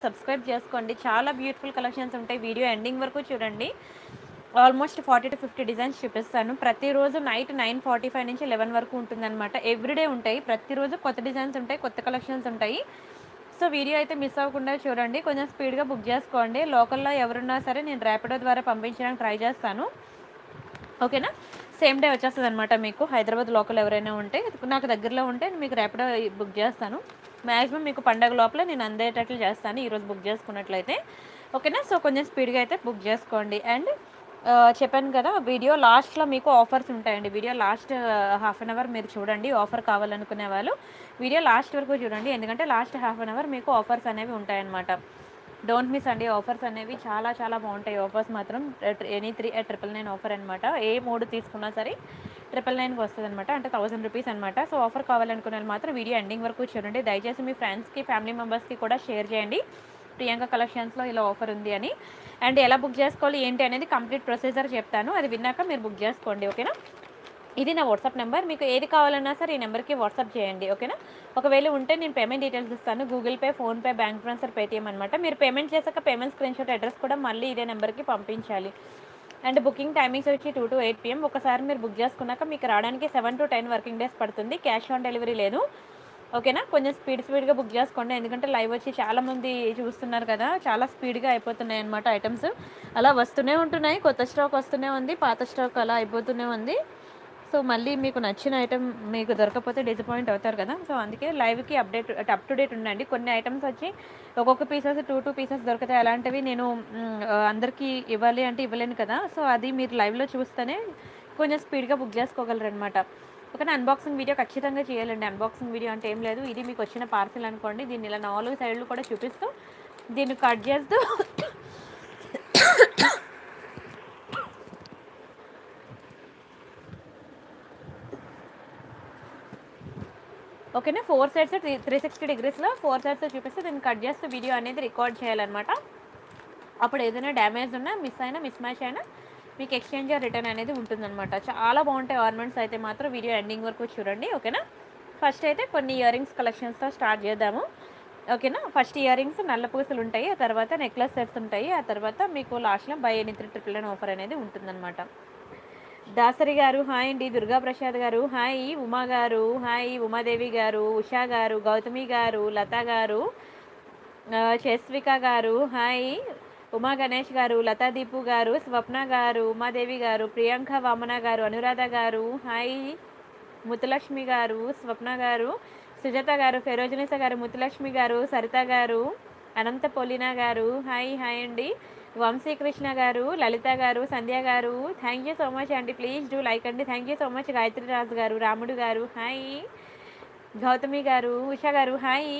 Subscribe చేసుకోండి చాలా beautiful collections ఉంటాయి వీడియో ఎండింగ్ వరకు చూడండి almost forty to fifty designs చూపిస్తాను ప్రతిరోజు నైట్ నైన్ ఫార్టీ ఫైవ్ నుంచి లెవెన్ వరకు ఉంటుందన్నమాట ఎవ్రీడే ఉంటాయి ప్రతిరోజు కొత్త డిజైన్స్ ఉంటాయి కొత్త కలెక్షన్స్ ఉంటాయి సో వీడియో అయితే మిస్ అవ్వకుండా చూడండి కొంచెం స్పీడ్గా బుక్ చేసుకోండి లోకల్లో ఎవరున్నా సరే నేను ర్యాపిడో ద్వారా పంపించడానికి ట్రై చేస్తాను ఓకేనా సేమ్ డే వచ్చేస్తుంది అనమాట మీకు హైదరాబాద్ లోకల్ ఎవరైనా ఉంటే నాకు దగ్గరలో ఉంటే మీకు ర్యాపిడో బుక్ చేస్తాను మ్యాక్సిమం మీకు పండగ లోపల నేను అందేటట్లు చేస్తాను ఈరోజు బుక్ చేసుకున్నట్లయితే ఓకేనా సో కొంచెం స్పీడ్గా అయితే బుక్ చేసుకోండి అండ్ చెప్పాను కదా వీడియో లాస్ట్లో మీకు ఆఫర్స్ ఉంటాయండి video last half an hour మీరు చూడండి ఆఫర్ కావాలనుకునే వాళ్ళు వీడియో లాస్ట్ వరకు చూడండి ఎందుకంటే లాస్ట్ హాఫ్ అన్ అవర్ మీకు ఆఫర్స్ అనేవి ఉంటాయన్నమాట డోంట్ మిస్ అండి ఆఫర్స్ అనేవి చాలా చాలా బాగుంటాయి ఆఫర్స్ మాత్రం any three triple nine offer అనమాట ఏ మూడు తీసుకున్నా సరే ట్రిపుల్ నైన్కి వస్తుంది అనమాట అంటే థౌసండ్ రూపీస్ అనమాట సో ఆఫర్ కావాలనుకునే వాళ్ళు మాత్రం వీడియో ఎండింగ్ వరకు చూడండి దయచేసి మీ ఫ్రెండ్స్కి ఫ్యామిలీ మెంబర్స్కి కూడా షేర్ చేయండి ప్రియాంక కలెక్షన్స్లో ఇలా ఆఫర్ ఉంది అని అండ్ ఎలా బుక్ చేసుకోవాలి ఏంటి అనేది కంప్లీట్ ప్రొసీజర్ చెప్తాను అది విన్నాక మీరు బుక్ చేసుకోండి ఓకేనా ఇది నా వాట్సాప్ నెంబర్ మీకు ఏది కావాలన్నా సరే ఈ నెంబర్కి వాట్సాప్ చేయండి ఓకేనా ఒకవేళ ఉంటే నేను పేమెంట్ డీటెయిల్స్ ఇస్తాను Google Pay PhonePe bank transfer Paytm అనమాట మీరు పేమెంట్ చేశాక పేమెంట్ స్క్రీన్ షాట్ అడ్రస్ కూడా మళ్ళీ ఇదే నెంబర్కి పంపించాలి అండ్ బుకింగ్ టైమింగ్స్ వచ్చి టూ టు ఎయిట్ పిఎం ఒకసారి మీరు బుక్ చేసుకున్నాక మీకు రావడానికి seven to ten working days పడుతుంది క్యాష్ ఆన్ డెలివరీ లేదు ఓకేనా కొంచెం స్పీడ్ స్పీడ్గా బుక్ చేసుకోండి ఎందుకంటే లైవ్ వచ్చి చాలా మంది చూస్తున్నారు కదా చాలా స్పీడ్గా అయిపోతున్నాయి అనమాట ఐటమ్స్ అలా వస్తూనే ఉంటున్నాయి కొత్త స్టాక్ వస్తూనే ఉంది పాత స్టాక్ అలా అయిపోతూనే ఉంది సో మళ్ళీ మీకు నచ్చిన ఐటమ్ మీకు దొరకకపోతే డిసప్పాయింట్ అవుతారు కదా సో అందుకే లైవ్కి అప్డేట్ అప్ టు డేట్ ఉండండి కొన్ని ఐటమ్స్ వచ్చి ఒక్కొక్క పీసెస్ టూ టూ పీసెస్ దొరుకుతాయి అలాంటివి నేను మ్, అందరికీ ఇవ్వాలి అంటే ఇవ్వలేను కదా సో అది మీరు లైవ్లో చూస్తేనే కొంచెం స్పీడ్గా బుక్ చేసుకోగలరు అనమాట ఓకేనా అన్బాక్సింగ్ వీడియో ఖచ్చితంగా చేయాలండి అన్బాక్సింగ్ వీడియో అంటే ఏం లేదు ఇది మీకు వచ్చిన పార్సిల్ అనుకోండి దీన్ని ఇలా నాలుగు సైడ్లు కూడా చూపిస్తూ దీన్ని కట్ చేస్తూ ఓకేనా four sides three three sixty డిగ్రీస్లో ఫోర్ సైడ్స్ చూపిస్తే దీన్ని కట్ చేస్తూ వీడియో అనేది రికార్డ్ చేయాలన్నమాట అప్పుడు ఏదైనా డ్యామేజ్ ఉన్నా మిస్ అయినా మిస్ మ్యాచ్ అయినా మీకు ఎక్స్చేంజ్ రిటర్న్ అనేది ఉంటుందన్నమాట చాలా బాగుంటాయి ఆర్నమెంట్స్ అయితే మాత్రం వీడియో ఎండింగ్ వరకు చూడండి ఓకేనా ఫస్ట్ అయితే కొన్ని ఇయర్ రింగ్స్ కలెక్షన్స్తో స్టార్ట్ చేద్దాము ఓకేనా ఫస్ట్ ఇయర్ రింగ్స్ నల్ల పూసలు ఉంటాయి ఆ తర్వాత నెక్లెస్ సెట్స్ ఉంటాయి ఆ తర్వాత మీకు లాస్ట్లో buy any three triple nine offer అనేది ఉంటుందన్నమాట దాసరి గారు హాయ్ అండి దుర్గా ప్రసాద్ గారు హాయ్ ఉమా గారు హాయ్ ఉమాదేవి గారు ఉషా గారు గౌతమి గారు లత గారు ఆ, చేస్విక గారు హాయ్ ఉమా గణేష్ గారు లతా దీపు గారు స్వప్న గారు ఉమాదేవి గారు ప్రియాంక వామన గారు అనురాధ గారు హాయ్ ముతులక్ష్మి గారు స్వప్న గారు సుజాత గారు ఫెరోజనిస గారు ముతులక్ష్మి గారు సరిత గారు అనంత పొలినా గారు హాయ్ హాయ్ అండి వంశీకృష్ణ గారు లలిత గారు సంధ్య గారు థ్యాంక్ యూ సో మచ్ అండి ప్లీజ్ డూ లైక్ అండి thank you so much Gayatri Raju గారు రాముడు గారు హాయ్ గౌతమి గారు ఉషా గారు హాయ్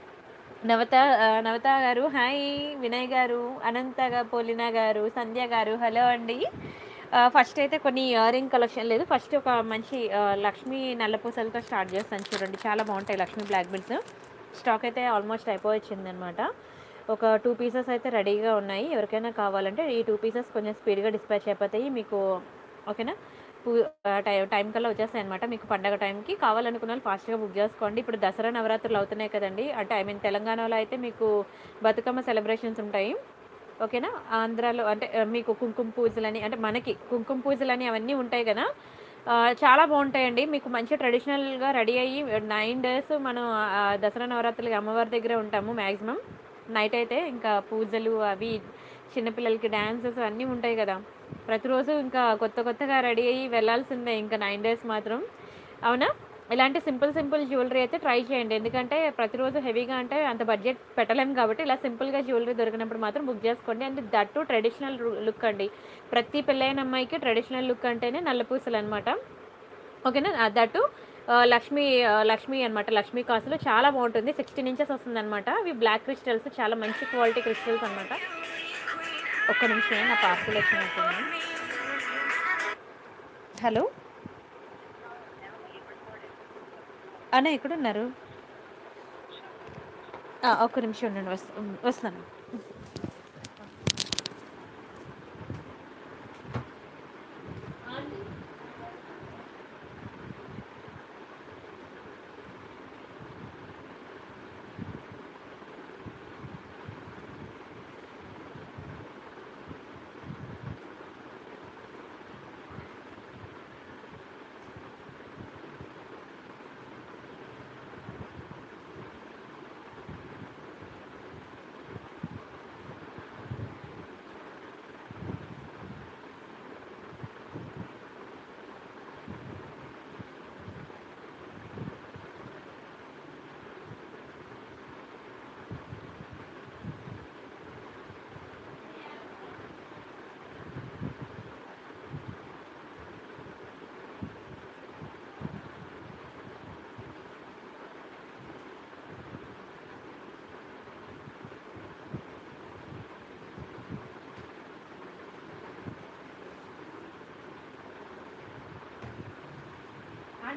నవత ఆ, నవత గారు హాయ్ వినయ్ గారు అనంత గా- పోలినా గారు సంధ్య గారు హలో అండి ఆ, ఫస్ట్ అయితే కొన్ని ఇయర్ రింగ్ కలెక్షన్ లేదు ఫస్ట్ ఒక మంచి ఆ, లక్ష్మీ నల్లపూసలతో స్టార్ట్ చేస్తాను చూడండి చాలా బాగుంటాయి లక్ష్మీ బ్లాక్ బిల్స్ స్టాక్ అయితే ఆల్మోస్ట్ అయిపోవచ్చింది అనమాట ఒక టూ పీసెస్ అయితే రెడీగా ఉన్నాయి ఎవరికైనా కావాలంటే ఈ టూ పీసెస్ కొంచెం స్పీడ్గా డిస్పాచ్ అయిపోతాయి మీకు ఓకేనా పూ- ఆ, టైం టైం కల్లా వచ్చేస్తాయి అనమాట మీకు పండగ టైంకి కావాలనుకున్న వాళ్ళు ఫాస్ట్గా బుక్ చేసుకోండి ఇప్పుడు దసరా నవరాత్రులు అవుతున్నాయి కదండి అంటే ఐ మీన్ తెలంగాణలో అయితే మీకు బతుకమ్మ సెలబ్రేషన్స్ ఉంటాయి ఓకేనా ఆంధ్రాలో అంటే ఆ, మీకు కుంకుమ పూజలని అంటే మనకి కుంకుమ పూజలని అవన్నీ ఉంటాయి కదా ఆ, చాలా బాగుంటాయండి మీకు మంచి ట్రెడిషనల్గా రెడీ అయ్యి నైన్ డేస్ మనం ఆ, దసరా నవరాత్రులకి అమ్మవారి దగ్గర ఉంటాము మ్యాక్సిమం నైట్ అయితే ఇంకా పూజలు అవి చిన్నపిల్లలకి డ్యాన్సెస్ అన్నీ ఉంటాయి కదా ప్రతిరోజు ఇంకా కొత్త కొత్తగా రెడీ అయ్యి వెళ్ళాల్సిందే ఇంకా నైన్ డేస్ మాత్రం అవునా ఇలాంటి సింపుల్ సింపుల్ జ్యువెలరీ అయితే ట్రై చేయండి ఎందుకంటే ప్రతిరోజు హెవీగా అంటే అంత బడ్జెట్ పెట్టలేము కాబట్టి ఇలా సింపుల్గా జ్యువెలరీ దొరికినప్పుడు మాత్రం బుక్ చేసుకోండి అండ్ దట్టు ట్రెడిషనల్ లుక్ అండి ప్రతి పెళ్ళైన అమ్మాయికి ట్రెడిషనల్ లుక్ అంటేనే నల్లపూసలు అనమాట ఓకేనా ఆ, దట్టు ఆ, లక్ష్మీ ఆ, లక్ష్మీ అనమాట లక్ష్మీ కాసులు చాలా బాగుంటుంది సిక్స్టీన్ ఇంచెస్ వస్తుంది అనమాట ఇవి బ్లాక్ క్రిస్టల్స్ చాలా మంచి క్వాలిటీ క్రిస్టల్స్ అనమాట ఒక్క నిమిషం నా పార్సల్ వచ్చినట్టుంది హలో అన్న ఎక్కడున్నారు ఆ, ఒక్క నిమిషం ఉండండి వస్ వస్తాను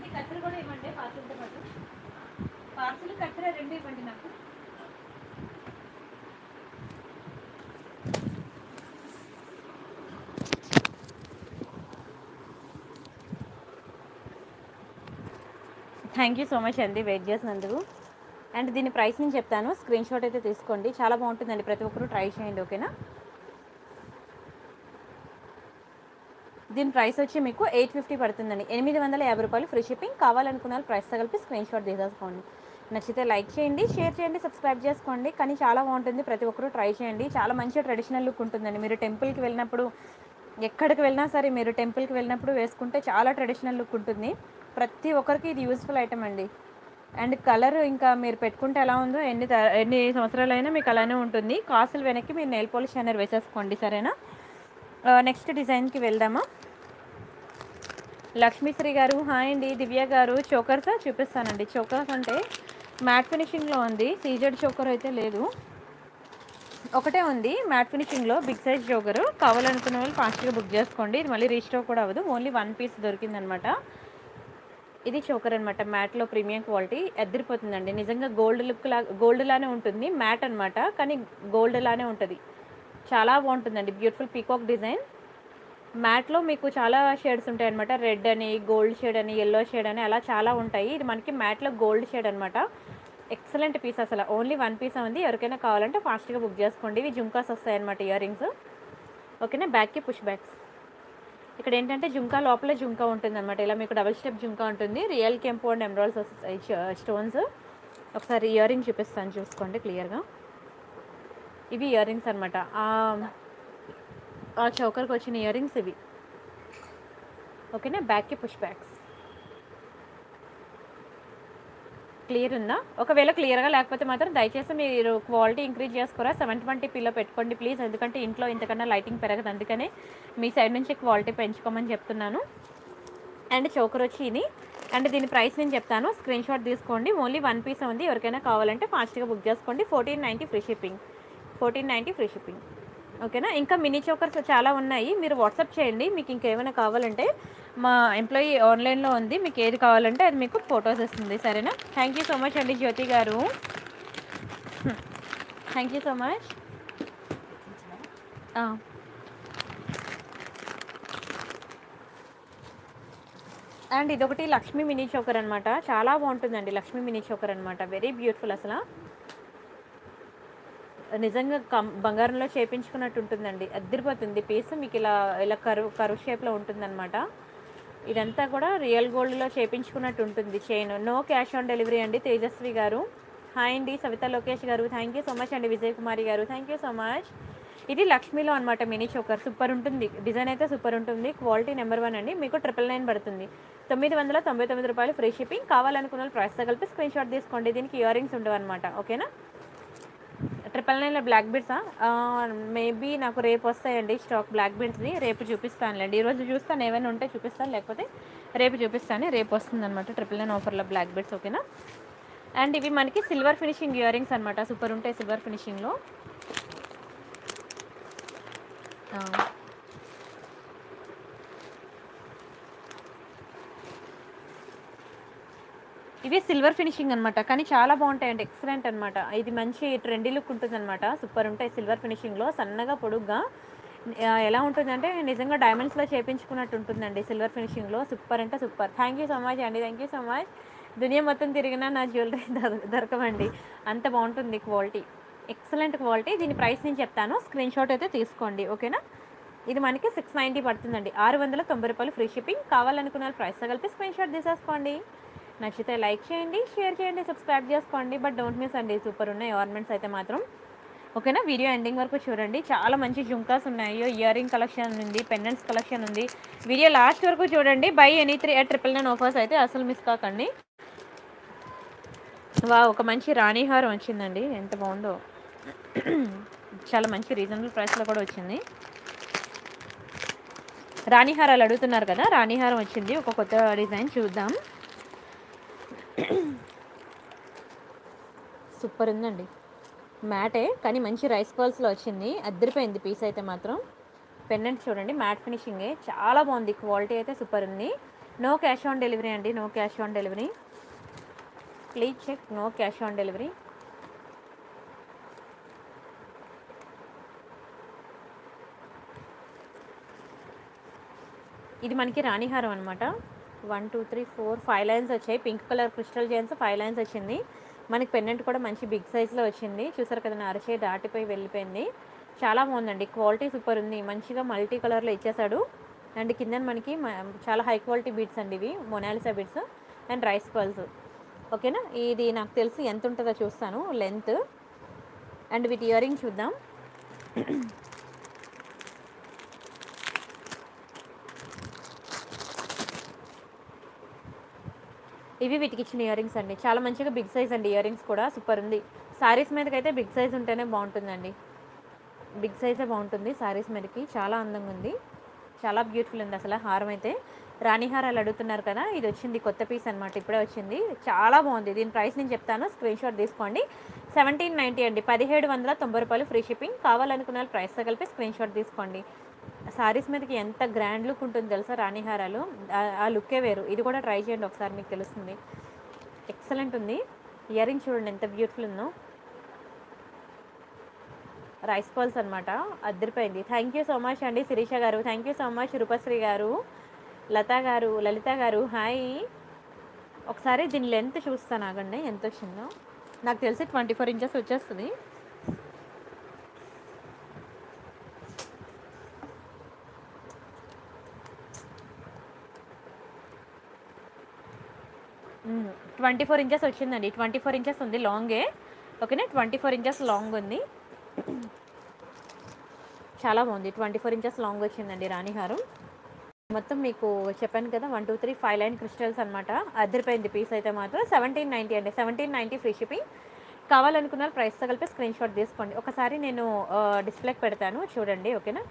ఒకటి కత్తెర కూడా ఇవ్వండి పార్సిల్తో పాటు పార్సిల్ కత్తెర రెండు ఇవ్వండి నాకు థ్యాంక్ యూ సో మచ్ అండి వెయిట్ చేసినందుకు అండ్ దీని ప్రైస్ నేను చెప్తాను స్క్రీన్ షాట్ అయితే తీసుకోండి చాలా బాగుంటుందండి ప్రతి ఒక్కరు ట్రై చేయండి ఓకేనా దీని ప్రైస్ వచ్చి మీకు ఎయిట్ ఫిఫ్టీ పడుతుందండి ఎనిమిది వందల యాభై రూపాయలు ఫ్రీ షిప్పింగ్ కావాలనుకున్న వాళ్ళు ప్రైస్ కలిపి స్క్రీన్ షాట్ తీసేసుకోండి నచ్చితే లైక్ చేయండి షేర్ చేయండి సబ్స్క్రైబ్ చేసుకోండి కానీ చాలా బాగుంటుంది ప్రతి ఒక్కరు ట్రై చేయండి చాలా మంచి ట్రెడిషనల్ లుక్ ఉంటుందండి మీరు టెంపుల్కి వెళ్ళినప్పుడు ఎక్కడికి వెళ్ళినా సరే మీరు టెంపుల్కి వెళ్ళినప్పుడు వేసుకుంటే చాలా ట్రెడిషనల్ లుక్ ఉంటుంది ప్రతి ఒక్కరికి ఇది యూస్ఫుల్ ఐటమ్ అండి అండ్ కలర్ ఇంకా మీరు పెట్టుకుంటే ఎలా ఉందో ఎన్ని త- ఎన్ని సంవత్సరాలైనా మీకు అలానే ఉంటుంది కాసులు వెనక్కి మీరు నెయిల్ పాలిష్ అనేది వేసేసుకోండి సరేనా నెక్స్ట్ డిజైన్కి వెళ్దామా లక్ష్మీశ్రీ గారు హాయ్ అండి దివ్య గారు చోకర్స్ చూపిస్తానండి చోకర్స్ అంటే మ్యాట్ ఫినిషింగ్లో ఉంది సీజెడ్ చోకర్ అయితే లేదు ఒకటే ఉంది మ్యాట్ ఫినిషింగ్లో బిగ్ సైజ్ జోగర్ కావాలనుకున్న వాళ్ళు ఫాస్ట్గా బుక్ చేసుకోండి ఇది మళ్ళీ రీస్టోర్ కూడా అవ్వదు ఓన్లీ వన్ పీస్ దొరికిందనమాట ఇది చోకర్ అనమాట మ్యాట్లో ప్రీమియం క్వాలిటీ ఎదిరిపోతుందండి నిజంగా గోల్డ్ లుక్ లా గోల్డ్ లానే ఉంటుంది మ్యాట్ అనమాట కానీ గోల్డ్ లానే ఉంటుంది చాలా బాగుంటుందండి బ్యూటిఫుల్ పీకాక్ డిజైన్ మ్యాట్లో మీకు చాలా షేడ్స్ ఉంటాయి అనమాట రెడ్ అని గోల్డ్ షేడ్ అని ఎల్లో షేడ్ అని అలా చాలా ఉంటాయి ఇది మనకి మ్యాట్లో గోల్డ్ షేడ్ అనమాట ఎక్సలెంట్ పీస్ అసలు ఓన్లీ వన్ పీస్ ఉంది ఎవరికైనా కావాలంటే ఫాస్ట్గా బుక్ చేసుకోండి ఇవి జుంకాస్ వస్తాయి అనమాట ఇయర్ రింగ్స్ ఓకేనా బ్యాక్కి పుష్ బ్యాక్స్ ఇక్కడ ఏంటంటే జుంకా లోపల జుంకా ఉంటుంది అనమాట ఇలా మీకు డబుల్ స్టెప్ జుంకా ఉంటుంది రియల్ కెంపు అండ్ ఎమరాల్స్ వస్తాయి స్టోన్స్ ఒకసారి ఇయర్ రింగ్ చూపిస్తాను చూసుకోండి క్లియర్గా ఇవి ఇయర్ రింగ్స్ అనమాట ఆ చౌకర్కి వచ్చిన ఇయర్ రింగ్స్ ఇవి ఓకేనా బ్యాక్కి పుష్ బ్యాక్స్ క్లియర్ ఉందా ఒకవేళ క్లియర్గా లేకపోతే మాత్రం దయచేసి మీరు క్వాలిటీ ఇంక్రీజ్ చేసుకోరా సెవెన్ ట్వంటీ పిల్లో పెట్టుకోండి ప్లీజ్ ఎందుకంటే ఇంట్లో ఇంతకన్నా లైటింగ్ పెరగదు అందుకనే మీ సైడ్ నుంచి క్వాలిటీ పెంచుకోమని చెప్తున్నాను అండ్ చోకర్ వచ్చి ఇది అండ్ దీని ప్రైస్ నేను చెప్తాను స్క్రీన్ షాట్ తీసుకోండి ఓన్లీ వన్ పీస్ ఉంది ఎవరికైనా కావాలంటే ఫాస్ట్గా బుక్ చేసుకోండి fourteen ninety free shipping fourteen ninety free shipping ఓకేనా ఇంకా మినీ చోకర్స్ చాలా ఉన్నాయి మీరు వాట్సాప్ చేయండి మీకు ఇంకేమైనా కావాలంటే మా ఎంప్లాయీ ఆన్లైన్లో ఉంది మీకు ఏది కావాలంటే అది మీకు ఫొటోస్ ఇస్తుంది సరేనా థ్యాంక్ యూ సో మచ్ అండి జ్యోతి గారు thank you so much and ఇదొకటి లక్ష్మీ మినీ చోకర్ అనమాట చాలా బాగుంటుందండి లక్ష్మీ మినీ చోకర్ అనమాట వెరీ బ్యూటిఫుల్ అసలు నిజంగా కం బంగారంలో చేపించుకున్నట్టు ఉంటుందండి అద్దరిపోతుంది పీస్ మీకు ఇలా ఇలా కరువు కరువు షేప్లో ఉంటుందన్నమాట ఇదంతా కూడా రియల్ గోల్డ్లో చేపించుకున్నట్టు ఉంటుంది chain no cash on delivery అండి తేజస్వి గారు హాయ్ అండి సవిత లోకేష్ గారు థ్యాంక్ యూ సో మచ్ అండి విజయ్ కుమారి గారు థ్యాంక్ యూ సో మచ్ ఇది లక్ష్మీలో అనమాట మినీ చోకర్ సూపర్ ఉంటుంది డిజైన్ అయితే సూపర్ ఉంటుంది క్వాలిటీ నెంబర్ వన్ అండి మీకు ట్రిపుల్ నైన్ పడుతుంది తొమ్మిది వందల తొంభై తొమ్మిది రూపాయలు ఫ్రీ షిప్పింగ్ కావాలనుకున్న వాళ్ళు ప్రైస్తో కలిపి స్క్రీన్ షాట్ తీసుకోండి దీనికి ఇయర్ రింగ్స్ ఉండవు అనమాట ఓకేనా ట్రిపుల్ నైన్లో బ్లాక్ బీడ్సా మేబీ నాకు రేపు వస్తాయండి స్టాక్ బ్లాక్ బీడ్స్ది రేపు చూపిస్తానులేండి ఈరోజు చూస్తాను ఏమైనా ఉంటే చూపిస్తాను లేకపోతే రేపు చూపిస్తాను రేపు వస్తుంది అనమాట ట్రిపుల్ నైన్ ఆఫర్లో బ్లాక్ బీడ్స్ ఓకేనా అండ్ ఇవి మనకి సిల్వర్ ఫినిషింగ్ ఇయర్ రింగ్స్ అనమాట సూపర్ ఉంటాయి సిల్వర్ ఫినిషింగ్లో ఇవి సిల్వర్ ఫినిషింగ్ అనమాట కానీ చాలా బాగుంటాయండి ఎక్సలెంట్ అనమాట ఇది మంచి ట్రెండీ లుక్ ఉంటుంది అనమాట సూపర్ ఉంటాయి సిల్వర్ ఫినిషింగ్లో సన్నగా పొడుగ్గా ఆ, ఎలా ఉంటుందంటే నిజంగా డైమండ్స్లో చేపించుకున్నట్టు ఉంటుందండి సిల్వర్ ఫినిషింగ్లో సూపర్ అంటే super thank you so much అండి థ్యాంక్ యూ సో మచ్ దునియా మొత్తం తిరిగినా నా జ్యువెలరీ దొర దొరకవండి అంత బాగుంటుంది క్వాలిటీ ఎక్సలెంట్ క్వాలిటీ దీని ప్రైస్ నేను చెప్తాను స్క్రీన్ షాట్ అయితే తీసుకోండి ఓకేనా ఇది మనకి సిక్స్ నైంటీ పడుతుందండి ఆరు వందల తొంభై రూపాయలు ఫ్రీ షిప్పింగ్ కావాలనుకున్న వాళ్ళు ప్రైస్ కలిపి స్క్రీన్ షాట్ తీసేసుకోండి నచ్చితే లైక్ చేయండి షేర్ చేయండి సబ్స్క్రైబ్ చేసుకోండి బట్ డోంట్ మిస్ అండి సూపర్ ఉన్నాయి ఆర్నమెంట్స్ అయితే మాత్రం ఓకేనా వీడియో ఎండింగ్ వరకు చూడండి చాలా మంచి జుంకాస్ ఉన్నాయి ఇయర్ రింగ్ కలెక్షన్ ఉంది పెండెంట్స్ కలెక్షన్ ఉంది వీడియో లాస్ట్ వరకు చూడండి buy any three triple nine offers అయితే అసలు మిస్ కాకండి వా ఒక మంచి రాణిహారం వచ్చిందండి ఎంత బాగుందో చాలా మంచి రీజనబుల్ ప్రైస్లో కూడా వచ్చింది రాణిహారాలు అడుగుతున్నారు కదా రాణిహారం వచ్చింది ఒక కొత్త డిజైన్ చూద్దాం సూపర్ ఉందండి మ్యాటే కానీ మంచి రైస్ పర్ల్స్లో వచ్చింది అద్దరిపోయింది పీస్ అయితే మాత్రం పెండెంట్ చూడండి మ్యాట్ ఫినిషింగే చాలా బాగుంది క్వాలిటీ అయితే సూపర్ ఉంది నో క్యాష్ ఆన్ డెలివరీ అండి no cash on delivery please check no cash on delivery ఇది మనకి రాణిహారం అనమాట one two three four five lines వచ్చాయి pink colour crystal gems five lines వచ్చింది మనకి పెన్నెంట్ కూడా మంచి బిగ్ సైజ్లో వచ్చింది చూసారు కదా నా అరచేయి దాటిపోయి వెళ్ళిపోయింది చాలా బాగుందండి క్వాలిటీ సూపర్ ఉంది మంచిగా మల్టీ కలర్లో ఇచ్చేసాడు అండ్ కింద మనకి మ- చాలా హై క్వాలిటీ బీట్స్ అండి ఇవి Mona Lisa beads and rice pearls ఓకేనా ఇది నాకు తెలిసి ఎంత ఉంటుందో చూస్తాను లెంత్ అండ్ వీటి ఇయర్ రింగ్ చూద్దాం ఇవి వీటికి ఇచ్చిన ఇయర్ రింగ్స్ అండి చాలా మంచిగా బిగ్ సైజ్ అండి ఇయర్ రింగ్స్ కూడా సూపర్ ఉంది శారీస్ మీదకైతే బిగ్ సైజ్ ఉంటేనే బాగుంటుందండి బిగ్ సైజే బాగుంటుంది శారీస్ మీదకి చాలా అందంగా ఉంది చాలా బ్యూటిఫుల్ ఉంది అసలు హారం అయితే రాణి హారాలు అడుగుతున్నారు కదా ఇది వచ్చింది కొత్త పీస్ అనమాట ఇప్పుడే వచ్చింది చాలా బాగుంది దీని ప్రైస్ నేను చెప్తాను స్క్రీన్ షాట్ తీసుకోండి సెవెంటీన్ నైంటీ అండి పదిహేడు వందల తొంభై రూపాయలు ఫ్రీ షిప్పింగ్ కావాలనుకున్న వాళ్ళు ప్రైస్తో కలిపి స్క్రీన్ షాట్ తీసుకోండి సారీస్ మీదకి ఎంత గ్రాండ్ లుక్ ఉంటుంది తెలుసా రాణి హారాలు ఆ- ఆ లుక్కే వేరు ఇది కూడా ట్రై చేయండి ఒకసారి మీకు తెలుస్తుంది ఎక్సలెంట్ ఉంది ఇయర్ రింగ్ చూడండి ఎంత బ్యూటిఫుల్ ఉందో రైస్ పర్ల్స్ అనమాట అద్దరిపోయింది థ్యాంక్ యూ సో మచ్ అండి శిరీష గారు thank you so much Roopasri గారు లతా గారు లలిత గారు హాయ్ ఒకసారి దీని లెంత్ చూస్తాను ఆగండి ఎంత వచ్చిందో నాకు తెలిసి ట్వంటీ ఫోర్ ఇంచెస్ వచ్చేస్తుంది ట్వంటీ ఫోర్ ఇంచెస్ వచ్చిందండి ట్వంటీ ఫోర్ ఇంచెస్ ఉంది లాంగే ఓకేనా ట్వంటీ ఫోర్ ఇంచెస్ లాంగ్ ఉంది చాలా బాగుంది ట్వంటీ ఫోర్ ఇంచెస్ లాంగ్ వచ్చిందండి రాణిహారం మొత్తం మీకు చెప్పాను కదా one two three five line crystals అనమాట అద్దరిపోయింది పీస్ అయితే మాత్రం సెవెంటీన్ నైంటీ అండి సెవెంటీన్ నైంటీ ఫ్రీ షిప్పింగ్ కావాలనుకున్న ప్రైస్తో కలిపి స్క్రీన్ షాట్ తీసుకోండి ఒకసారి నేను డిస్ప్లేకి పెడతాను చూడండి ఓకేనా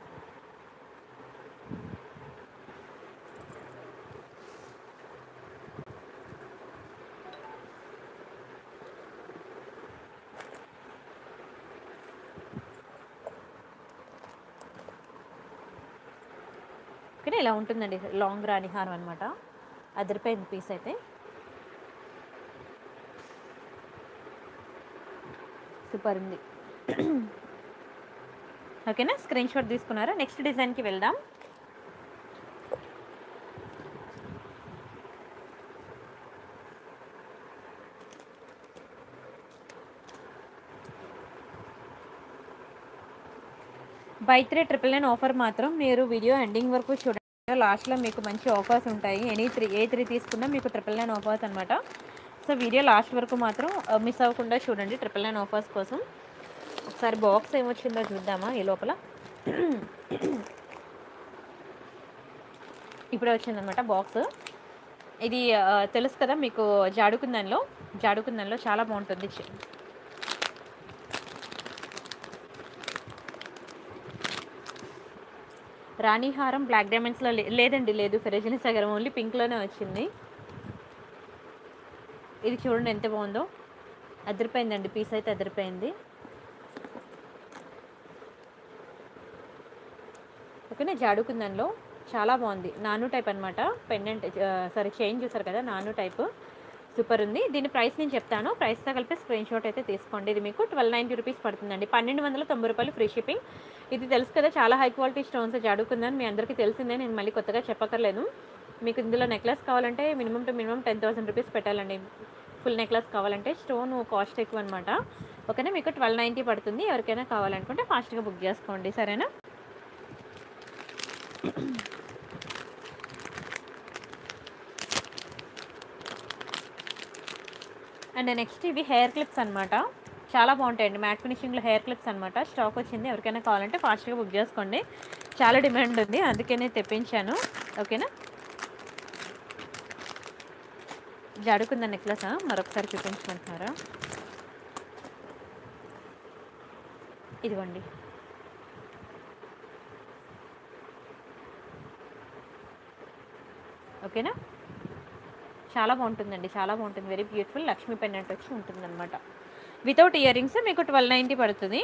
ఓకేనా ఇలా ఉంటుందండి లాంగ్ రాణి హారం అనమాట అదిరిపోయింది పీస్ అయితే సూపర్ ఉంది ఓకేనా స్క్రీన్ షాట్ తీసుకున్నారా నెక్స్ట్ డిజైన్కి వెళ్దాం buy three triple nine offer మాత్రం మీరు వీడియో ఎండింగ్ వరకు చూడండి లాస్ట్లో మీకు మంచి ఆఫర్స్ ఉంటాయి ఎనీ త్రీ ఏ త్రీ తీసుకున్నా మీకు ట్రిపుల్ నైన్ ఆఫర్స్ అనమాట సో వీడియో లాస్ట్ వరకు మాత్రం మిస్ అవ్వకుండా చూడండి ట్రిపుల్ నైన్ ఆఫర్స్ కోసం ఒకసారి బాక్స్ ఏమొచ్చిందో చూద్దామా ఈ లోపల ఇప్పుడే వచ్చిందనమాట బాక్స్ ఇది ఆ, తెలుసు కదా మీకు జాడుకుందన్లో జాడుకుందన్లో చాలా బాగుంటుంది చి- రాణిహారం బ్లాక్ డైమండ్స్లో లే- లేదండి లేదు ఫెరజిని సగరం ఓన్లీ పింక్లోనే వచ్చింది ఇది చూడండి ఎంత బాగుందో అదిరిపోయిందండి పీస్ అయితే అదిరిపోయింది ఓకేనా జాడుకుందంలో చాలా బాగుంది నాను టైప్ అనమాట పెండెంట్ సారీ చైన్ చూసారు కదా నాను టైప్ సూపర్ ఉంది దీని ప్రైస్ నేను చెప్తాను ప్రైస్తో కలిపి స్క్రీన్ షాట్ అయితే తీసుకోండి ఇది మీకు ట్వెల్వ్ నైంటీ రూపీస్ పడుతుందండి పన్నెండు వందల తొంభై రూపాయలు ఫ్రీ షిప్పింగ్ ఇది తెలుసు కదా చాలా హై క్వాలిటీ స్టోన్స్ జాడుకుందని మీ అందరికీ తెలిసిందే నేను మళ్ళీ కొత్తగా చెప్పక్కర్లేదు మీకు ఇందులో నెక్లెస్ కావాలంటే minimum to minimum ten thousand rupees పెట్టాలండి ఫుల్ నెక్లెస్ కావాలంటే స్టోన్ కాస్ట్ ఎక్కువ అనమాట ఓకేనా మీకు ట్వెల్వ్ నైంటీ పడుతుంది ఎవరికైనా కావాలనుకుంటే ఫాస్ట్గా బుక్ చేసుకోండి సరేనా అండ్ నెక్స్ట్ ఇవి హెయిర్ క్లిప్స్ అనమాట చాలా బాగుంటాయండి మ్యాట్ ఫినిషింగ్లో హెయిర్ క్లిప్స్ అనమాట స్టాక్ వచ్చింది ఎవరికైనా కావాలంటే ఫాస్ట్గా బుక్ చేసుకోండి చాలా డిమాండ్ ఉంది అందుకనే తెప్పించాను ఓకేనా జడుకుంద నెక్లెస్ మరొకసారి చూపించమంటున్నారా ఇదిగోండి ఓకేనా చాలా బాగుంటుందండి చాలా బాగుంటుంది వెరీ బ్యూటిఫుల్ లక్ష్మీ పెన్నెంట్ వచ్చి ఉంటుందన్నమాట వితౌట్ ఇయర్ రింగ్స్ మీకు ట్వెల్వ్ నైంటీ పడుతుంది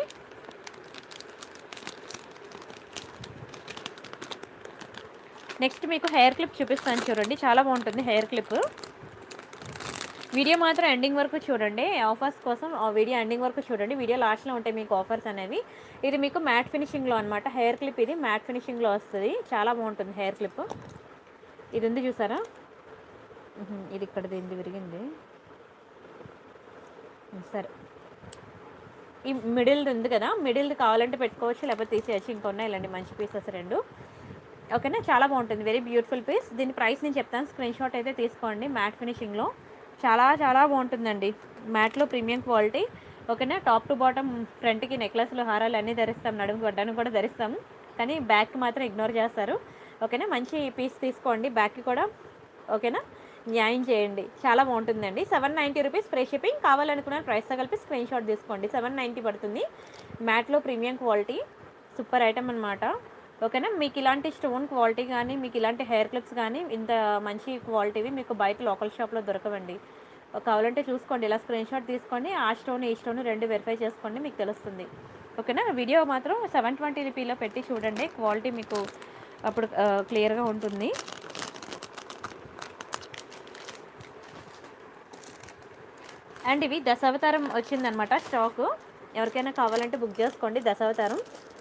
నెక్స్ట్ మీకు హెయిర్ క్లిప్ చూపిస్తాను చూడండి చాలా బాగుంటుంది హెయిర్ క్లిప్ వీడియో మాత్రం ఎండింగ్ వరకు చూడండి ఆఫర్స్ కోసం ఆ వీడియో ఎండింగ్ వరకు చూడండి వీడియో లాస్ట్లో ఉంటాయి మీకు ఆఫర్స్ అనేవి ఇది మీకు మ్యాట్ ఫినిషింగ్లో అనమాట హెయిర్ క్లిప్ ఇది మ్యాట్ ఫినిషింగ్లో వస్తుంది చాలా బాగుంటుంది హెయిర్ క్లిప్ ఇది ఉంది చూసారా ఉహుం, ఇది ఇక్కడ దీన్ని విరిగింది ఉమ్, సరే ఈ మిడిల్ ఉంది కదా మిడిల్ కావాలంటే పెట్టుకోవచ్చు లేకపోతే తీసేయచ్చు ఇంకొన్నాయి ఇలాంటి మంచి పీసెస్ రెండు ఓకేనా చాలా బాగుంటుంది వెరీ బ్యూటిఫుల్ పీస్ దీని ప్రైస్ నేను చెప్తాను స్క్రీన్ షాట్ అయితే తీసుకోండి మ్యాట్ ఫినిషింగ్లో చాలా చాలా బాగుంటుందండి మ్యాట్లో ప్రీమియం క్వాలిటీ ఓకేనా టాప్ టు బాటమ్ ఫ్రంట్కి నెక్లెస్లు హారాలు అన్నీ ధరిస్తాం నడుము గడ్డానికి కూడా ధరిస్తాం కానీ బ్యాక్కి మాత్రం ఇగ్నోర్ చేస్తారు ఓకేనా మంచి పీస్ తీసుకోండి బ్యాక్కి కూడా ఓకేనా న్యాయం చేయండి చాలా బాగుంటుందండి seven ninety rupees free shipping కావాలనుకున్న ప్రైస్తో కలిపి స్క్రీన్ షాట్ తీసుకోండి సెవెన్ నైంటీ పడుతుంది మ్యాట్లో ప్రీమియం క్వాలిటీ సూపర్ ఐటమ్ అనమాట ఓకేనా మీకు ఇలాంటి స్టోన్ క్వాలిటీ కానీ మీకు ఇలాంటి హెయిర్ క్లిప్స్ కానీ ఇంత మంచి క్వాలిటీవి మీకు బయట లోకల్ షాప్లో దొరకవండి కావాలంటే చూసుకోండి ఇలా స్క్రీన్ షాట్ తీసుకోండి ఆ స్టోన్ ఈ స్టోన్ రెండు వెరిఫై చేసుకోండి మీకు తెలుస్తుంది ఓకేనా వీడియో మాత్రం సెవెన్ ట్వంటీ రూపీలో పెట్టి చూడండి క్వాలిటీ మీకు అప్పుడు క్లియర్గా ఉంటుంది అండ్ ఇవి దశావతారం వచ్చిందనమాట స్టాక్ ఎవరికైనా కావాలంటే బుక్ చేసుకోండి దశావతారం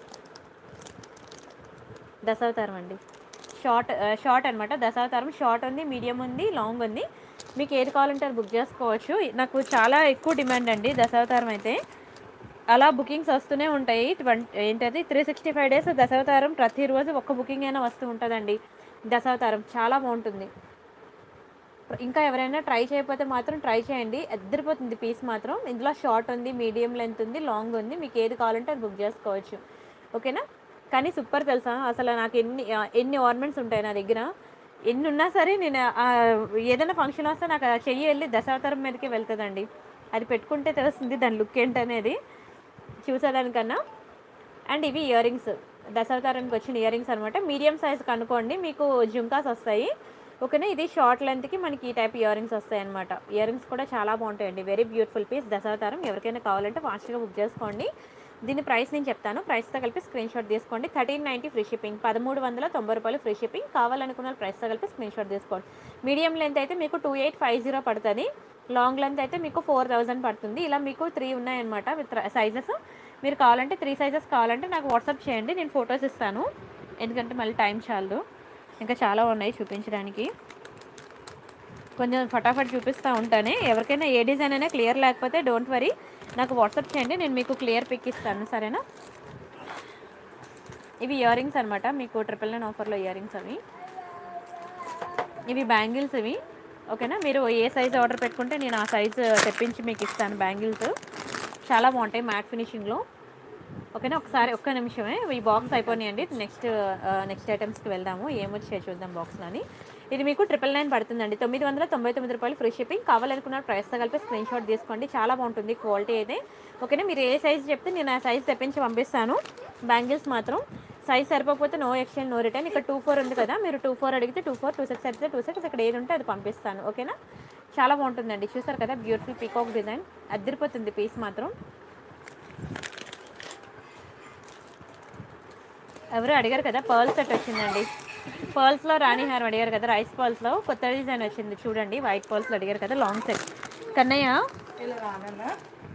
దశావతారం అండి షార్ట్ షార్ట్ అనమాట దశావతారం షార్ట్ ఉంది మీడియం ఉంది లాంగ్ ఉంది మీకు ఏది కావాలంటే అది బుక్ చేసుకోవచ్చు నాకు చాలా ఎక్కువ డిమాండ్ అండి దశావతారం అయితే అలా బుకింగ్స్ వస్తూనే ఉంటాయి ట్వంటీ ఏంటది three sixty five days Dashavataram ప్రతిరోజు ఒక్క బుకింగ్ అయినా వస్తూ ఉంటుందండి దశావతారం చాలా బాగుంటుంది ఇంకా ఎవరైనా ట్రై చేయకపోతే మాత్రం ట్రై చేయండి ఎద్దరిపోతుంది పీస్ మాత్రం ఇందులో షార్ట్ ఉంది మీడియం లెంత్ ఉంది లాంగ్ ఉంది మీకు ఏది కావాలంటే అది బుక్ చేసుకోవచ్చు ఓకేనా కానీ సూపర్ తెలుసా అసలు నాకు ఎన్ని ఆ, ఎన్ని ఆర్నమెంట్స్ ఉంటాయి నా దగ్గర ఎన్ని ఉన్నా సరే నేను ఆ, ఏదైనా ఫంక్షన్ వస్తే నాకు ఆ చెయ్యి వెళ్ళి దశావతారం మీదకే వెళ్తుందండి అది పెట్టుకుంటే తెలుస్తుంది దాని లుక్ ఏంటనేది చూసేదానికన్నా అండ్ ఇవి ఇయర్ రింగ్స్ దశావతారానికి వచ్చిన ఇయర్ రింగ్స్ అనమాట మీడియం సైజ్ కనుక్కోండి మీకు జుంకాస్ వస్తాయి ఓకేనా ఇది షార్ట్ లెంత్కి మనకి ఈ టైప్ ఇయర్ రింగ్స్ వస్తాయి అనమాట ఇయర్ రింగ్స్ కూడా చాలా బాగుంటాయండి వెరీ బ్యూటిఫుల్ పీస్ దశావతారం ఎవరికైనా కావాలంటే ఫాస్ట్గా బుక్ చేసుకోండి దీని ప్రైస్ నేను చెప్తాను ప్రైస్తో కలిపి స్క్రీన్ షాట్ తీసుకోండి థర్టీన్ నైంటీ ఫ్రీ షిప్పింగ్ పదమూడు వందల తొంభై రూపాయలు ఫ్రీ షిప్పింగ్ కావాలనుకున్న ప్రైస్తో కలిపి స్క్రీన్ షాట్ తీసుకోండి మీడియం లెంత్ అయితే మీకు టూ ఎయిట్ ఫైవ్ జీరో పడుతుంది లాంగ్ లెంత్ అయితే మీకు ఫోర్ థౌజండ్ పడుతుంది ఇలా మీకు త్రీ ఉన్నాయన్నమాట విత్ సైజెస్ మీరు కావాలంటే త్రీ సైజెస్ కావాలంటే నాకు వాట్సాప్ చేయండి నేను ఫొటోస్ ఇస్తాను ఎందుకంటే మళ్ళీ టైం చాలదు ఇంకా చాలా ఉన్నాయి చూపించడానికి కొంచెం ఫటాఫట్ చూపిస్తూ ఉంటానే ఎవరికైనా ఏ డిజైన్ అయినా క్లియర్ లేకపోతే డోంట్ వరీ నాకు వాట్సాప్ చేయండి నేను మీకు క్లియర్ పిక్ ఇస్తాను సరేనా ఇవి ఇయర్ రింగ్స్ అనమాట మీకు ట్రిపుల్ నైన్ ఆఫర్లో ఇయర్ రింగ్స్ అవి ఇవి బ్యాంగిల్స్ ఇవి ఓకేనా మీరు ఏ సైజ్ ఆర్డర్ పెట్టుకుంటే నేను ఆ సైజ్ తెప్పించి మీకు ఇస్తాను బ్యాంగిల్స్ చాలా బాగుంటాయి మ్యాట్ ఫినిషింగ్లో ఓకేనా ఒకసారి ఒక్క నిమిషమే ఈ బాక్స్ అయిపోయినాయండి నెక్స్ట్ నెక్స్ట్ ఐటమ్స్కి వెళ్దాము ఏమొచ్చాయి చూద్దాం బాక్స్లోని ఇది మీకు ట్రిపుల్ నైన్ పడుతుందండి తొమ్మిది వందల తొంభై తొమ్మిది రూపాయలు ఫ్రీ షిప్పింగ్ కావాలనుకున్న ప్రైస్తో కలిపి స్క్రీన్ షాట్ తీసుకోండి చాలా బాగుంటుంది క్వాలిటీ అయితే ఓకేనా మీరు ఏ సైజ్ చెప్తే నేను ఆ సైజ్ తెప్పించి పంపిస్తాను బ్యాంగిల్స్ మాత్రం సైజ్ సరిపోకపోతే నో ఎక్స్చేంజ్ నో రిటర్న్ ఇక్కడ టూ ఫోర్ ఉంది కదా మీరు టూ ఫోర్ అడిగితే టూ ఫోర్ టూ సిక్స్ అడిగితే టూ సిక్స్ ఇక్కడ ఏది ఉంటే అది పంపిస్తాను ఓకేనా చాలా బాగుంటుందండి చూసారు కదా బ్యూటిఫుల్ పీకాక్ డిజైన్ అద్దరిపోతుంది పీస్ మాత్రం ఎవరు అడిగారు కదా పర్ల్ సెట్ వచ్చిందండి పర్ల్స్లో రాణి హారం అడిగారు కదా రైస్ పర్ల్స్లో కొత్త డిజైన్ వచ్చింది చూడండి వైట్ పర్ల్స్లో అడిగారు కదా లాంగ్ సెట్ కన్నయ్య ఇలా రానన్నా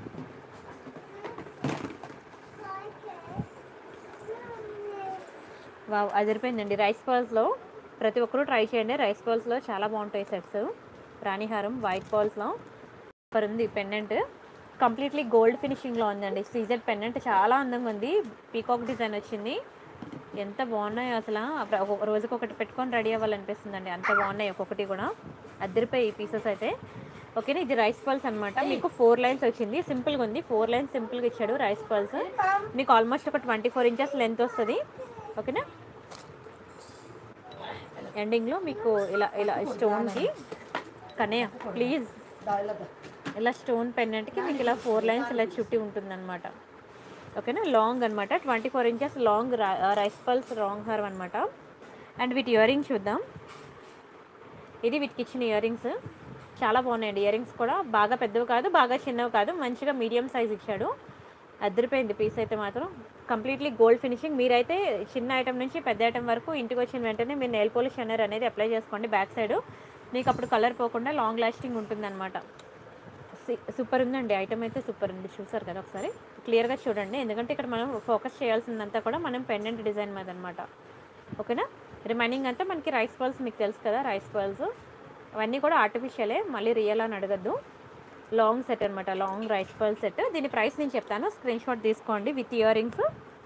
వావ్ అదిరిపోయిందండి రైస్ పర్ల్స్లో ప్రతి ఒక్కరూ ట్రై చేయండి రైస్ పర్ల్స్లో చాలా బాగుంటాయి సెట్స్ రాణిహారం వైట్ పర్ల్స్లో సూపర్ ఉంది పెండెంట్ కంప్లీట్లీ గోల్డ్ ఫినిషింగ్లో ఉందండి సీజెడ్ పెండెంట్ చాలా అందంగా ఉంది పీకాక్ డిజైన్ వచ్చింది ఎంత బాగున్నాయో అసలు అప్పుడు ఒక రోజుకి ఒకటి పెట్టుకొని రెడీ అవ్వాలనిపిస్తుందండి అంత బాగున్నాయి ఒక్కొక్కటి కూడా అద్దరిపోయి ఈ పీసెస్ అయితే ఓకేనా ఇది రైస్ పల్స్ అనమాట మీకు ఫోర్ లైన్స్ వచ్చింది సింపుల్గా ఉంది ఫోర్ లైన్స్ సింపుల్గా ఇచ్చాడు రైస్ పల్స్ మీకు ఆల్మోస్ట్ ఒక ట్వంటీ ఫోర్ ఇంచెస్ లెంత్ వస్తుంది ఓకేనా ఎండింగ్లో మీకు ఇలా ఇలా స్టోన్కి కన్నయ్య ప్లీజ్ దాళ్ళదా ఇలా స్టోన్ పెండెంట్కి మీకు ఇలా ఫోర్ లైన్స్ ఇలా చుట్టి ఉంటుందన్నమాట ఓకేనా లాంగ్ అనమాట twenty four inches long rice pearls రాంగ్ హార్ అనమాట అండ్ వీటి ఇయర్ రింగ్స్ చూద్దాం ఇది వీటికి ఇచ్చిన ఇయర్ రింగ్స్ చాలా బాగున్నాయండి ఇయర్ రింగ్స్ కూడా బాగా పెద్దవి కాదు బాగా చిన్నవి కాదు మంచిగా మీడియం సైజ్ ఇచ్చాడు అద్దరిపోయింది పీస్ అయితే మాత్రం కంప్లీట్లీ గోల్డ్ ఫినిషింగ్ మీరైతే చిన్న ఐటమ్ నుంచి పెద్ద ఐటమ్ వరకు ఇంటికి వచ్చిన వెంటనే మీరు నెయిల్ పోలిష్ షైనర్ అనేది అప్లై చేసుకోండి బ్యాక్ సైడ్ మీకు అప్పుడు కలర్ పోకుండా లాంగ్ లాస్టింగ్ ఉంటుందన్నమాట సూపర్ ఉందండి ఐటమ్ అయితే సూపర్ ఉంది చూసారు కదా ఒకసారి క్లియర్గా చూడండి ఎందుకంటే ఇక్కడ మనం ఫోకస్ చేయాల్సిందంతా కూడా మనం పెండెంట్ డిజైన్ మీద అనమాట ఓకేనా రిమైనింగ్ అంతా మనకి రైస్ పర్ల్స్ మీకు తెలుసు కదా రైస్ పర్ల్స్ అవన్నీ కూడా ఆర్టిఫిషియలే మళ్ళీ రియల్ అని అడగద్దు లాంగ్ సెట్ అనమాట లాంగ్ రైస్ పర్ల్ సెట్ దీని ప్రైస్ నేను చెప్తాను స్క్రీన్ షాట్ తీసుకోండి విత్ ఇయర్ రింగ్స్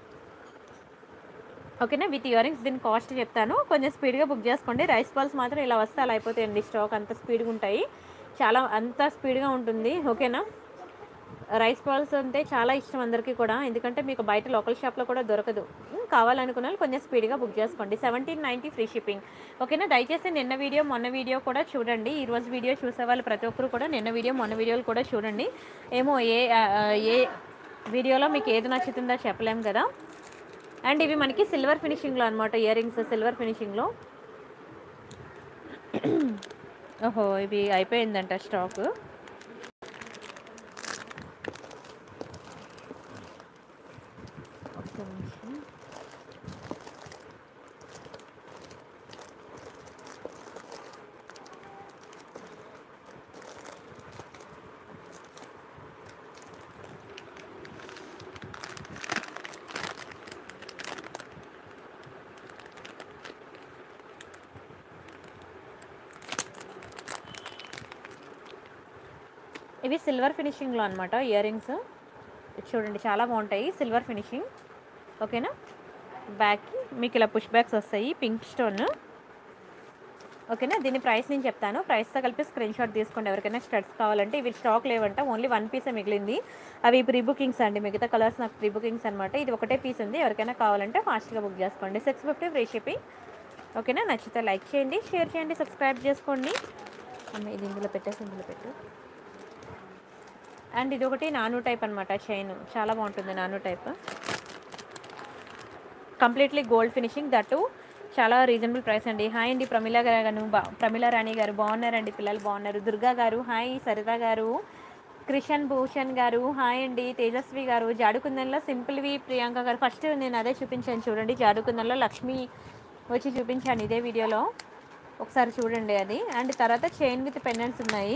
ఓకేనా విత్ ఇయర్ రింగ్స్ దీని కాస్ట్ చెప్తాను కొంచెం స్పీడ్గా బుక్ చేసుకోండి రైస్ బాల్స్ మాత్రం ఇలా వస్తే అలా అయిపోతాయండి స్టాక్ అంత స్పీడ్గా ఉంటాయి చాలా అంత స్పీడ్గా ఉంటుంది ఓకేనా రైస్ బాల్స్ అంటే చాలా ఇష్టం అందరికీ కూడా ఎందుకంటే మీకు బయట లోకల్ షాప్లో కూడా దొరకదు ఉమ్, కావాలనుకున్న వాళ్ళు కొంచెం స్పీడ్గా బుక్ చేసుకోండి సెవెంటీన్ నైంటీ ఫ్రీ షిప్పింగ్ ఓకేనా దయచేసి నిన్న వీడియో మొన్న వీడియో కూడా చూడండి ఈ రోజు వీడియో చూసే వాళ్ళు ప్రతి ఒక్కరు కూడా నిన్న వీడియో మొన్న వీడియోలు కూడా చూడండి ఏమో ఏ ఆ, ఏ వీడియోలో మీకు ఏది నచ్చుతుందో చెప్పలేం కదా అండ్ ఇవి మనకి సిల్వర్ ఫినిషింగ్లో అనమాట ఇయర్ రింగ్స్ సిల్వర్ ఫినిషింగ్లో ఓహో ఇవి అయిపోయిందంట స్టాక్ ఒక్క నిమిషం ఇవి సిల్వర్ ఫినిషింగ్లో అనమాట ఇయర్ రింగ్స్ చూడండి చాలా బాగుంటాయి సిల్వర్ ఫినిషింగ్ ఓకేనా బ్యాక్కి మీకు ఇలా పుష్ బ్యాక్స్ వస్తాయి పింక్ స్టోన్ ఓకేనా దీని ప్రైస్ నేను చెప్తాను ప్రైస్తో కలిపి స్క్రీన్ షాట్ తీసుకోండి ఎవరికైనా స్టడ్స్ కావాలంటే ఇవి స్టాక్ లేవంట ఓన్లీ వన్ పీసే మిగిలింది అవి ప్రీ బుకింగ్స్ అండి మిగతా కలర్స్ నాకు ప్రీ బుకింగ్స్ అనమాట ఇది ఒకటే పీస్ ఉంది ఎవరికైనా కావాలంటే ఫాస్ట్గా బుక్ చేసుకోండి సిక్స్ ఫిఫ్టీ ఫ్రీ షిప్పింగ్ ఓకేనా నచ్చితే లైక్ చేయండి షేర్ చేయండి సబ్స్క్రైబ్ చేసుకోండి అమ్మ ఇది ఇందులో పెట్టేసి ఇందులో పెట్టు అండ్ ఇది ఒకటి నాను టైప్ అనమాట చైన్ చాలా బాగుంటుంది నాను type completely gold finishing that చాలా రీజనబుల్ ప్రైస్ అండి హాయ్ అండి ప్రమిళ గారు బా ప్రమిళ రాణి గారు బాగున్నారండి పిల్లలు బాగున్నారు దుర్గా గారు హాయ్ సరిత గారు క్రిషన్ భూషణ్ గారు హాయ్ అండి తేజస్వి గారు జాడుకుందంలో సింపుల్వి ప్రియాంక గారు ఫస్ట్ నేను అదే చూపించాను చూడండి జాడుకుందంలో లక్ష్మి వచ్చి చూపించాను ఇదే వీడియోలో ఒకసారి చూడండి అది అండ్ తర్వాత చైన్ విత్ పెండెంట్స్ ఉన్నాయి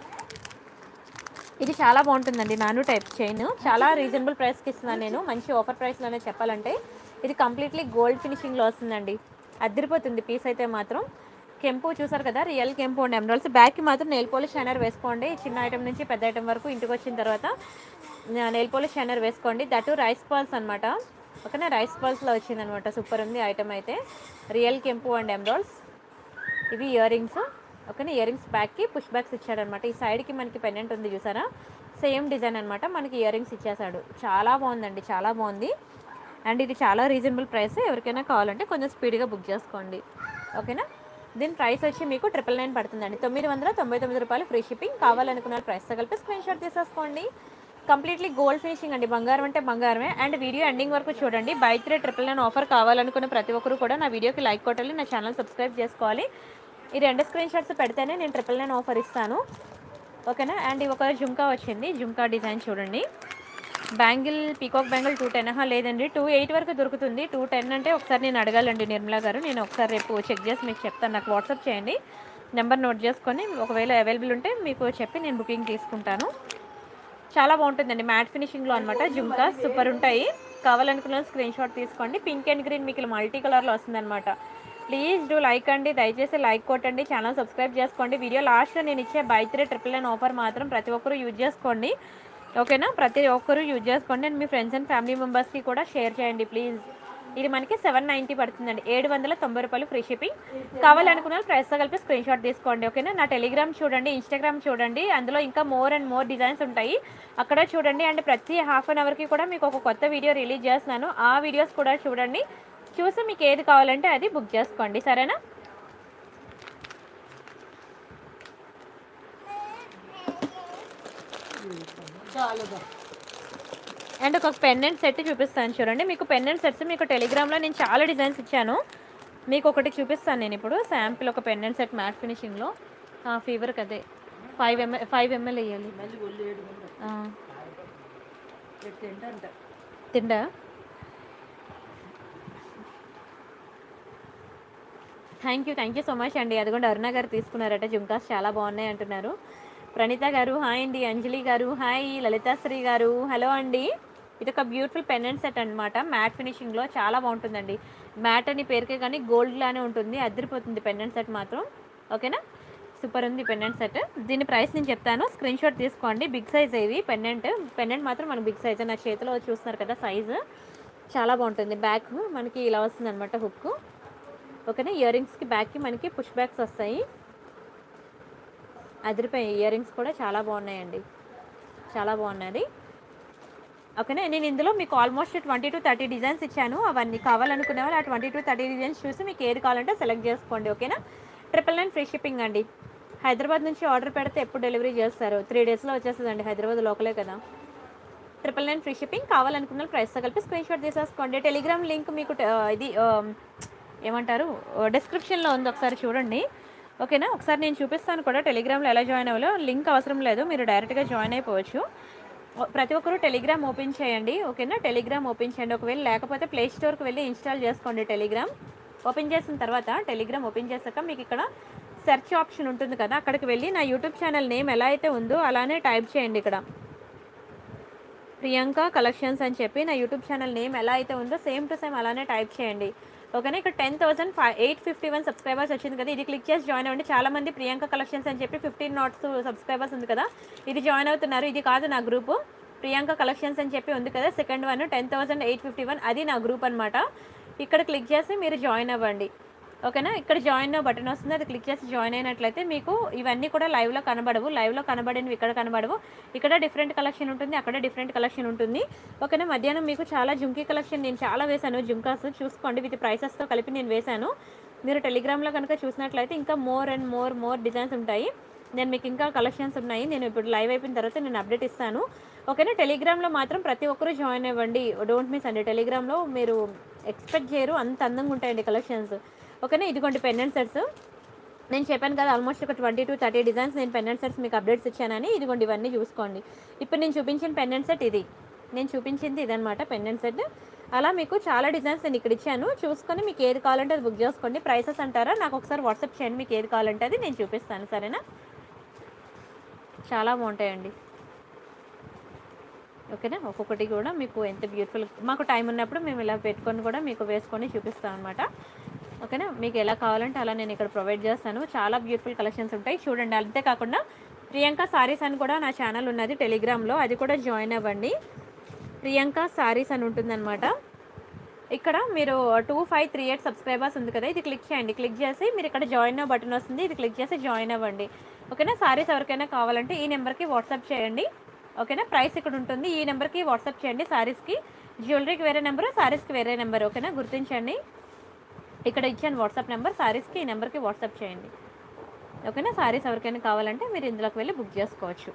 ఇది చాలా బాగుంటుందండి నాను టైప్ చైన్ చాలా రీజనబుల్ ప్రైస్కి ఇస్తున్నాను నేను మంచి ఆఫర్ ప్రైస్లోనే చెప్పాలంటే ఇది కంప్లీట్లీ గోల్డ్ ఫినిషింగ్లో వస్తుందండి అదిరిపోతుంది పీస్ అయితే మాత్రం కెంపు చూసారు కదా రియల్ కెంపు అండ్ ఎమరాల్స్ బ్యాక్కి మాత్రం నెయిల్ పాలిష్ షైనర్ వేసుకోండి చిన్న ఐటమ్ నుంచి పెద్ద ఐటమ్ వరకు ఇంటికి వచ్చిన తర్వాత నెయిల్ పాలిష్ షైనర్ వేసుకోండి దట్ రైస్ పాల్స్ అనమాట ఓకేనా రైస్ పాల్స్లో వచ్చిందనమాట సూపర్ ఉంది ఐటమ్ అయితే రియల్ కెంపు అండ్ ఎమరాల్స్ ఇవి ఇయర్ రింగ్స్ ఓకేనా ఇయర్ రింగ్స్ బ్యాక్కి పుష్ బ్యాక్స్ ఇచ్చాడనమాట ఈ సైడ్కి మనకి పెండెంట్ ఉంది చూసారా సేమ్ డిజైన్ అనమాట మనకి ఇయర్ రింగ్స్ ఇచ్చేసాడు చాలా బాగుందండి చాలా బాగుంది అండ్ ఇది చాలా రీజనబుల్ ప్రైస్ ఎవరికైనా కావాలంటే కొంచెం స్పీడ్గా బుక్ చేసుకోండి ఓకేనా దీని ప్రైస్ వచ్చి మీకు ట్రిపుల్ నైన్ పడుతుందండి తొమ్మిది వందల తొంభై తొమ్మిది రూపాయలు ఫ్రీ షిప్పింగ్ కావాలనుకున్న ప్రైస్తో కలిపి స్క్రీన్ షాట్ తీసేసుకోండి కంప్లీట్లీ గోల్డ్ ఫినిషింగ్ అండి బంగారం అంటే బంగారమే అండ్ వీడియో ఎండింగ్ వరకు చూడండి buy three triple nine offer కావాలనుకున్న ప్రతి ఒక్కరు కూడా నా వీడియోకి లైక్ కొట్టాలి నా ఛానల్ సబ్స్క్రైబ్ చేసుకోవాలి ఈ రెండు స్క్రీన్ షాట్స్ పెడితేనే నేను ట్రిపుల్ నైన్ ఆఫర్ ఇస్తాను ఓకేనా అండ్ ఇవి ఒక జుంకా వచ్చింది జుంకా డిజైన్ చూడండి bangle peacock bangle two ten లేదండి టూ ఎయిట్ వరకు దొరుకుతుంది టూ టెన్ అంటే ఒకసారి నేను అడగాలండి నిర్మలా గారు నేను ఒకసారి రేపు చెక్ చేసి మీకు చెప్తాను నాకు వాట్సాప్ చేయండి నెంబర్ నోట్ చేసుకొని ఒకవేళ అవైలబుల్ ఉంటే మీకు చెప్పి నేను బుకింగ్ తీసుకుంటాను చాలా బాగుంటుందండి మ్యాట్ ఫినిషింగ్లో అనమాట జుంకా సూపర్ ఉంటాయి కావాలనుకున్న స్క్రీన్ షాట్ తీసుకోండి పింక్ అండ్ గ్రీన్ మీకు మల్టీ కలర్లో వస్తుందన్నమాట ప్లీజ్ డూ లైక్ అండి దయచేసి లైక్ కొట్టండి ఛానల్ సబ్స్క్రైబ్ చేసుకోండి వీడియో లాస్ట్లో నేను ఇచ్చే buy three triple nine offer మాత్రం ప్రతి ఒక్కరూ యూజ్ చేసుకోండి ఓకేనా ప్రతి ఒక్కరూ యూజ్ చేసుకోండి అండ్ మీ ఫ్రెండ్స్ అండ్ ఫ్యామిలీ మెంబర్స్కి కూడా షేర్ చేయండి ప్లీజ్ ఇది మనకి సెవెన్ నైంటీ పడుతుందండి ఏడు వందల తొంభై రూపాయలు ఫ్రీ షిప్పింగ్ కావాలనుకున్న వాళ్ళు ప్రైస్తో కలిపి స్క్రీన్ షాట్ తీసుకోండి ఓకేనా నా టెలిగ్రామ్ చూడండి ఇన్స్టాగ్రామ్ చూడండి అందులో ఇంకా మోర్ అండ్ మోర్ డిజైన్స్ ఉంటాయి అక్కడ చూడండి అండ్ ప్రతి హాఫ్ అన్ అవర్కి కూడా మీకు ఒక కొత్త వీడియో రిలీజ్ చేస్తున్నాను ఆ వీడియోస్ కూడా చూడండి చూసి మీకు ఏది కావాలంటే అది బుక్ చేసుకోండి సరేనా చాలుగా అండ్ ఒక పెండెంట్ సెట్ చూపిస్తాను చూడండి మీకు పెండెంట్ సెట్స్ మీకు టెలిగ్రామ్లో నేను చాలా డిజైన్స్ ఇచ్చాను మీకు ఒకటి చూపిస్తాను నేను ఇప్పుడు శాంపిల్ ఒక పెండెంట్ సెట్ మ్యాట్ ఫినిషింగ్లో ఫీవర్కి అదే ఫైవ్ ఎంఎల్ ఫైవ్ ఎంఎల్ వేయాలి ఆ. పెట్టి ఏంటంటే తిండా thank you thank you so much అండి అదిగోండి అరుణ గారు తీసుకున్నారట జుంకాస్ చాలా బాగున్నాయి అంటున్నారు ప్రణీత గారు హాయ్ అండి అంజలి గారు హాయ్ లలితాశ్రీ గారు హలో అండి ఇది ఒక బ్యూటిఫుల్ పెండెంట్ సెట్ అనమాట మ్యాట్ ఫినిషింగ్లో చాలా బాగుంటుందండి మ్యాట్ అని పేరుకే కానీ గోల్డ్ లానే ఉంటుంది అదిరిపోతుంది పెండెంట్ సెట్ మాత్రం ఓకేనా సూపర్ ఉంది పెండెంట్ సెట్ దీని ప్రైస్ నేను చెప్తాను స్క్రీన్ షాట్ తీసుకోండి బిగ్ సైజ్ ఇవి పెండెంట్ పెండెంట్ మాత్రం మనకు బిగ్ సైజ్ నా చేతిలో చూస్తున్నారు కదా సైజు చాలా బాగుంటుంది బ్యాక్ మనకి ఇలా వస్తుంది అనమాట హుక్ ఓకేనా ఇయర్ రింగ్స్కి బ్యాక్కి మనకి పుష్ బ్యాక్స్ వస్తాయి అదిరిపోయి ఇయర్ రింగ్స్ కూడా చాలా బాగున్నాయండి చాలా బాగున్నది ఓకేనా నేను ఇందులో మీకు almost twenty to thirty designs ఇచ్చాను అవన్నీ కావాలనుకునే వాళ్ళు ఆ ట్వంటీ టు థర్టీ డిజైన్స్ చూసి మీకు ఏది కావాలంటే సెలెక్ట్ చేసుకోండి ఓకేనా ట్రిపుల్ నైన్ ఫ్రీ షిప్పింగ్ అండి హైదరాబాద్ నుంచి ఆర్డర్ పెడితే ఎప్పుడు డెలివరీ చేస్తారు త్రీ డేస్లో వచ్చేస్తుందండి హైదరాబాద్ లోకలే కదా ట్రిపుల్ నైన్ ఫ్రీ షిప్పింగ్ కావాలనుకున్న ప్రైస్తో కలిపి స్క్రీన్ షాట్ తీసేసుకోండి టెలిగ్రామ్ లింక్ మీకు ట- ఇది ఆ, ఏమంటారు డిస్క్రిప్షన్లో ఉంది ఒకసారి చూడండి ఓకేనా ఒకసారి నేను చూపిస్తాను కూడా టెలిగ్రామ్లో ఎలా జాయిన్ అవ్వాలో లింక్ అవసరం లేదు మీరు డైరెక్ట్గా జాయిన్ అయిపోవచ్చు ఓ- ప్రతి ఒక్కరూ టెలిగ్రామ్ ఓపెన్ చేయండి ఓకేనా టెలిగ్రామ్ ఓపెన్ చేయండి ఒకవేళ లేకపోతే ప్లే స్టోర్కి వెళ్ళి ఇన్స్టాల్ చేసుకోండి టెలిగ్రామ్ ఓపెన్ చేసిన తర్వాత టెలిగ్రామ్ ఓపెన్ చేశాక మీకు ఇక్కడ సెర్చ్ ఆప్షన్ ఉంటుంది కదా అక్కడికి వెళ్ళి నా యూట్యూబ్ ఛానల్ నేమ్ ఎలా అయితే ఉందో అలానే టైప్ చేయండి ఇక్కడ ప్రియాంక కలెక్షన్స్ అని చెప్పి నా యూట్యూబ్ ఛానల్ నేమ్ ఎలా అయితే ఉందో సేమ్ టు సేమ్ అలానే టైప్ చేయండి ఓకేనా ఇక్కడ ten thousand five eight fifty one subscribers వచ్చింది కదా ఇది క్లిక్ చేసి జాయిన్ అవ్వండి చాలా మంది ప్రియాంక కలెక్షన్స్ అని చెప్పి ఫిఫ్టీన్ నాట్స్ సబ్స్క్రైబర్స్ ఉంది కదా ఇది జాయిన్ అవుతున్నారు ఇది కాదు నా గ్రూపు ప్రియాంక కలెక్షన్స్ అని చెప్పి ఉంది కదా second one ten thousand eight fifty one అది నా గ్రూప్ అనమాట ఇక్కడ క్లిక్ చేసి మీరు జాయిన్ అవ్వండి ఓకేనా ఇక్కడ జాయిన్ బటన్ వస్తుంది అది క్లిక్ చేసి జాయిన్ అయినట్లయితే మీకు ఇవన్నీ కూడా లైవ్లో కనబడవు లైవ్లో కనబడినవి ఇక్కడ కనబడవు ఇక్కడ డిఫరెంట్ కలెక్షన్ ఉంటుంది అక్కడ డిఫరెంట్ కలెక్షన్ ఉంటుంది ఓకేనా మధ్యాహ్నం మీకు చాలా జుంకీ కలెక్షన్ నేను చాలా వేశాను జుంకాస్ చూసుకోండి విత్ ప్రైసెస్తో కలిపి నేను వేశాను మీరు టెలిగ్రామ్లో కనుక చూసినట్లయితే ఇంకా more and more more designs ఉంటాయి నేను మీకు ఇంకా కలెక్షన్స్ ఉన్నాయి నేను ఇప్పుడు లైవ్ అయిపోయిన తర్వాత నేను అప్డేట్ ఇస్తాను ఓకేనా టెలిగ్రామ్లో మాత్రం ప్రతి ఒక్కరూ జాయిన్ అవ్వండి డోంట్ మిస్ అండి టెలిగ్రామ్లో మీరు ఎక్స్పెక్ట్ చేయరు అంత అందంగా ఉంటాయండి కలెక్షన్స్ ఓకేనా ఇదిగోండి పెండెంట్ సెట్స్ నేను చెప్పాను కదా ఆల్మోస్ట్ ఒక ట్వంటీ టు థర్టీ డిజైన్స్ నేను పెండెంట్ సెట్స్ మీకు అప్డేట్స్ ఇచ్చానని ఇదిగోండి ఇవన్నీ చూసుకోండి ఇప్పుడు నేను చూపించిన పెండెంట్ సెట్ ఇది నేను చూపించింది ఇదనమాట పెండెంట్ సెట్ అలా మీకు చాలా డిజైన్స్ నేను ఇక్కడ ఇచ్చాను చూసుకొని మీకు ఏది కావాలంటే అది బుక్ చేసుకోండి ప్రైసెస్ అంటారా నాకు ఒకసారి వాట్సాప్ చేయండి మీకు ఏది కావాలంటే అది నేను చూపిస్తాను సరేనా చాలా బాగుంటాయండి ఓకేనా ఒక్కొక్కటి కూడా మీకు ఎంత బ్యూటిఫుల్ మాకు టైం ఉన్నప్పుడు మేము ఇలా పెట్టుకొని కూడా మీకు వేసుకొని చూపిస్తాం అనమాట ఓకేనా మీకు ఎలా కావాలంటే అలా నేను ఇక్కడ ప్రొవైడ్ చేస్తాను చాలా బ్యూటిఫుల్ కలెక్షన్స్ ఉంటాయి చూడండి అంతేకాకుండా ప్రియాంక సారీస్ అని కూడా నా ఛానల్ ఉన్నది టెలిగ్రామ్లో అది కూడా జాయిన్ అవ్వండి ప్రియాంక సారీస్ అని ఉంటుందన్నమాట ఇక్కడ మీరు two five three eight subscribers ఉంది కదా ఇది క్లిక్ చేయండి క్లిక్ చేసి మీరు ఇక్కడ జాయిన్ బటన్ వస్తుంది ఇది క్లిక్ చేసి జాయిన్ అవ్వండి ఓకేనా సారీస్ ఎవరికైనా కావాలంటే ఈ నెంబర్కి వాట్సాప్ చేయండి ఓకేనా ప్రైస్ ఇక్కడ ఉంటుంది ఈ నెంబర్కి వాట్సాప్ చేయండి సారీస్కి జ్యువెలరీకి వేరే నెంబరు సారీస్కి వేరే నెంబర్ ఓకేనా గుర్తించండి ఇక్కడ ఇచ్చాను వాట్సాప్ నెంబర్ సారీస్కి ఈ నెంబర్కి వాట్సాప్ చేయండి ఓకేనా సారీస్ ఎవరికైనా కావాలంటే మీరు ఇందులోకి వెళ్ళి బుక్ చేసుకోవచ్చు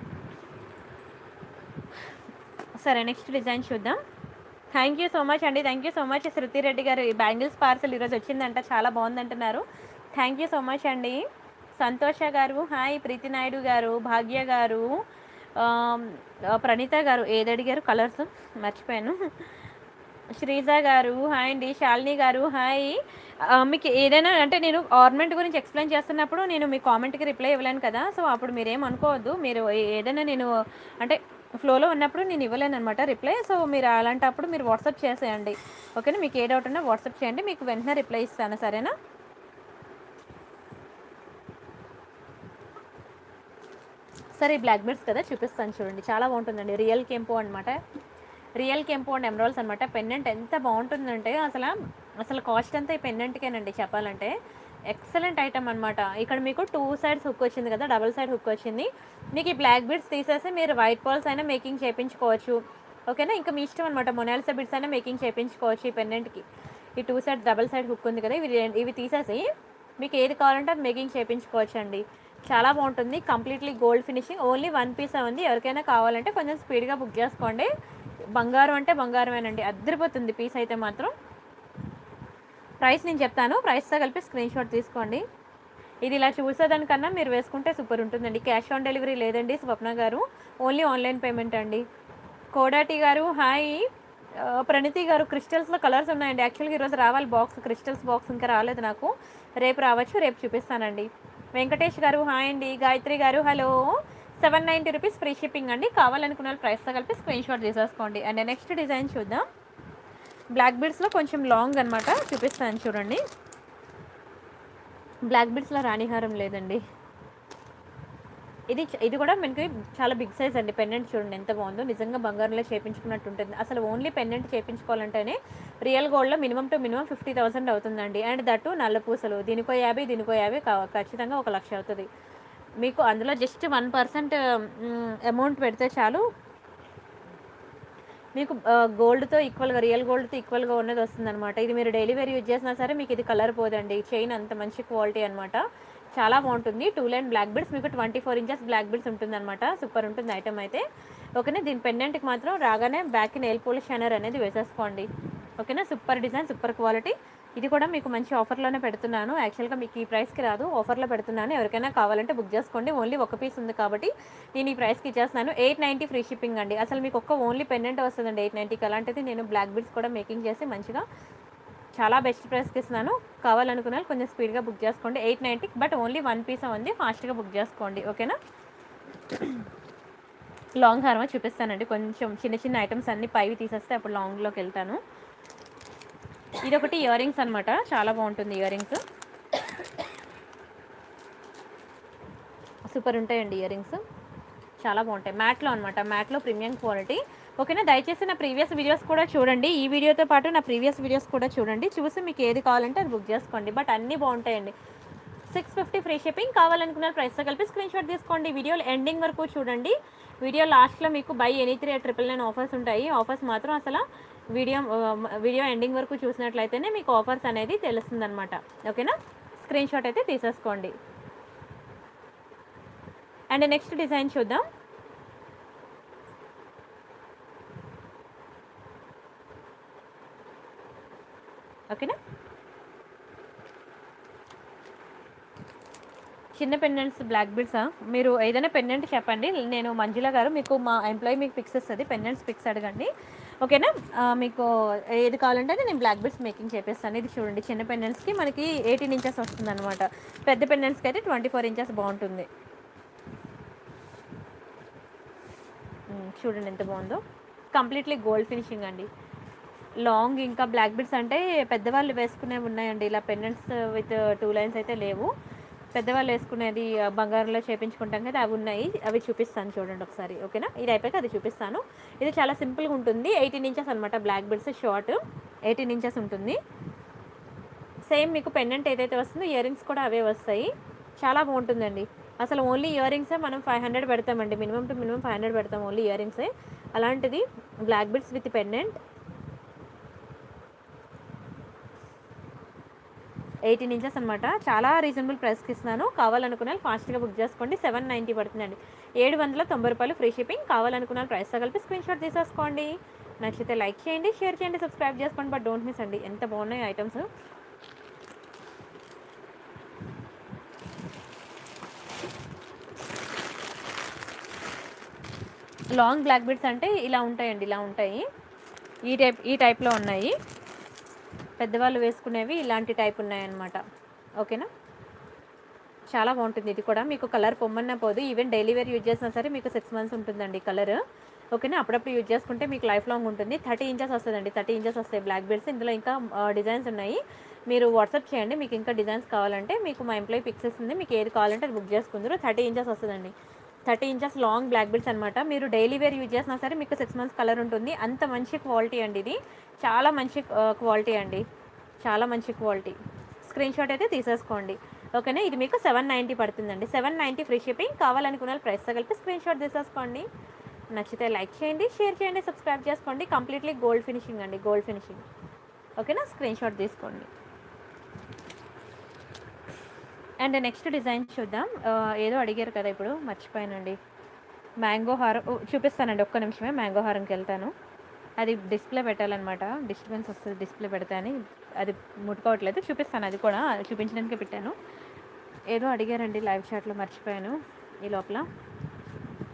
సరే నెక్స్ట్ డిజైన్ చూద్దాం థ్యాంక్ యూ సో మచ్ అండి thank you so much Shruti Reddy గారు ఈ బ్యాంగిల్స్ పార్సల్ ఈరోజు వచ్చిందంట చాలా బాగుందంటున్నారు థ్యాంక్ యూ సో మచ్ అండి సంతోష గారు హాయ్ ప్రీతి నాయుడు గారు భాగ్య గారు ఆమ్, ఆ, ప్రణీత గారు ఏది అడిగారు కలర్స్ మర్చిపోయాను శ్రీజ గారు హాయ్ అండి శాలిని గారు హాయ్ ఆ, మీకు ఏదైనా అంటే నేను ఆర్నమెంట్ గురించి ఎక్స్ప్లెయిన్ చేస్తున్నప్పుడు నేను మీ కామెంట్కి రిప్లై ఇవ్వలేను కదా సో అప్పుడు మీరేం అనుకోవద్దు మీరు ఏ- ఏదైనా నేను అంటే ఫ్లోలో ఉన్నప్పుడు నేను ఇవ్వలేను అనమాట రిప్లై సో మీరు అలాంటప్పుడు మీరు వాట్సాప్ చేసేయండి ఓకేనా మీకు ఏ డౌట్ ఉన్నా వాట్సాప్ చేయండి మీకు వెంటనే రిప్లై ఇస్తాను సరేనా సరే ఈ బ్లాక్ బెడ్స్ కదా చూపిస్తాను చూడండి చాలా బాగుంటుందండి రియల్ కెంపో అనమాట రియల్ కెంపో అండ్ ఎమరాల్స్ అనమాట పెండెంట్ ఎంత బాగుంటుందంటే అసలు అసలు కాస్ట్ అంతా ఈ పెండెంట్కేనండి చెప్పాలంటే ఎక్సలెంట్ ఐటమ్ అనమాట ఇక్కడ మీకు టూ సైడ్స్ హుక్ వచ్చింది కదా డబుల్ సైడ్ హుక్ వచ్చింది మీకు ఈ బ్లాక్ బీడ్స్ తీసేసి మీరు వైట్ పాల్స్ అయినా మేకింగ్ చేయించుకోవచ్చు ఓకేనా ఇంకా మీ ఇష్టం అనమాట మొనాలిసా బిడ్స్ అయినా మేకింగ్ చేయించుకోవచ్చు ఈ పెండెంట్కి ఈ two side double side hook ఉంది కదా ఇవి రెండు- ఇవి తీసేసి మీకు ఏది కావాలంటే అది మేకింగ్ చేయించుకోవచ్చు అండి చాలా బాగుంటుంది completely gold finishing only one piece ఉంది ఎవరికైనా కావాలంటే కొంచెం స్పీడ్గా బుక్ చేసుకోండి బంగారం అంటే బంగారమేనండి అద్దరిపోతుంది పీస్ అయితే మాత్రం ప్రైస్ నేను చెప్తాను ప్రైస్తో కలిపి స్క్రీన్ షాట్ తీసుకోండి ఇది ఇలా చూసేదానికన్నా మీరు వేసుకుంటే సూపర్ ఉంటుందండి క్యాష్ ఆన్ డెలివరీ లేదండి స్వప్న గారు ఓన్లీ ఆన్లైన్ పేమెంట్ అండి కోడాటి గారు హాయ్ ఆ, ప్రణితి గారు క్రిస్టల్స్లో కలర్స్ ఉన్నాయండి యాక్చువల్గా ఈరోజు రావాలి బాక్స్ క్రిస్టల్స్ బాక్స్ ఇంకా రాలేదు నాకు రేపు రావచ్చు రేపు చూపిస్తానండి వెంకటేష్ గారు హాయ్ అండి గాయత్రి గారు hello seven ninety rupees free shipping అండి కావాలనుకున్న వాళ్ళు ప్రైస్తో కలిపి స్క్రీన్ షాట్ తీసేసుకోండి అండ్ నెక్స్ట్ డిజైన్ చూద్దాం బ్లాక్ బీడ్స్లో కొంచెం లాంగ్ అనమాట చూపిస్తాను చూడండి బ్లాక్ బీడ్స్లో రాణిహారం లేదండి ఇది చ- ఇది కూడా మనకి చాలా బిగ్ సైజ్ అండి పెండెంట్ చూడండి ఎంత బాగుందో నిజంగా బంగారంలో చేపించుకున్నట్టు ఉంటుంది అసలు ఓన్లీ పెండెంట్ చేపించుకోవాలంటేనే రియల్ గోల్డ్లో minimum to minimum fifty thousand అవుతుందండి అండ్ దట్టు నల్ల పూసలు దీనికో యాభై దీనికో యాభై కా- ఖచ్చితంగా ఒక లక్ష అవుతుంది మీకు అందులో జస్ట్ వన్ పర్సెంట్ అమౌంట్ పెడితే చాలు మీకు గోల్డ్తో ఈక్వల్గా రియల్ గోల్డ్తో ఈక్వల్గా ఉన్నది వస్తుందన్నమాట ఇది మీరు డైలీ వేర్ యూజ్ చేసినా సరే మీకు ఇది కలర్ పోదండి చైన్ అంత మంచి క్వాలిటీ అనమాట చాలా బాగుంటుంది టూ లైన్ బ్లాక్ బిడ్స్ మీకు twenty four inches black beads ఉంటుందన్నమాట సూపర్ ఉంటుంది ఐటమ్ అయితే ఓకేనా దీని పెండెంట్కి మాత్రం రాగానే బ్యాక్ నెయిల్ పోలిష్ షైనర్ అనేది వేసేసుకోండి ఓకేనా సూపర్ డిజైన్ సూపర్ క్వాలిటీ ఇది కూడా మీకు మంచి ఆఫర్లోనే పెడుతున్నాను యాక్చువల్గా మీకు ఈ ప్రైస్కి రాదు ఆఫర్లో పెడుతున్నాను ఎవరికైనా కావాలంటే బుక్ చేసుకోండి ఓన్లీ ఒక పీస్ ఉంది కాబట్టి నేను ఈ ప్రైస్కి ఇచ్చేస్తున్నాను ఎయిట్ నైంటీ ఫ్రీ షిప్పింగ్ అండి అసలు మీకు ఒక్క ఓన్లీ పెండెంట్ వస్తుందండి ఎయిట్ నైంటీకి అలాంటిది నేను బ్లాక్ బిడ్స్ కూడా మేకింగ్ చేసి మంచిగా చాలా బెస్ట్ ప్రైస్కి ఇస్తున్నాను కావాలనుకున్న వాళ్ళు కొంచెం స్పీడ్గా బుక్ చేసుకోండి ఎయిట్ నైంటీకి బట్ ఓన్లీ వన్ పీస్ ఉంది ఫాస్ట్గా బుక్ చేసుకోండి ఓకేనా లాంగ్ హార్మ చూపిస్తానండి కొంచెం చిన్న చిన్న ఐటమ్స్ అన్ని పైవి తీసేస్తే అప్పుడు లాంగ్లోకి వెళ్తాను ఇది ఒకటి ఇయర్ రింగ్స్ అనమాట చాలా బాగుంటుంది ఇయర్ రింగ్స్ సూపర్ ఉంటాయండి ఇయర్ రింగ్స్ చాలా బాగుంటాయి మ్యాట్లో అనమాట మ్యాట్లో ప్రీమియం క్వాలిటీ ఓకేనా దయచేసి నా ప్రీవియస్ వీడియోస్ కూడా చూడండి ఈ వీడియోతో పాటు నా ప్రీవియస్ వీడియోస్ కూడా చూడండి చూసి మీకు ఏది కావాలంటే అది బుక్ చేసుకోండి బట్ అన్నీ బాగుంటాయండి సిక్స్ ఫిఫ్టీ ఫ్రీ షిప్పింగ్ కావాలనుకున్న ప్రైస్తో కలిపి స్క్రీన్ షాట్ తీసుకోండి వీడియో ఎండింగ్ వరకు చూడండి వీడియో లాస్ట్లో మీకు buy any three triple nine offers ఉంటాయి ఆఫర్స్ మాత్రం అసలు వీడియో వీడియో ఎండింగ్ వరకు చూసినట్లయితేనే మీకు ఆఫర్స్ అనేది తెలుస్తుంది అనమాట ఓకేనా స్క్రీన్ షాట్ అయితే తీసేసుకోండి అండ్ నెక్స్ట్ డిజైన్ చూద్దాం ఓకేనా చిన్న పెండెంట్స్ బ్లాక్ బిడ్సా మీరు ఏదైనా పెండెంట్ చెప్పండి నేను మంజుల గారు మీకు మా ఎంప్లాయీ మీకు పిక్స్ ఇస్తుంది పెండెంట్స్ పిక్స్ అడగండి ఓకేనా ఆ, మీకు ఏది కావాలంటే అది నేను బ్లాక్ బిడ్స్ మేకింగ్ చేపిస్తాను ఇది చూడండి చిన్న పెండెంట్స్కి మనకి ఎయిటీన్ ఇంచెస్ వస్తుంది అనమాట పెద్ద పెండెంట్స్కి అయితే ట్వంటీ ఫోర్ ఇంచెస్ బాగుంటుంది ఉమ్, చూడండి ఎంత బాగుందో కంప్లీట్లీ గోల్డ్ ఫినిషింగ్ అండి లాంగ్ ఇంకా బ్లాక్ బిడ్స్ అంటే పెద్దవాళ్ళు వేసుకునేవి ఉన్నాయండి ఇలా పెండెంట్స్ విత్ టూ లైన్స్ అయితే లేవు పెద్దవాళ్ళు వేసుకునేది ఆ, బంగారంలో చేపించుకుంటాం కదా అవి ఉన్నాయి అవి చూపిస్తాను చూడండి ఒకసారి ఓకేనా ఇది అయిపోయాక అది చూపిస్తాను ఇది చాలా సింపుల్గా ఉంటుంది ఎయిటీన్ ఇంచెస్ అనమాట black beads short eighteen inches ఉంటుంది సేమ్ మీకు పెండెంట్ ఏదైతే వస్తుందో ఇయర్ రింగ్స్ కూడా అవే వస్తాయి చాలా బాగుంటుందండి అసలు ఓన్లీ ఇయర్ రింగ్సే మనం ఫైవ్ హండ్రెడ్ పెడతామండి minimum to minimum five hundred పెడతాం ఓన్లీ ఇయర్ రింగ్సే అలాంటిది black beads with pendant eighteen inches అనమాట చాలా రీజనబుల్ ప్రైస్కి ఇస్తున్నాను కావాలనుకున్న వాళ్ళు ఫాస్ట్గా బుక్ చేసుకోండి సెవెన్ నైంటీ పడుతుందండి ఏడు వందల తొంభై రూపాయలు ఫ్రీ షిప్పింగ్ కావాలనుకున్న వాళ్ళు ప్రైస్తో కలిపి స్క్రీన్ షాట్ తీసేసుకోండి నచ్చితే లైక్ చేయండి షేర్ చేయండి సబ్స్క్రైబ్ చేసుకోండి బట్ డోంట్ మిస్ అండి ఎంత బాగున్నాయి ఐటమ్స్ లాంగ్ బ్లాక్ బిడ్స్ అంటే ఇలా ఉంటాయండి ఇలా ఉంటాయి ఈ టైప్ ఈ టైప్లో ఉన్నాయి పెద్దవాళ్ళు వేసుకునేవి ఇలాంటి టైప్ ఉన్నాయన్నమాట ఓకేనా చాలా బాగుంటుంది ఇది కూడా మీకు కలర్ పొమ్మన్నా పోదు ఈవెన్ డైలీ వేర్ యూజ్ చేసినా సరే మీకు సిక్స్ మంత్స్ ఉంటుందండి కలర్ ఓకేనా అప్పుడప్పుడు యూజ్ చేసుకుంటే మీకు లైఫ్ లాంగ్ ఉంటుంది థర్టీ ఇంచెస్ వస్తుందండి థర్టీ ఇంచెస్ వస్తాయి బ్లాక్ బెడ్స్ ఇందులో ఇంకా డిజైన్స్ ఉన్నాయి మీరు వాట్సాప్ చేయండి మీకు ఇంకా డిజైన్స్ కావాలంటే మీకు మా ఎంప్లాయీ పిక్స్ ఇస్తుంది మీకు ఏది కావాలంటే అది బుక్ చేసుకుందరు థర్టీ ఇంచెస్ వస్తుందండి thirty inches long black beads అనమాట మీరు డైలీ వేర్ యూజ్ చేసినా సరే మీకు సిక్స్ మంత్స్ కలర్ ఉంటుంది అంత మంచి క్వాలిటీ అండి ఇది చాలా మంచి క్వాలిటీ అండి చాలా మంచి క్వాలిటీ స్క్రీన్ షాట్ అయితే తీసేసుకోండి ఓకేనా ఇది మీకు సెవెన్ నైంటీ పడుతుందండి సెవెన్ నైంటీ ఫ్రీ షిప్పింగ్ కావాలనుకున్న వాళ్ళు ప్రైస్తో కలిపి స్క్రీన్ షాట్ తీసేసుకోండి నచ్చితే లైక్ చేయండి షేర్ చేయండి సబ్స్క్రైబ్ చేసుకోండి కంప్లీట్లీ గోల్డ్ ఫినిషింగ్ అండి గోల్డ్ ఫినిషింగ్ ఓకేనా స్క్రీన్ షాట్ తీసుకోండి అండ్ నెక్స్ట్ డిజైన్ చూద్దాం ఆ, ఏదో అడిగారు కదా ఇప్పుడు మర్చిపోయానండి మ్యాంగో హారం ఓ, చూపిస్తానండి ఒక్క నిమిషమే మ్యాంగో హారంకి వెళ్తాను అది డిస్ప్లే పెట్టాలన్నమాట డిస్టర్బెన్స్ వస్తుంది డిస్ప్లే పెడితే అని అది ముట్టుకోవట్లేదు చూపిస్తాను అది కూడా చూపించడానికి పెట్టాను ఏదో అడిగారండి లైవ్ చాట్లో మర్చిపోయాను ఈ లోపల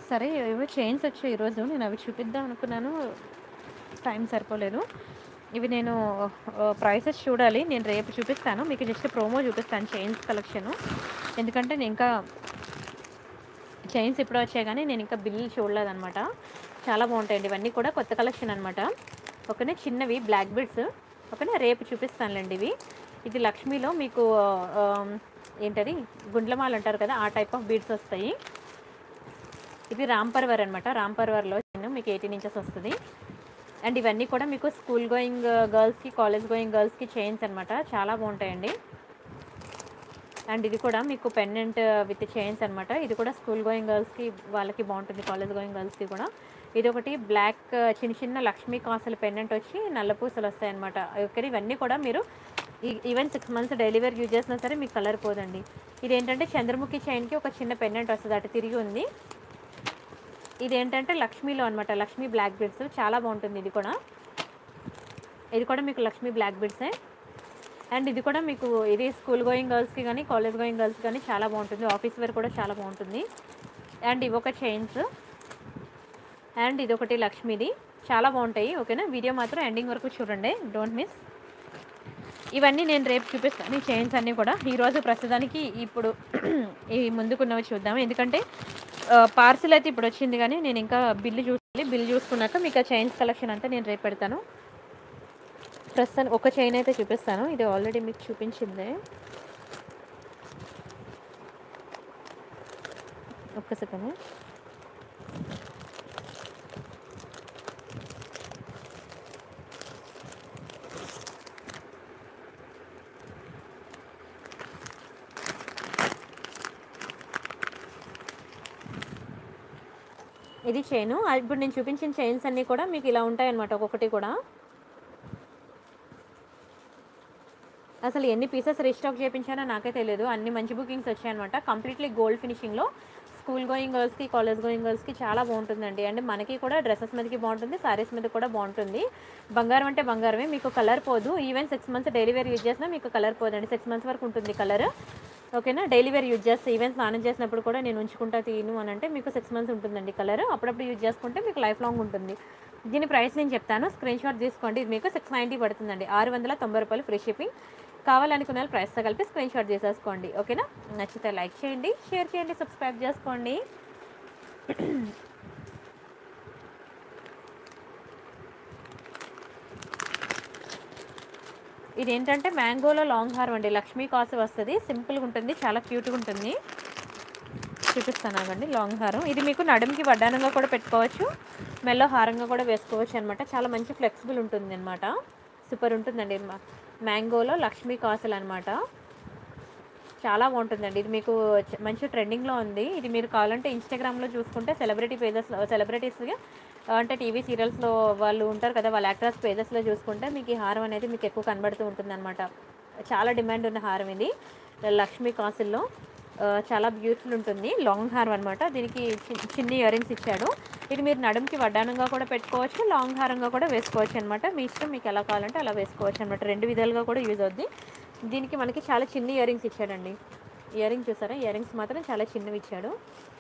సరే ఏవో చైన్స్ వచ్చాయి ఈరోజు నేను అవి చూపిద్దాం అనుకున్నాను టైం సరిపోలేదు ఇవి నేను ప్రైసెస్ చూడాలి నేను రేపు చూపిస్తాను మీకు జస్ట్ ప్రోమో చూపిస్తాను చైన్స్ కలెక్షన్ ఎందుకంటే నేను ఇంకా చైన్స్ ఇప్పుడు వచ్చాయి కానీ నేను ఇంకా బిల్లు చూడలేదన్నమాట చాలా బాగుంటాయండి ఇవన్నీ కూడా కొత్త కలెక్షన్ అనమాట ఒకనే చిన్నవి బ్లాక్ బిడ్స్ ఒకనే రేపు చూపిస్తానులేండి ఇవి ఇది లక్ష్మీలో మీకు ఆ, ఏంటది గుండ్లమాల అంటారు కదా ఆ టైప్ ఆఫ్ బీడ్స్ వస్తాయి ఇది రాంపర్వర్ అనమాట రాంపర్వర్లో చిన్న మీకు ఎయిటీన్ ఇంచెస్ వస్తుంది అండ్ ఇవన్నీ కూడా మీకు స్కూల్ గోయింగ్ గర్ల్స్కి కాలేజ్ గోయింగ్ గర్ల్స్కి చైన్స్ అనమాట చాలా బాగుంటాయండి అండ్ ఇది కూడా మీకు పెండెంట్ విత్ చైన్స్ అనమాట ఇది కూడా స్కూల్ గోయింగ్ గర్ల్స్కి వాళ్ళకి బాగుంటుంది కాలేజ్ గోయింగ్ గర్ల్స్కి కూడా ఇది ఒకటి బ్లాక్ చిన్న చిన్న లక్ష్మీ కాసుల పెండెంట్ వచ్చి నల్ల పూసలు వస్తాయి అనమాట ఓకే ఇవన్నీ కూడా మీరు even six months delivery use చేసినా సరే మీకు కలర్ పోదండి ఇది ఏంటంటే చంద్రముఖి చైన్కి ఒక చిన్న పెండెంట్ వస్తుంది అటు తిరిగి ఉంది ఇది ఏంటంటే లక్ష్మీలో అనమాట లక్ష్మీ బ్లాక్ బిడ్స్ చాలా బాగుంటుంది ఇది కూడా ఇది కూడా మీకు లక్ష్మీ బ్లాక్ బిడ్సే అండ్ ఇది కూడా మీకు ఇది స్కూల్ గోయింగ్ గర్ల్స్కి కానీ కాలేజ్ గోయింగ్ గర్ల్స్కి కానీ చాలా బాగుంటుంది ఆఫీస్ వేర్ కూడా చాలా బాగుంటుంది అండ్ ఇవి ఒక చైన్స్ అండ్ ఇది ఒకటి లక్ష్మీది చాలా బాగుంటాయి ఓకేనా వీడియో మాత్రం ఎండింగ్ వరకు చూడండి డోంట్ మిస్ ఇవన్నీ నేను రేపు చూపిస్తాను ఈ చైన్స్ అన్నీ కూడా ఈరోజు ప్రస్తుతానికి ఇప్పుడు ఈ ముందుకున్నవి చూద్దాం ఎందుకంటే పార్సిల్ అయితే ఇప్పుడు వచ్చింది కానీ నేను ఇంకా బిల్లు చూసి బిల్లు చూసుకున్నాక మీకు ఆ చైన్స్ కలెక్షన్ అంతా నేను రేపు పెడతాను ప్రస్తుతం ఒక చైన్ అయితే చూపిస్తాను ఇది ఆల్రెడీ మీకు చూపించిందే ఒక్క సెకండ్ ఇది చైను ఇప్పుడు నేను చూపించిన చైన్స్ అన్నీ కూడా మీకు ఇలా ఉంటాయి అన్నమాట ఒక్కొక్కటి కూడా అసలు ఎన్ని పీసెస్ రీస్టాక్ చేయించానో నాకే తెలియదు అన్ని మంచి బుకింగ్స్ వచ్చాయన్నమాట కంప్లీట్లీ గోల్డ్ ఫినిషింగ్లో స్కూల్ గోయింగ్ గర్ల్స్కి కాలేజ్ గోయింగ్ గర్ల్స్కి చాలా బాగుంటుందండి అండ్ మనకి కూడా డ్రెస్సెస్ మీదకి బాగుంటుంది సారీస్ మీద కూడా బాగుంటుంది బంగారం అంటే బంగారమే మీకు కలర్ పోదు even six months daily wear use చేసినా మీకు కలర్ పోదండి సిక్స్ మంత్స్ వరకు ఉంటుంది కలర్ ఓకేనా డైలీ వేర్ యూజ్ చేస్తే ఈవెన్ స్నానం చేసినప్పుడు కూడా నేను ఉంచుకుంటా తీను అని అంటే మీకు సిక్స్ మంత్స్ ఉంటుందండి కలర్ అప్పుడప్పుడు యూజ్ చేసుకుంటే మీకు లైఫ్ లాంగ్ ఉంటుంది దీని ప్రైస్ నేను చెప్తాను స్క్రీన్ షాట్ తీసుకోండి ఇది మీకు సిక్స్ నైంటీ పడుతుందండి ఆరు వందల తొంభై రూపాయలు ఫ్రీ షిప్పింగ్ కావాలనుకున్న వాళ్ళు ప్రైస్తో కలిపి స్క్రీన్ షాట్ చేసేసుకోండి ఓకేనా నచ్చితే లైక్ చేయండి షేర్ చేయండి సబ్స్క్రైబ్ చేసుకోండి ఇది ఏంటంటే మ్యాంగోలో లాంగ్ హారం అండి లక్ష్మీ కాసు వస్తుంది సింపుల్గా ఉంటుంది చాలా క్యూట్గా ఉంటుంది చూపిస్తాను ఆగండి లాంగ్ హారం ఇది మీకు నడుముకి వడ్డానంగా కూడా పెట్టుకోవచ్చు మెల్లో హారంగా కూడా వేసుకోవచ్చు అనమాట చాలా మంచి ఫ్లెక్సిబుల్ ఉంటుంది అనమాట సూపర్ ఉంటుందండి ఇది మా- మ్యాంగోలో లక్ష్మీ కాసులు అనమాట చాలా బాగుంటుందండి ఇది మీకు చ- మంచి ట్రెండింగ్లో ఉంది ఇది మీరు కావాలంటే ఇన్స్టాగ్రామ్లో చూసుకుంటే సెలబ్రిటీ పేజెస్లో సెలబ్రిటీస్గా అంటే టీవీ సీరియల్స్లో వాళ్ళు ఉంటారు కదా వాళ్ళ యాక్టర్స్ పేజెస్లో చూసుకుంటే మీకు ఈ హారం అనేది మీకు ఎక్కువ కనబడుతూ ఉంటుంది చాలా డిమాండ్ ఉన్న హారం ఇది లక్ష్మీ కాసుల్లో ఆ, చాలా బ్యూటిఫుల్ ఉంటుంది లాంగ్ హారం అనమాట దీనికి చి- చిన్న ఇయర్ రింగ్స్ ఇచ్చాడు ఇది మీరు నడుముకి వడ్డానంగా కూడా పెట్టుకోవచ్చు లాంగ్ హారంగా కూడా వేసుకోవచ్చు అనమాట మీ ఇష్టం మీకు ఎలా కావాలంటే అలా వేసుకోవచ్చు అనమాట రెండు విధాలుగా కూడా యూజ్ అవుద్ది దీనికి మనకి చాలా చిన్న ఇయర్ రింగ్స్ ఇచ్చాడండి ఇయర్ రింగ్స్ చూసారా ఇయర్ రింగ్స్ మాత్రం చాలా చిన్నవి ఇచ్చాడు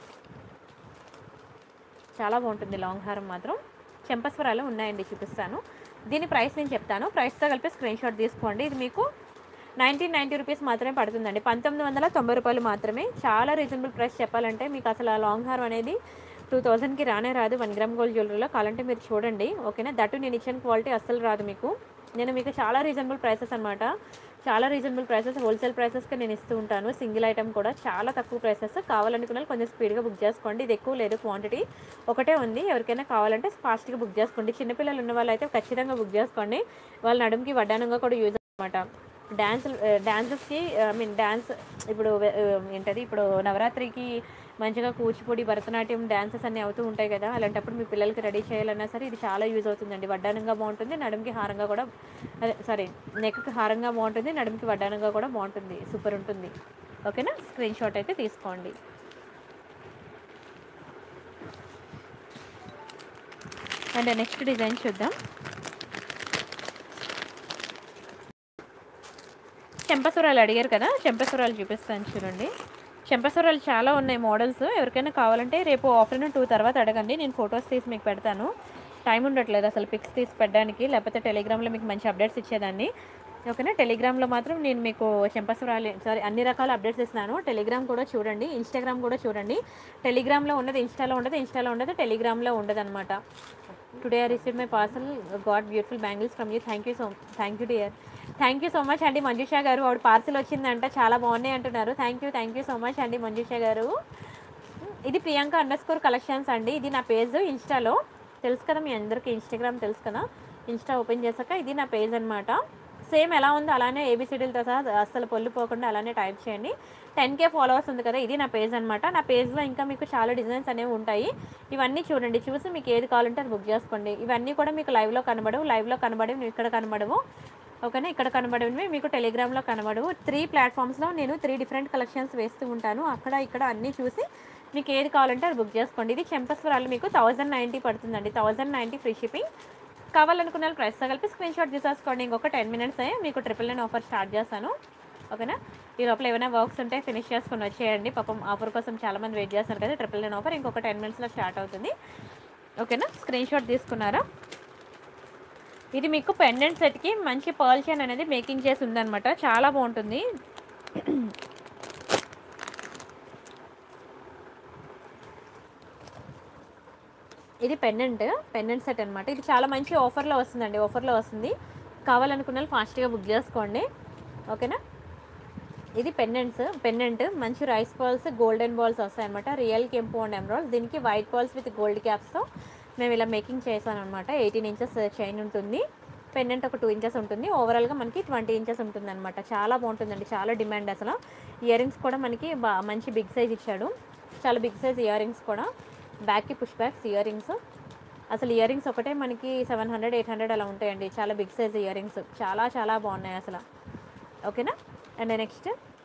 చాలా బాగుంటుంది లాంగ్ హారం మాత్రం చెంపస్వరాలు ఉన్నాయండి చూపిస్తాను దీని ప్రైస్ నేను చెప్తాను ప్రైస్తో కలిపి స్క్రీన్ షాట్ తీసుకోండి ఇది మీకు నైన్టీన్ నైంటీ రూపీస్ మాత్రమే పడుతుందండి పంతొమ్మిది వందల తొంభై రూపాయలు మాత్రమే చాలా రీజనబుల్ ప్రైస్ చెప్పాలంటే మీకు అసలు ఆ లాంగ్ హారం అనేది టూ థౌజండ్కి రానే రాదు వన్ గ్రామ్ గోల్డ్ జ్యువెలరీలో కావాలంటే మీరు చూడండి ఓకేనా దట్టు నేను ఇచ్చిన క్వాలిటీ అస్సలు రాదు మీకు నేను మీకు చాలా రీజనబుల్ ప్రైసెస్ అనమాట చాలా రీజనబుల్ ప్రైసెస్ హోల్సేల్ ప్రైసెస్కి నేను ఇస్తూ ఉంటాను సింగిల్ ఐటమ్ కూడా చాలా తక్కువ ప్రైసెస్ కావాలనుకున్న వాళ్ళు కొంచెం స్పీడ్గా బుక్ చేసుకోండి ఇది ఎక్కువ లేదు క్వాంటిటీ ఒకటే ఉంది ఎవరికైనా కావాలంటే ఫాస్ట్గా బుక్ చేసుకోండి చిన్నపిల్లలు ఉన్న వాళ్ళు అయితే ఖచ్చితంగా బుక్ చేసుకోండి వాళ్ళ నడుముకి వడ్డానంగా కూడా యూజ్ అనమాట డ్యాన్స్ డ్యాన్సెస్కి ఐ మీన్ డ్యాన్స్ ఇప్పుడు వె- ఏంటది ఇప్పుడు నవరాత్రికి మంచిగా కూచిపూడి భరతనాట్యం డ్యాన్సెస్ అన్నీ అవుతూ ఉంటాయి కదా అలాంటప్పుడు మీ పిల్లలకి రెడీ చేయాలన్నా సరే ఇది చాలా యూజ్ అవుతుందండి వడ్డానంగా బాగుంటుంది నడుముకి హారంగా కూడా అదే సారీ నెక్కి హారంగా బాగుంటుంది నడుముకి వడ్డానంగా కూడా బాగుంటుంది సూపర్ ఉంటుంది ఓకేనా స్క్రీన్ షాట్ అయితే తీసుకోండి అండ్ నెక్స్ట్ డిజైన్ చూద్దాం చెంపసురాలు అడిగారు కదా చెంపసురాలు చూపిస్తాను చూడండి చెంపసూరాలు చాలా ఉన్నాయి మోడల్స్ ఎవరికైనా కావాలంటే రేపు ఆఫ్టర్నూన్ టూ తర్వాత అడగండి నేను ఫొటోస్ తీసి మీకు పెడతాను టైం ఉండట్లేదు అసలు పిక్స్ తీసి పెట్టడానికి లేకపోతే టెలిగ్రామ్లో మీకు మంచి అప్డేట్స్ ఇచ్చేదాన్ని ఓకేనా టెలిగ్రామ్లో మాత్రం నేను మీకు చెంపసూరాలు సారీ అన్ని రకాల అప్డేట్స్ ఇస్తున్నాను టెలిగ్రామ్ కూడా చూడండి ఇన్స్టాగ్రామ్ కూడా చూడండి టెలిగ్రామ్లో ఉన్నది ఇన్స్టాలో ఉండదు ఇన్స్టాలో ఉండదు టెలిగ్రామ్లో ఉండదు అనమాట today I receive my parcel god beautiful bangles from you thank you so thank you dear thank you so much అండి మంజుష గారు ఆవిడ పార్సల్ వచ్చిందంట చాలా బాగున్నాయి అంటున్నారు thank you thank you so much అండి మంజుష గారు ఇది ప్రియాంక అండర్ స్కోర్ కలెక్షన్స్ అండి ఇది నా పేజ్ ఇన్స్టాలో తెలుసు కదా మీ అందరికీ ఇన్స్టాగ్రామ్ తెలుసు కదా ఇన్స్టా ఓపెన్ చేశాక ఇది నా పేజ్ అనమాట సేమ్ ఎలా ఉందో అలానే ఏబిసిడీలతో సహా అస్సలు పొల్లిపోకుండా అలానే టైప్ చేయండి టెన్ కే ఫాలోవర్స్ ఉంది కదా ఇది నా పేజ్ అనమాట నా పేజ్లో ఇంకా మీకు చాలా డిజైన్స్ అనేవి ఉంటాయి ఇవన్నీ చూడండి చూసి మీకు ఏది కావాలంటే అది బుక్ చేసుకోండి ఇవన్నీ కూడా మీకు లైవ్లో కనబడవు లైవ్లో కనబడవు ఇక్కడ కనబడవు ఓకేనా ఇక్కడ కనబడేవి మీకు టెలిగ్రామ్లో కనబడవు త్రీ ప్లాట్ఫామ్స్లో నేను త్రీ డిఫరెంట్ కలెక్షన్స్ వేస్తూ ఉంటాను అక్కడ ఇక్కడ అన్నీ చూసి మీకు ఏది కావాలంటే అది బుక్ చేసుకోండి ఇది చెంపస్వరాలు మీకు థౌజండ్ నైంటీ పడుతుందండి థౌజండ్ నైంటీ ఫ్రీ షిప్పింగ్ కావాలనుకున్న వాళ్ళు ప్రైస్తో కలిపి స్క్రీన్ షాట్ తీసేసుకోండి ఇంకొక టెన్ మినిట్స్ మీకు ట్రిపుల్ నైన్ ఆఫర్ స్టార్ట్ చేస్తాను ఓకేనా ఈ లోపల ఏమైనా వర్క్స్ ఉంటే ఫినిష్ చేసుకొని వచ్చేయండి పాపం ఆఫర్ కోసం చాలామంది వెయిట్ చేస్తారు కదా ట్రిపుల్ నైన్ ఆఫర్ ఇంకొక టెన్ మినిట్స్లో స్టార్ట్ అవుతుంది ఓకేనా స్క్రీన్ షాట్ తీసుకున్నారా ఇది మీకు పెండెంట్ సెట్కి మంచి పర్ల్ చైన్ అనేది మేకింగ్ చేసి ఉందన్నమాట చాలా బాగుంటుంది ఇది పెండెంట్ పెండెంట్ సెట్ అనమాట ఇది చాలా మంచి ఆఫర్లో వస్తుందండి ఆఫర్లో వస్తుంది కావాలనుకున్న వాళ్ళు ఫాస్ట్గా బుక్ చేసుకోండి ఓకేనా ఇది పెండెంట్స్ పెండెంట్ మంచి రైస్ బాల్స్ గోల్డెన్ బాల్స్ వస్తాయన్నమాట రియల్ కెంపు అండ్ ఎమరాల్డ్ దీనికి వైట్ బాల్స్ విత్ గోల్డ్ క్యాప్స్తో మేము ఇలా మేకింగ్ చేసాను అనమాట ఎయిటీన్ ఇంచెస్ చైన్ ఉంటుంది పెండెంట్ ఒక టూ ఇంచెస్ ఉంటుంది ఓవరాల్గా మనకి ట్వంటీ ఇంచెస్ ఉంటుంది అనమాట చాలా బాగుంటుందండి చాలా డిమాండ్ అసలు ఇయర్ రింగ్స్ కూడా మనకి బా మంచి బిగ్ సైజ్ ఇచ్చాడు చాలా బిగ్ సైజ్ ఇయర్ రింగ్స్ కూడా బ్యాక్కి పుష్ బ్యాక్స్ ఇయర్ రింగ్స్ అసలు ఇయర్ రింగ్స్ ఒకటే మనకి సెవెన్ హండ్రెడ్ ఎయిట్ హండ్రెడ్ అలా ఉంటాయండి చాలా బిగ్ సైజ్ ఇయర్ రింగ్స్ చాలా చాలా బాగున్నాయి అసలు ఓకేనా అండ్ నెక్స్ట్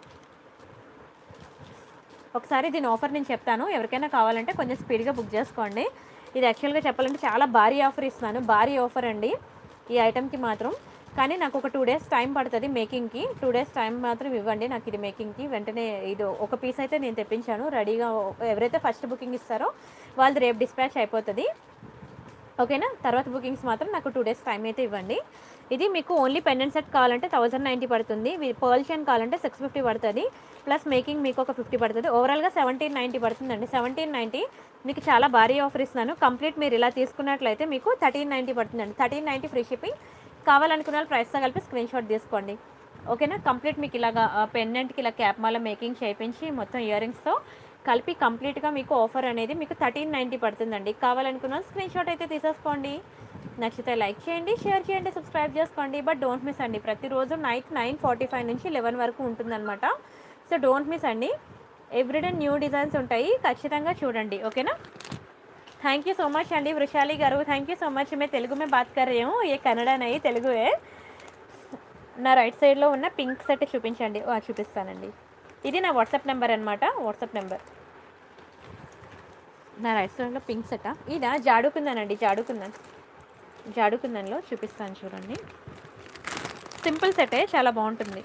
ఒకసారి దీని ఆఫర్ నేను చెప్తాను ఎవరికైనా కావాలంటే కొంచెం స్పీడ్గా బుక్ చేసుకోండి ఇది యాక్చువల్గా చెప్పాలంటే చాలా భారీ ఆఫర్ ఇస్తున్నాను భారీ ఆఫర్ అండి ఈ ఐటెంకి మాత్రం కానీ నాకు ఒక టూ డేస్ టైం పడుతుంది మేకింగ్కి టూ డేస్ టైం మాత్రం ఇవ్వండి నాకు ఇది మేకింగ్కి వెంటనే ఇది ఒక పీస్ అయితే నేను తెప్పించాను రెడీగా ఎవరైతే ఫస్ట్ బుకింగ్ ఇస్తారో వాళ్ళది రేపు డిస్పాచ్ అయిపోతుంది ఓకేనా తర్వాత బుకింగ్స్ మాత్రం నాకు టూ డేస్ టైం అయితే ఇవ్వండి ఇది మీకు ఓన్లీ పెండెంట్ సెట్ కావాలంటే థౌసండ్ నైంటీ పడుతుంది పర్ల్ చైన్ కావాలంటే సిక్స్ ఫిఫ్టీ పడుతుంది ప్లస్ మేకింగ్ మీకు ఒక ఫిఫ్టీ పడుతుంది ఓవరాల్గా సెవెంటీన్ నైంటీ పడుతుందండి సెవెంటీన్ నైంటీ మీకు చాలా భారీ ఆఫర్ ఇస్తున్నాను కంప్లీట్ మీరు ఇలా తీసుకున్నట్లయితే మీకు థర్టీన్ నైంటీ పడుతుందండి థర్టీన్ నైంటీ ఫ్రీ షిప్పింగ్ కావాలనుకున్న వాళ్ళు ప్రైస్తో కలిపి స్క్రీన్ షాట్ తీసుకోండి ఓకేనా కంప్లీట్ మీకు ఇలాగా పెండెంట్కి ఇలా క్యాప్ మాల మేకింగ్ చేయించి మొత్తం ఇయర్ రింగ్స్తో కలిపి కంప్లీట్గా మీకు ఆఫర్ అనేది మీకు థర్టీన్ నైంటీ పడుతుందండి కావాలనుకున్న స్క్రీన్ షాట్ అయితే తీసేసుకోండి నచ్చితే లైక్ చేయండి షేర్ చేయండి సబ్స్క్రైబ్ చేసుకోండి బట్ డోంట్ మిస్ అండి ప్రతిరోజు నైట్ నైన్ ఫార్టీ ఫైవ్ నుంచి లెవెన్ వరకు ఉంటుందన్నమాట సో డోంట్ మిస్ అండి ఎవ్రీడే న్యూ డిజైన్స్ ఉంటాయి ఖచ్చితంగా చూడండి ఓకేనా थैंक यू सो मच అండి వృషాలి గారు థ్యాంక్ యూ సో మచ్ मैं తెలుగు में बात कर रही हूँ ये కన్నడ नहीं తెలుగు है నా రైట్ సైడ్లో ఉన్న పింక్ సెట్ చూపించండి ఆ, చూపిస్తానండి ఇది నా వాట్సాప్ నెంబర్ అనమాట వాట్సాప్ నెంబర్ నా రైట్ సైడ్లో పింక్ సెట్ ఇదా జాడుకుందానండి జాడుకుందాన్ జాడుకుందాన్లో చూపిస్తాను చూడండి సింపుల్ సెటే చాలా బాగుంటుంది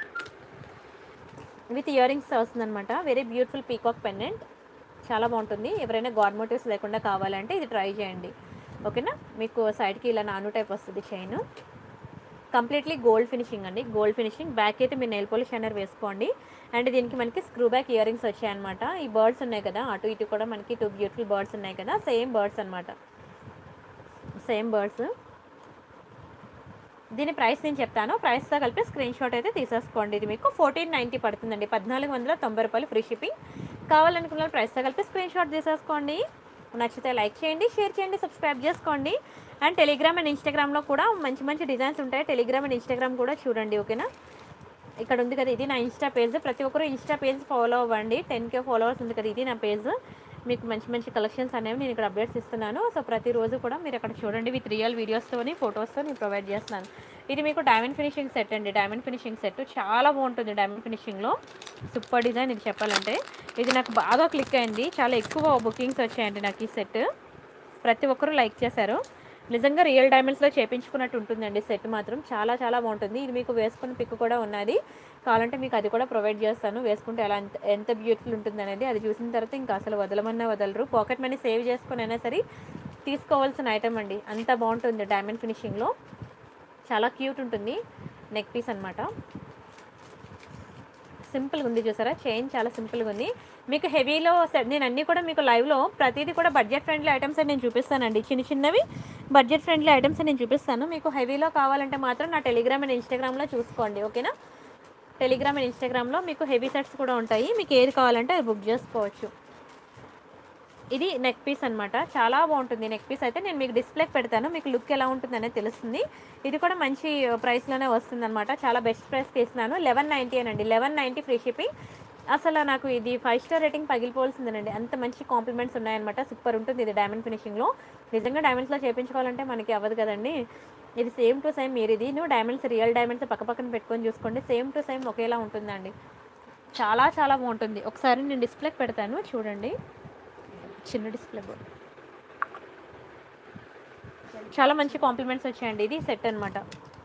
విత్ ఇయర్ రింగ్స్ వస్తుందన్నమాట వెరీ బ్యూటిఫుల్ పీకాక్ పెండెంట్ చాలా బాగుంటుంది ఎవరైనా గాడ్ మోటివ్స్ లేకుండా కావాలంటే ఇది ట్రై చేయండి ఓకేనా మీకు సైడ్కి ఇలా నాను టైప్ వస్తుంది చైన్ కంప్లీట్లీ గోల్డ్ ఫినిషింగ్ అండి గోల్డ్ ఫినిషింగ్ బ్యాక్ అయితే మీరు నెయిల్ పాలిష్ షైనర్ వేసుకోండి అండ్ దీనికి మనకి స్క్రూ బ్యాక్ ఇయర్ రింగ్స్ వచ్చాయన్నమాట ఈ బర్డ్స్ ఉన్నాయి కదా అటు ఇటు కూడా మనకి టూ బ్యూటిఫుల్ బర్డ్స్ ఉన్నాయి కదా సేమ్ బర్డ్స్ అనమాట సేమ్ బర్డ్స్ దీని ప్రైస్ నేను చెప్తాను ప్రైస్తో కలిపి స్క్రీన్ షాట్ అయితే తీసేసుకోండి ఇది మీకు ఫోర్టీన్ నైంటీ పడుతుందండి పద్నాలుగు వందల తొంభై రూపాయలు ఫ్రీ షిప్పింగ్ కావాలనుకున్న వాళ్ళు ప్రైస్తో కలిపి స్క్రీన్ షాట్ తీసేసుకోండి నచ్చితే లైక్ చేయండి షేర్ చేయండి సబ్స్క్రైబ్ చేసుకోండి అండ్ టెలిగ్రామ్ అండ్ ఇన్స్టాగ్రామ్లో కూడా మంచి మంచి డిజైన్స్ ఉంటాయి టెలిగ్రామ్ అండ్ ఇన్స్టాగ్రామ్ కూడా చూడండి ఓకేనా ఇక్కడ ఉంది కదా ఇది నా ఇన్స్టా పేజ్ ప్రతి ఒక్కరు ఇన్స్టా పేజ్ ఫాలో అవ్వండి టెన్ కే ఫాలోవర్స్ ఉంది కదా ఇది నా పేజ్ మీకు మంచి మంచి కలెక్షన్స్ అనేవి నేను ఇక్కడ అప్డేట్స్ ఇస్తున్నాను సో ప్రతిరోజు కూడా మీరు అక్కడ చూడండి విత్ రియల్ వీడియోస్తోని ఫొటోస్తో నేను ప్రొవైడ్ చేస్తున్నాను ఇది మీకు డైమండ్ ఫినిషింగ్ సెట్ అండి డైమండ్ ఫినిషింగ్ సెట్ చాలా బాగుంటుంది డైమండ్ ఫినిషింగ్లో సూపర్ డిజైన్ ఇది చెప్పాలంటే ఇది నాకు బాగా క్లిక్ అయింది చాలా ఎక్కువ బుకింగ్స్ వచ్చాయండి నాకు ఈ సెట్ ప్రతి ఒక్కరూ లైక్ చేశారు నిజంగా రియల్ డైమండ్స్లో చేపించుకున్నట్టు ఉంటుందండి సెట్ మాత్రం చాలా చాలా బాగుంటుంది ఇది మీకు వేసుకున్న పిక్ కూడా ఉన్నది కావాలంటే మీకు అది కూడా ప్రొవైడ్ చేస్తాను వేసుకుంటే ఎలా ఎంత ఎంత బ్యూటిఫుల్ ఉంటుంది అనేది అది చూసిన తర్వాత ఇంకా అసలు వదలమన్నా వదలరు పాకెట్ మనీ సేవ్ చేసుకుని అయినా సరే తీసుకోవాల్సిన ఐటమ్ అండి అంత బాగుంటుంది డైమండ్ ఫినిషింగ్లో చాలా క్యూట్ ఉంటుంది నెక్ పీస్ అనమాట సింపుల్గా ఉంది చూసారా చైన్ చాలా సింపుల్గా ఉంది మీకు హెవీలో సెట్ నేను అన్నీ కూడా మీకు లైవ్లో ప్రతిదీ కూడా బడ్జెట్ ఫ్రెండ్లీ ఐటమ్స్ నేను చూపిస్తానండి చిన్న చిన్నవి బడ్జెట్ ఫ్రెండ్లీ ఐటమ్స్ నేను చూపిస్తాను మీకు హెవీలో కావాలంటే మాత్రం నా టెలిగ్రామ్ అండ్ ఇన్స్టాగ్రామ్లో చూసుకోండి ఓకేనా టెలిగ్రామ్ అండ్ ఇన్స్టాగ్రామ్లో మీకు హెవీ సెట్స్ కూడా ఉంటాయి మీకు ఏది కావాలంటే అది బుక్ చేసుకోవచ్చు ఇది నెక్ పీస్ అనమాట చాలా బాగుంటుంది నెక్ పీస్ అయితే నేను మీకు డిస్ప్లేకి పెడతాను మీకు లుక్ ఎలా ఉంటుంది అనేది తెలుస్తుంది ఇది కూడా మంచి ప్రైస్లోనే వస్తుంది అనమాట చాలా బెస్ట్ ప్రైస్కి ఇస్తున్నాను లెవెన్ నైంటీ అనండి లెవెన్ నైంటీ ఫ్రీ షిప్పింగ్ అసలు నాకు ఇది ఫైవ్ స్టార్ రేటింగ్ పగిలిపోవాల్సిందేనండి అంత మంచి కాంప్లిమెంట్స్ ఉన్నాయన్నమాట సూపర్ ఉంటుంది ఇది డైమండ్ ఫినిషింగ్లో నిజంగా డైమండ్స్లో చేయించుకోవాలంటే మనకి అవ్వదు కదండి ఇది సేమ్ టు సేమ్ మీరు ఇది నువ్వు డైమండ్స్ రియల్ డైమండ్స్ పక్క పక్కన పెట్టుకొని చూసుకోండి సేమ్ టు సేమ్ ఒకేలా ఉంటుందండి చాలా చాలా బాగుంటుంది ఒకసారి నేను డిస్ప్లేకి పెడతాను చూడండి చిన్న డిస్ప్లే బోర్డ్ చాలా మంచి కాంప్లిమెంట్స్ వచ్చాయండి ఇది సెట్ అనమాట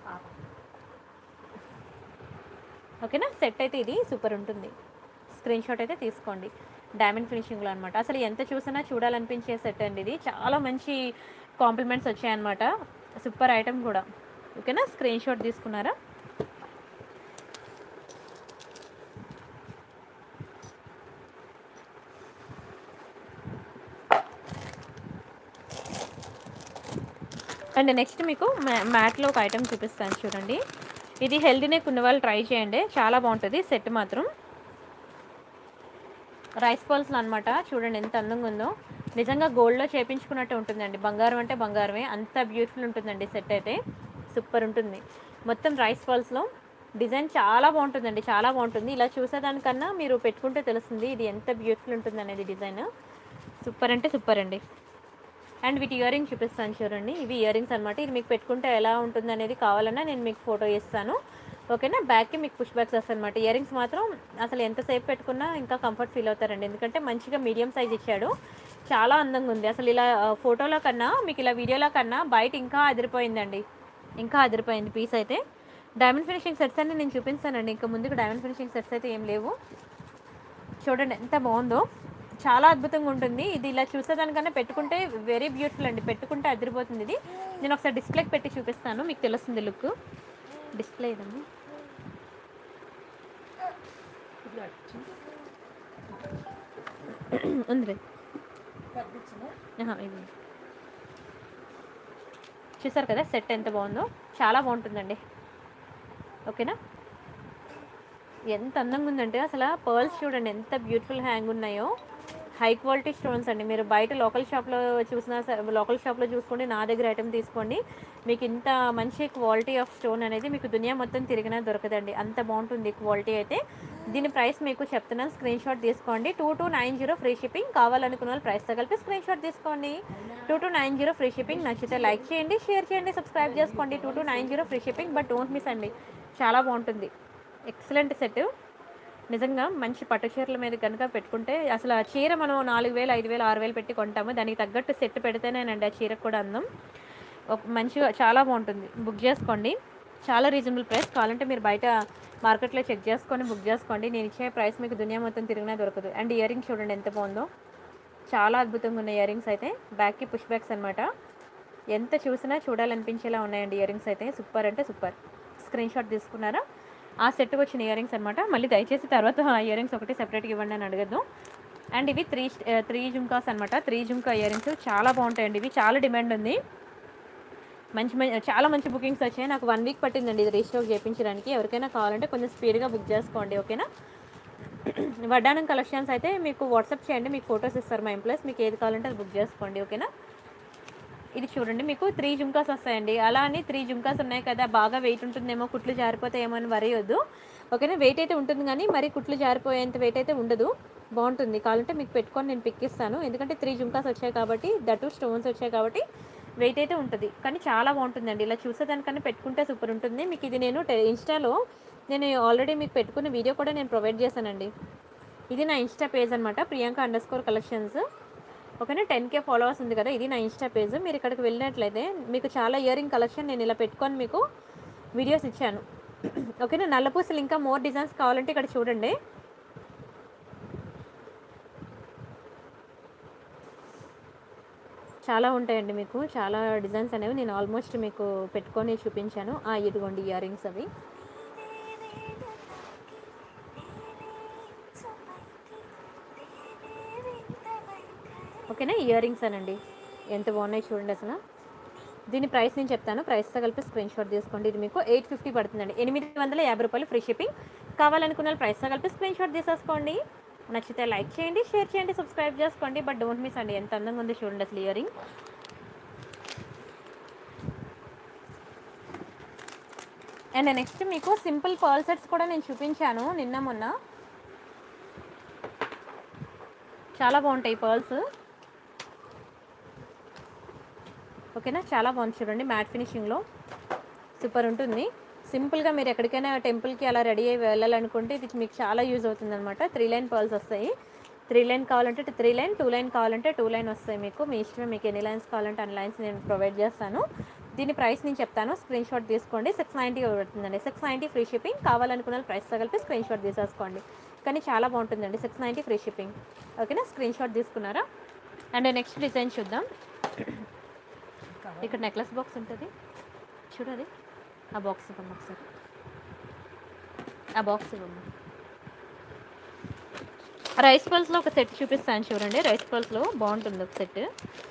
ఓకేనా సెట్ అయితే ఇది సూపర్ ఉంటుంది స్క్రీన్ షాట్ అయితే తీసుకోండి డైమండ్ ఫినిషింగ్లో అనమాట అసలు ఎంత చూసినా చూడాలనిపించే సెట్ అండి ఇది చాలా మంచి కాంప్లిమెంట్స్ వచ్చాయన్నమాట సూపర్ ఐటమ్ కూడా ఓకేనా స్క్రీన్ షాట్ తీసుకున్నారా అండ్ నెక్స్ట్ మీకు మ్యా- మ్యాట్లో ఒక ఐటమ్ చూపిస్తాను చూడండి ఇది హెల్దీ నెక్ ఉన్న వాళ్ళు ట్రై చేయండి చాలా బాగుంటుంది సెట్ మాత్రం రైస్ పల్స్లో అనమాట చూడండి ఎంత అందంగా ఉందో నిజంగా గోల్డ్లో చేపించుకున్నట్టు ఉంటుందండి బంగారం అంటే బంగారమే అంత బ్యూటిఫుల్ ఉంటుందండి సెట్ అయితే సూపర్ ఉంటుంది మొత్తం రైస్ పల్స్లో డిజైన్ చాలా బాగుంటుందండి చాలా బాగుంటుంది ఇలా చూసేదానికన్నా మీరు పెట్టుకుంటే తెలుస్తుంది ఇది ఎంత బ్యూటిఫుల్ ఉంటుంది అనేది డిజైన్ సూపర్ అంటే సూపర్ అండి అండ్ వీటి ఇయర్ రింగ్ చూపిస్తాను చూడండి ఇవి ఇయర్ రింగ్స్ అనమాట ఇది మీకు పెట్టుకుంటే ఎలా ఉంటుంది అనేది కావాలన్నా నేను మీకు ఫోటో ఇస్తాను ఓకేనా బ్యాక్కి మీకు పుష్ బ్యాక్స్ వస్తాయి అనమాట ఇయర్ రింగ్స్ మాత్రం అసలు ఎంతసేపు పెట్టుకున్నా ఇంకా కంఫర్ట్ ఫీల్ అవుతారండి ఎందుకంటే మంచిగా మీడియం సైజ్ ఇచ్చాడు చాలా అందంగా ఉంది అసలు ఇలా ఆ, ఫోటోలో కన్నా మీకు ఇలా వీడియోలో కన్నా బయట ఇంకా అదిరిపోయిందండి ఇంకా అదిరిపోయింది పీస్ అయితే డైమండ్ ఫినిషింగ్ సెట్స్ అన్ని నేను చూపిస్తానండి ఇంకా ముందుకు డైమండ్ ఫినిషింగ్ సెట్స్ అయితే ఏం లేవు చూడండి ఎంత బాగుందో చాలా అద్భుతంగా ఉంటుంది ఇది ఇలా చూసేదానికన్నా పెట్టుకుంటే వెరీ బ్యూటిఫుల్ అండి పెట్టుకుంటే అదిరిపోతుంది ఇది నేను ఒకసారి డిస్ప్లేకి పెట్టి చూపిస్తాను మీకు తెలుస్తుంది లుక్ డిస్ప్లే ఇదండి ఉంది ఆహా, ఇది చూసారు కదా సెట్ ఎంత బాగుందో చాలా బాగుంటుందండి ఓకేనా ఎంత అందంగా ఉందంటే అసలు పర్ల్స్ చూడండి ఎంత బ్యూటిఫుల్ హ్యాంగ్ ఉన్నాయో హై క్వాలిటీ స్టోన్స్ అండి మీరు బయట లోకల్ షాప్లో చూసినా సరే లోకల్ షాప్లో చూసుకోండి నా దగ్గర ఐటమ్ తీసుకోండి మీకు ఇంత మంచి క్వాలిటీ ఆఫ్ స్టోన్ అనేది మీకు దునియా మొత్తం తిరిగినా దొరకదండి అంత బాగుంటుంది క్వాలిటీ అయితే దీని ప్రైస్ మీకు చెప్తున్నాను స్క్రీన్ షాట్ తీసుకోండి two two nine zero free shipping కావాలనుకున్న వాళ్ళు ప్రైస్తో కలిపి స్క్రీన్ షాట్ తీసుకోండి two two nine zero free shipping నచ్చితే లైక్ చేయండి షేర్ చేయండి సబ్స్క్రైబ్ చేసుకోండి two two nine zero free shipping but don't miss అండి చాలా బాగుంటుంది ఎక్సలెంట్ సెట్ నిజంగా మంచి పట్టు చీరల మీద కనుక పెట్టుకుంటే అసలు ఆ చీర మనం నాలుగు వేలు ఐదు వేలు ఆరు వేలు పెట్టి కొంటాము దానికి తగ్గట్టు సెట్ పెడితేనేనండి ఆ చీరకు కూడా అందం ఒక మంచిగా చాలా బాగుంటుంది బుక్ చేసుకోండి చాలా రీజనబుల్ ప్రైస్ కావాలంటే మీరు బయట మార్కెట్లో చెక్ చేసుకొని బుక్ చేసుకోండి నేను ఇచ్చే ప్రైస్ మీకు దునియా మొత్తం తిరిగినా దొరకదు అండ్ ఇయర్ రింగ్స్ చూడండి ఎంత బాగుందో చాలా అద్భుతంగా ఉన్నాయి ఇయర్ రింగ్స్ అయితే బ్యాక్కి పుష్ బ్యాక్స్ అనమాట ఎంత చూసినా చూడాలనిపించేలా ఉన్నాయండి ఇయర్ రింగ్స్ అయితే సూపర్ అంటే సూపర్ స్క్రీన్ షాట్ తీసుకున్నారా ఆ సెట్కి వచ్చిన ఇయర్ రింగ్స్ అనమాట మళ్ళీ దయచేసి తర్వాత ఆ ఇయర్ రింగ్స్ ఒకటి సెపరేట్గా ఇవ్వండి అని అడగద్దు అండ్ ఇవి త్రీ త్రీ జుంకాస్ అనమాట త్రీ జుంకా ఇయర్ రింగ్స్ చాలా బాగుంటాయండి ఇవి చాలా డిమాండ్ ఉంది మంచి మంచి చాలా మంచి బుకింగ్స్ వచ్చాయి నాకు వన్ వీక్ పట్టిందండి ఇది రీస్టాక్ చేయించడానికి ఎవరికైనా కావాలంటే కొంచెం స్పీడ్గా బుక్ చేసుకోండి ఓకేనా వడ్డానం కలెక్షన్స్ అయితే మీకు వాట్సాప్ చేయండి మీకు ఫొటోస్ ఇస్తారు మా ఎంప్లాయీస్ మీకు ఏది కావాలంటే అది బుక్ చేసుకోండి ఓకేనా ఇది చూడండి మీకు త్రీ జుంకాస్ వస్తాయండి అలా అని త్రీ జుంకాస్ ఉన్నాయి కదా బాగా వెయిట్ ఉంటుందేమో కుట్లు జారిపోతాయేమో అని వరి వద్దు ఓకేనా వెయిట్ అయితే ఉంటుంది కానీ మరి కుట్లు జారిపోయేంత వెయిట్ అయితే ఉండదు బాగుంటుంది కావాలంటే మీకు పెట్టుకొని నేను పిక్ ఇస్తాను ఎందుకంటే త్రీ జుంకాస్ వచ్చాయి కాబట్టి దట్టు స్టోన్స్ వచ్చాయి కాబట్టి వెయిట్ అయితే ఉంటుంది కానీ చాలా బాగుంటుందండి ఇలా చూసేదానికన్నా పెట్టుకుంటే సూపర్ ఉంటుంది మీకు ఇది నేను టె- ఇన్స్టాలో నేను ఆల్రెడీ మీకు పెట్టుకున్న వీడియో కూడా నేను ప్రొవైడ్ చేశానండి ఇది నా ఇన్స్టా పేజ్ అనమాట ప్రియాంక అండర్ స్కోర్ కలెక్షన్స్ ఓకేనా టెన్ కే ఫాలోవర్స్ ఉంది కదా ఇది నా ఇన్స్టా పేజ్ మీరు ఇక్కడికి వెళ్ళినట్లయితే మీకు చాలా ఇయర్ రింగ్ కలెక్షన్ నేను ఇలా పెట్టుకొని మీకు వీడియోస్ ఇచ్చాను ఓకేనా నల్లపూసలు ఇంకా మోర్ డిజైన్స్ కావాలంటే ఇక్కడ చూడండి చాలా ఉంటాయండి మీకు చాలా డిజైన్స్ అనేవి నేను ఆల్మోస్ట్ మీకు పెట్టుకొని చూపించాను ఆ ఇదిగోండి ఇయర్ రింగ్స్ అవి ఓకేనా ఇయర్ రింగ్స్ అనండి ఎంత బాగున్నాయి చూడండి అసలు దీని ప్రైస్ నేను చెప్తాను ప్రైస్తో కలిపి స్క్రీన్ షాట్ తీసుకోండి ఇది మీకు ఎయిట్ ఫిఫ్టీ పడుతుందండి ఎనిమిది వందల యాభై రూపాయలు ఫ్రీ షిప్పింగ్ కావాలనుకున్న వాళ్ళు ప్రైస్తో కలిపి స్క్రీన్ షాట్ తీసేసుకోండి నచ్చితే లైక్ చేయండి షేర్ చేయండి సబ్స్క్రైబ్ చేసుకోండి బట్ డోంట్ మిస్ అండి ఎంత అందంగా ఉంది చూడండి అసలు ఇయర్ రింగ్ అండ్ నెక్స్ట్ మీకు సింపుల్ పర్ల్ సెట్స్ కూడా నేను చూపించాను నిన్న మొన్న చాలా బాగుంటాయి పర్ల్స్ ఓకేనా చాలా బాగుంది చూడండి మ్యాట్ ఫినిషింగ్లో సూపర్ ఉంటుంది సింపుల్గా మీరు ఎక్కడికైనా టెంపుల్కి అలా రెడీ అయ్యి వెళ్ళాలనుకుంటే ఇది మీకు చాలా యూజ్ అవుతుంది అనమాట త్రీ లైన్ పర్ల్స్ వస్తాయి త్రీ లైన్ కావాలంటే త్రీ లైన్ టూ లైన్ కావాలంటే టూ లైన్ వస్తాయి మీకు మీ ఇష్టమే మీకు ఎన్ని లైన్స్ కావాలంటే అన్ని లైన్స్ నేను ప్రొవైడ్ చేస్తాను దీని ప్రైస్ నేను చెప్తాను స్క్రీన్ షాట్ తీసుకోండి సిక్స్ నైంటీ పడుతుందండి సిక్స్ నైంటీ ఫ్రీ షిప్పింగ్ కావాలనుకున్న ప్రైస్ తగిలిపి స్క్రీన్ షాట్ తీసేసుకోండి కానీ చాలా బాగుంటుందండి సిక్స్ నైంటీ ఫ్రీ షిప్పింగ్ ఓకేనా స్క్రీన్ షాట్ తీసుకున్నారా అండ్ నెక్స్ట్ డిజైన్ చూద్దాం ఇక్కడ నెక్లెస్ బాక్స్ ఉంటుంది చూడది ఆ బాక్స్ ఇవ్వమ్మ ఒకసారి ఆ బాక్స్ ఇవ్వమ్మ రైస్ పల్స్లో ఒక సెట్ చూపిస్తాను చూడండి రైస్ పల్స్లో బాగుంటుంది ఒక సెట్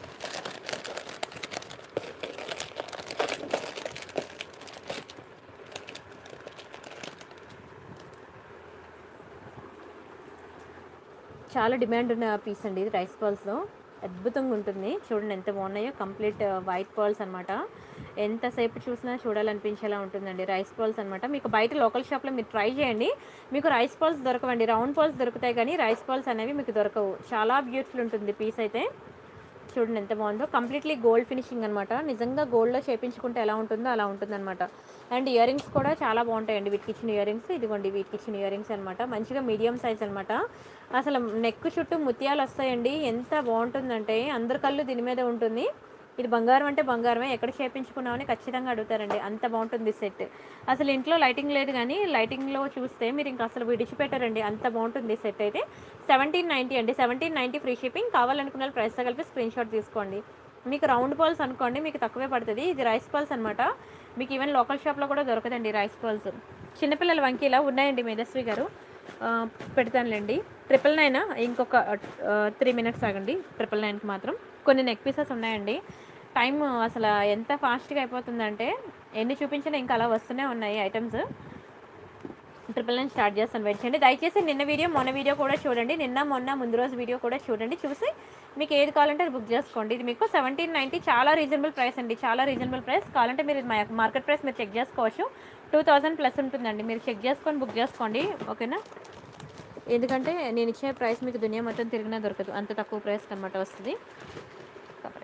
చాలా డిమాండ్ ఉన్న పీస్ అండి ఇది రైస్ పర్ల్స్లో అద్భుతంగా ఉంటుంది చూడండి ఎంత బాగున్నాయో కంప్లీట్ వైట్ పర్ల్స్ అనమాట ఎంతసేపు చూసినా చూడాలనిపించేలా ఉంటుందండి రైస్ పర్ల్స్ అనమాట మీకు బయట లోకల్ షాప్లో మీరు ట్రై చేయండి మీకు రైస్ పర్ల్స్ దొరకవండి రౌండ్ పర్ల్స్ దొరుకుతాయి కానీ రైస్ పర్ల్స్ అనేవి మీకు దొరకవు చాలా బ్యూటిఫుల్ ఉంటుంది పీస్ అయితే చూడండి ఎంత బాగుందో కంప్లీట్లీ గోల్డ్ ఫినిషింగ్ అనమాట నిజంగా గోల్డ్లో చేపించుకుంటే ఎలా ఉంటుందో అలా ఉంటుందన్నమాట అండ్ ఇయర్ రింగ్స్ కూడా చాలా బాగుంటాయండి వీటికి ఇచ్చిన ఇయర్ రింగ్స్ ఇదిగోండి వీటికి ఇచ్చిన ఇయర్ రింగ్స్ అనమాట మంచిగా మీడియం సైజ్ అనమాట అసలు నెక్ చుట్టూ ముత్యాలు వస్తాయండి ఎంత బాగుంటుందంటే అందరి కళ్ళు దీని మీద ఉంటుంది ఇది బంగారం అంటే బంగారమే ఎక్కడ చేపించుకున్నామని ఖచ్చితంగా అడుగుతారండి అంత బాగుంటుంది సెట్ అసలు ఇంట్లో లైటింగ్ లేదు కానీ లైటింగ్లో చూస్తే మీరు ఇంకా అసలు విడిచిపెట్టారండి అంత బాగుంటుంది సెట్ అయితే సెవెంటీన్ నైంటీ అండి సెవెంటీన్ నైంటీ ఫ్రీ షిప్పింగ్ కావాలనుకున్న వాళ్ళు ప్రైస్తో కలిపి స్క్రీన్ షాట్ తీసుకోండి మీకు రౌండ్ పర్ల్స్ అనుకోండి మీకు తక్కువే పడుతుంది ఇది రైస్ పర్ల్స్ అనమాట మీకు ఈవెన్ లోకల్ షాప్లో కూడా దొరకదండి రైస్ పర్ల్స్ చిన్నపిల్లల వంకీలా ఉన్నాయండి మేధస్వి గారు ఆ, పెడతానులేండి ట్రిపుల్ నైన్ ఇంకొక త్రీ మినిట్స్ ఆగండి ట్రిపుల్ నైన్కి మాత్రం కొన్ని నెక్ పీసెస్ ఉన్నాయండి టైం అసలు ఎంత ఫాస్ట్గా అయిపోతుందంటే ఎన్ని చూపించినా ఇంకా అలా వస్తూనే ఉన్నాయి ఐటమ్స్ ట్రిపుల్ నైన్ స్టార్ట్ చేస్తాను వెయిట్ చేయండి దయచేసి నిన్న వీడియో మొన్న వీడియో కూడా చూడండి నిన్న మొన్న ముందు రోజు వీడియో కూడా చూడండి చూసి మీకు ఏది కావాలంటే అది బుక్ చేసుకోండి ఇది మీకు సెవెంటీన్ నైంటీ చాలా రీజనబుల్ ప్రైస్ అండి చాలా రీజనబుల్ ప్రైస్ కావాలంటే మీరు మార్కెట్ ప్రైస్ మీరు చెక్ చేసుకోవచ్చు టూ థౌజండ్ ప్లస్ ఉంటుందండి మీరు చెక్ చేసుకొని బుక్ చేసుకోండి ఓకేనా ఎందుకంటే నేను ఇచ్చే ప్రైస్ మీకు దునియా మొత్తం తిరిగినా దొరకదు అంత తక్కువ ప్రైస్ అనమాట వస్తుంది కాబట్టి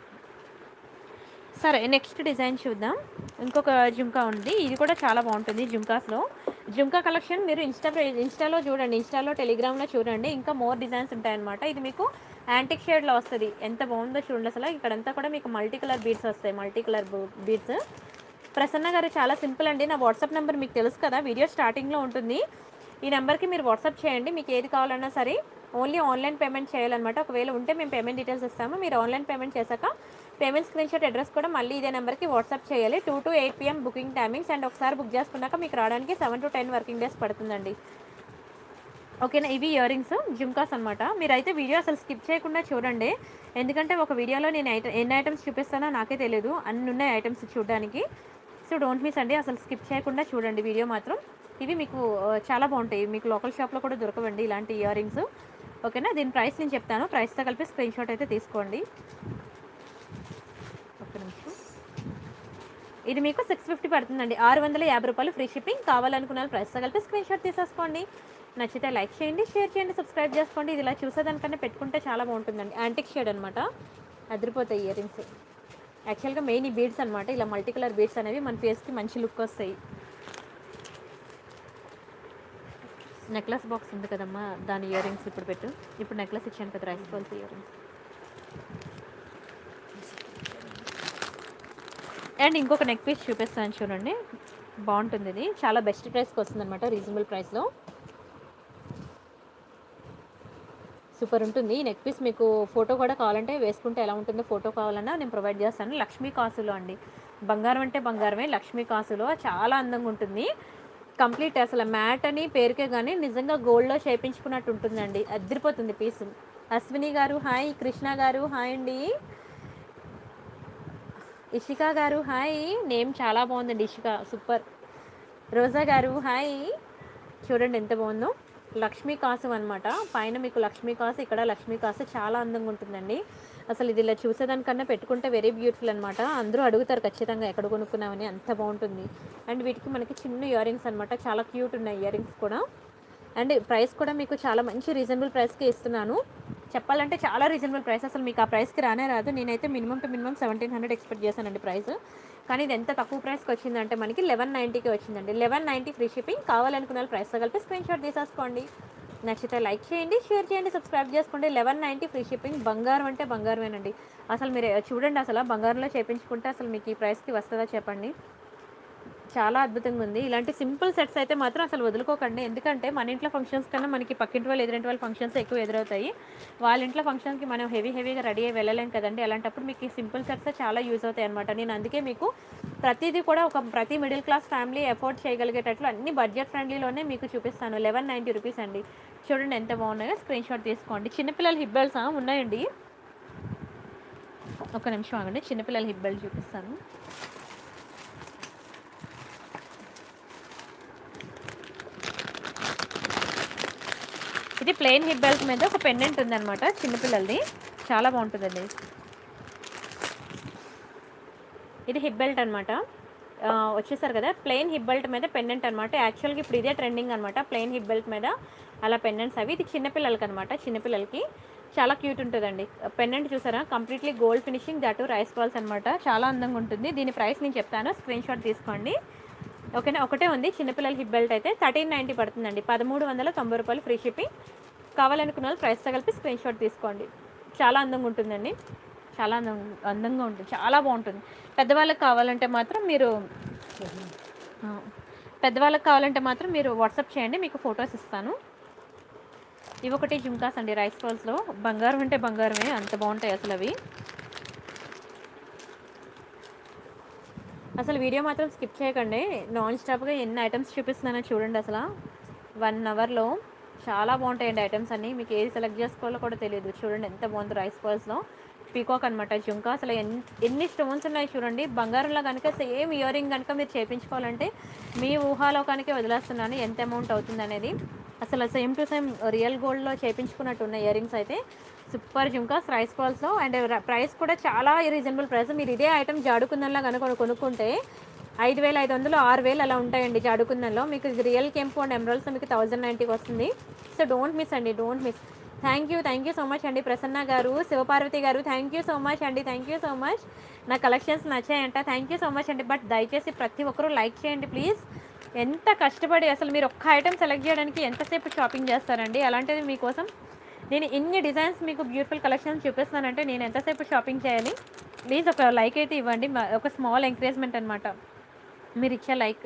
సరే నెక్స్ట్ డిజైన్ చూద్దాం ఇంకొక జుంకా ఉంది ఇది కూడా చాలా బాగుంటుంది జుంకాస్లో జుంకా కలెక్షన్ మీరు ఇన్స్టా ఇన్స్టాలో చూడండి ఇన్స్టాలో టెలిగ్రామ్లో చూడండి ఇంకా మోర్ డిజైన్స్ ఉంటాయన్నమాట ఇది మీకు యాంటిక్ షేడ్లో వస్తుంది ఎంత బాగుందో చూడండి అసలు ఇక్కడంతా కూడా మీకు మల్టీ కలర్ బీడ్స్ వస్తాయి మల్టీ కలర్ బీడ్స్ ప్రసన్న గారు చాలా సింపుల్ అండి నా వాట్సాప్ నెంబర్ మీకు తెలుసు కదా వీడియో స్టార్టింగ్లో ఉంటుంది ఈ నెంబర్కి మీరు వాట్సాప్ చేయండి మీకు ఏది కావాలన్నా సరే ఓన్లీ ఆన్లైన్ పేమెంట్ చేయాలన్నమాట ఒకవేళ ఉంటే మేము పేమెంట్ డీటెయిల్స్ ఇస్తాము మీరు ఆన్లైన్ పేమెంట్ చేశాక పేమెంట్ స్క్రీన్ షాట్ అడ్రస్ కూడా మళ్ళీ ఇదే నెంబర్కి వాట్సాప్ చేయాలి two to eight PM booking timings and ఒకసారి బుక్ చేసుకున్నాక మీకు రావడానికి seven to ten working days పడుతుందండి ఓకేనా ఇవి ఇయర్ రింగ్స్ జుమ్కాస్ అనమాట మీరైతే వీడియో అసలు స్కిప్ చేయకుండా చూడండి ఎందుకంటే ఒక వీడియోలో నేను ఐట ఎన్ని ఐటమ్స్ చూపిస్తానో నాకే తెలియదు అన్ని ఉన్నాయి ఐటమ్స్ చూడడానికి సో డోంట్ మిస్ అండి అసలు స్కిప్ చేయకుండా చూడండి వీడియో మాత్రం ఇవి మీకు ఆ, చాలా బాగుంటాయి మీకు లోకల్ షాప్లో కూడా దొరకవండి ఇలాంటి ఇయర్ రింగ్స్ ఓకేనా దీని ప్రైస్ నేను చెప్తాను ప్రైస్తో కలిపి స్క్రీన్ షాట్ అయితే తీసుకోండి ఒక్క నిమిషం ఇది మీకు సిక్స్ ఫిఫ్టీ పడుతుందండి ఆరు వందల యాభై రూపాయలు ఫ్రీ షిప్పింగ్ కావాలనుకున్న వాళ్ళు ప్రైస్తో కలిపి స్క్రీన్ షాట్ తీసేసుకోండి నచ్చితే లైక్ చేయండి షేర్ చేయండి సబ్స్క్రైబ్ చేసుకోండి ఇది ఇలా చూసేదానికన్నా పెట్టుకుంటే చాలా బాగుంటుందండి యాంటిక్ షేడ్ అనమాట అదిరిపోతాయి ఇయర్ రింగ్స్ యాక్చువల్గా మెయిన్ ఈ బీడ్స్ అనమాట ఇలా మల్టీ కలర్ బీడ్స్ అనేవి మన ఫేస్కి మంచి లుక్ వస్తాయి నెక్లెస్ బాక్స్ ఉంది కదమ్మా దాని ఇయర్ రింగ్స్ ఇప్పుడు పెట్టు ఇప్పుడు నెక్లెస్ ఇచ్చాను కదా rice balls ear rings and ఇంకొక నెక్ పీస్ చూపిస్తాను చూడండి బాగుంటుంది ఇది చాలా బెస్ట్ ప్రైస్కి వస్తుంది అనమాట రీజనబుల్ ప్రైస్లో సూపర్ ఉంటుంది ఈ నెక్ పీస్ మీకు ఫోటో కూడా కావాలంటే వేసుకుంటే ఎలా ఉంటుందో ఫోటో కావాలన్నా నేను ప్రొవైడ్ చేస్తాను లక్ష్మీ కాసులో అండి బంగారం అంటే బంగారమే లక్ష్మీ కాసులో చాలా అందంగా ఉంటుంది కంప్లీట్ అసలు మ్యాట్ అని పేరుకే కానీ నిజంగా గోల్డ్లో చేపించుకున్నట్టు ఉంటుందండి అదిరిపోతుంది పీస్ అశ్విని గారు హాయ్ కృష్ణ గారు హాయ్ అండి ఇషిక గారు హాయ్ నేమ్ చాలా బాగుందండి ఇషిక సూపర్ రోజా గారు హాయ్ చూడండి ఎంత బాగుందో లక్ష్మీ కాసు అనమాట పైన మీకు లక్ష్మీ కాసు ఇక్కడ లక్ష్మీ కాసు చాలా అందంగా ఉంటుందండి అసలు ఇది ఇలా చూసేదానికన్నా పెట్టుకుంటే వెరీ బ్యూటిఫుల్ అనమాట అందరూ అడుగుతారు ఖచ్చితంగా ఎక్కడ కొనుక్కున్నామని అంత బాగుంటుంది అండ్ వీటికి మనకి చిన్న ఇయర్ రింగ్స్ అనమాట చాలా క్యూట్ ఉన్నాయి ఇయర్ రింగ్స్ కూడా అండ్ ప్రైస్ కూడా మీకు చాలా మంచి రీజనబుల్ ప్రైస్కి ఇస్తున్నాను చెప్పాలంటే చాలా రీజనబుల్ ప్రైస్ అసలు మీకు ఆ ప్రైస్కి రానే రాదు నేనైతే minimum to minimum seventeen hundred expect చేశానండి ప్రైస్ కానీ ఇది ఎంత తక్కువ ప్రైస్కి వచ్చిందంటే మనకి లెవెన్ నైంటీకి వచ్చిందండి లెవెన్ నైంటీ ఫ్రీ షిప్పింగ్ కావాలనుకున్న వాళ్ళు ప్రైస్ కలిపి స్క్రీన్ షాట్ తీసేసుకోండి నచ్చితే లైక్ చేయండి షేర్ చేయండి సబ్స్క్రైబ్ చేసుకోండి లెవెన్ నైంటీ ఫ్రీ షిప్పింగ్ బంగారం అంటే బంగారమేనండి అసలు మీరు చూడండి అసలు బంగారంలో చేపించుకుంటే అసలు మీకు ఈ ప్రైస్కి వస్తుందా చెప్పండి చాలా అద్భుతంగా ఉంది ఇలాంటి సింపుల్ సెట్స్ అయితే మాత్రం అసలు వదులుకోకండి ఎందుకంటే మన ఇంట్లో ఫంక్షన్స్ కన్నా మనకి పక్కింటి వాళ్ళు ఎదురింటి వాళ్ళ ఫంక్షన్స్ ఎక్కువ ఎదురవుతాయి వాళ్ళ ఇంట్లో ఫంక్షన్కి మనం హెవీ హెవీగా రెడీ అయ్యి వెళ్ళలేం కదండి అలాంటప్పుడు మీకు ఈ సింపుల్ సెట్స్ చాలా యూజ్ అవుతాయి అనమాట నేను అందుకే మీకు ప్రతిదీ కూడా ఒక ప్రతి మిడిల్ క్లాస్ ఫ్యామిలీ ఎఫోర్డ్ చేయగలిగేటట్లు అన్ని బడ్జెట్ ఫ్రెండ్లీలోనే మీకు చూపిస్తాను లెవెన్ నైంటీ రూపీస్ అండి చూడండి ఎంత బాగున్నాయో స్క్రీన్ షాట్ తీసుకోండి చిన్నపిల్లల హిబ్బెల్స్ ఉన్నాయండి ఒక నిమిషం ఆగండి చిన్నపిల్లల హిబ్బెల్ చూపిస్తాను ఇది ప్లెయిన్ హిప్ బెల్ట్ మీద ఒక పెండెంట్ ఉందన్నమాట చిన్నపిల్లలది చాలా బాగుంటుందండి ఇది హిప్ బెల్ట్ అనమాట వచ్చేసారు కదా ప్లెయిన్ హిప్ బెల్ట్ మీద పెండెంట్ అనమాట యాక్చువల్గా ఇప్పుడు ఇదే ట్రెండింగ్ అనమాట ప్లెయిన్ హిప్ బెల్ట్ మీద అలా పెండెంట్స్ అవి ఇది చిన్నపిల్లలకి అనమాట చిన్నపిల్లలకి చాలా క్యూట్ ఉంటుందండి పెండెంట్ చూసారా completely gold finishing that rice balls అనమాట చాలా అందంగా ఉంటుంది దీని ప్రైస్ నేను చెప్తాను స్క్రీన్ షాట్ తీసుకోండి ఓకేనా ఒకటే ఉంది చిన్నపిల్లల హిప్ బెల్ట్ అయితే థర్టీన్ నైంటీ పడుతుందండి పదమూడు వందల తొంభై రూపాయలు ఫ్రీ షిప్పింగ్ కావాలనుకున్న వాళ్ళు ప్రైస్తో కలిపి స్క్రీన్ షాట్ తీసుకోండి చాలా అందంగా ఉంటుందండి చాలా అందం అందంగా ఉంటుంది చాలా బాగుంటుంది పెద్దవాళ్ళకి కావాలంటే మాత్రం మీరు ఆ, పెద్దవాళ్ళకి కావాలంటే మాత్రం మీరు వాట్సాప్ చేయండి మీకు ఫొటోస్ ఇస్తాను ఇవి ఒకటి జుమ్కాస్ అండి రైస్ బాల్స్లో బంగారం అంటే బంగారమే అంత బాగుంటాయి అసలు అవి అసలు వీడియో మాత్రం స్కిప్ చేయకండి నాన్ స్టాప్గా ఎన్ని ఐటమ్స్ చూపిస్తున్నానో చూడండి అసలు వన్ అవర్లో చాలా బాగుంటాయండి ఐటమ్స్ అన్నీ మీకు ఏది సెలెక్ట్ చేసుకోవాలో కూడా తెలియదు చూడండి ఎంత బాగుంది రైస్ బాల్స్లో పీకాక్ అనమాట జుంకా అసలు ఎన్ ఎన్ని స్టోన్స్ ఉన్నాయి చూడండి బంగారంలో కనుక సేమ్ ఇయర్ రింగ్ కనుక మీరు చేయించుకోవాలంటే మీ ఊహాలోకానికే వదిలేస్తున్నాను ఎంత అమౌంట్ అవుతుంది అనేది అసలు సేమ్ టు సేమ్ రియల్ గోల్డ్లో చేయించుకున్నట్టు ఉన్నాయి ఇయర్ రింగ్స్ అయితే సూపర్ జుంకాస్ రైస్ బాల్స్లో అండ్ ప్రైస్ కూడా చాలా రీజనబుల్ ప్రైస్ మీరు ఇదే ఐటమ్ జాడుకుందంలో కనుక కొనుక్కుంటే ఐదు వేల ఐదు వందలు ఆరు వేలు అలా ఉంటాయండి జాడుకుందంలో మీకు ఇది రియల్ కెంపు అండ్ ఎమరల్స్ మీకు థౌజండ్ నైంటీకి వస్తుంది సో డోంట్ మిస్ అండి don't miss thank you thank you so much అండి Prasanna garu Sivaparvathi garu thank you so much అండి థ్యాంక్ యూ సో మచ్ నా కలెక్షన్స్ నచ్చాయంట థ్యాంక్ యూ సో మచ్ అండి బట్ దయచేసి ప్రతి ఒక్కరూ లైక్ చేయండి ప్లీజ్ ఎంత కష్టపడి అసలు మీరు ఒక్క ఐటెం సెలెక్ట్ చేయడానికి ఎంతసేపు షాపింగ్ చేస్తారండి అలాంటిది మీకోసం నేను ఇన్ని డిజైన్స్ మీకు బ్యూటిఫుల్ కలెక్షన్స్ చూపిస్తానంటే నేను ఎంతసేపు షాపింగ్ చేయాలి ప్లీజ్ ఒక లైక్ అయితే ఇవ్వండి మా- ఒక స్మాల్ ఎంకరేజ్మెంట్ అనమాట మీరు ఇచ్చే లైక్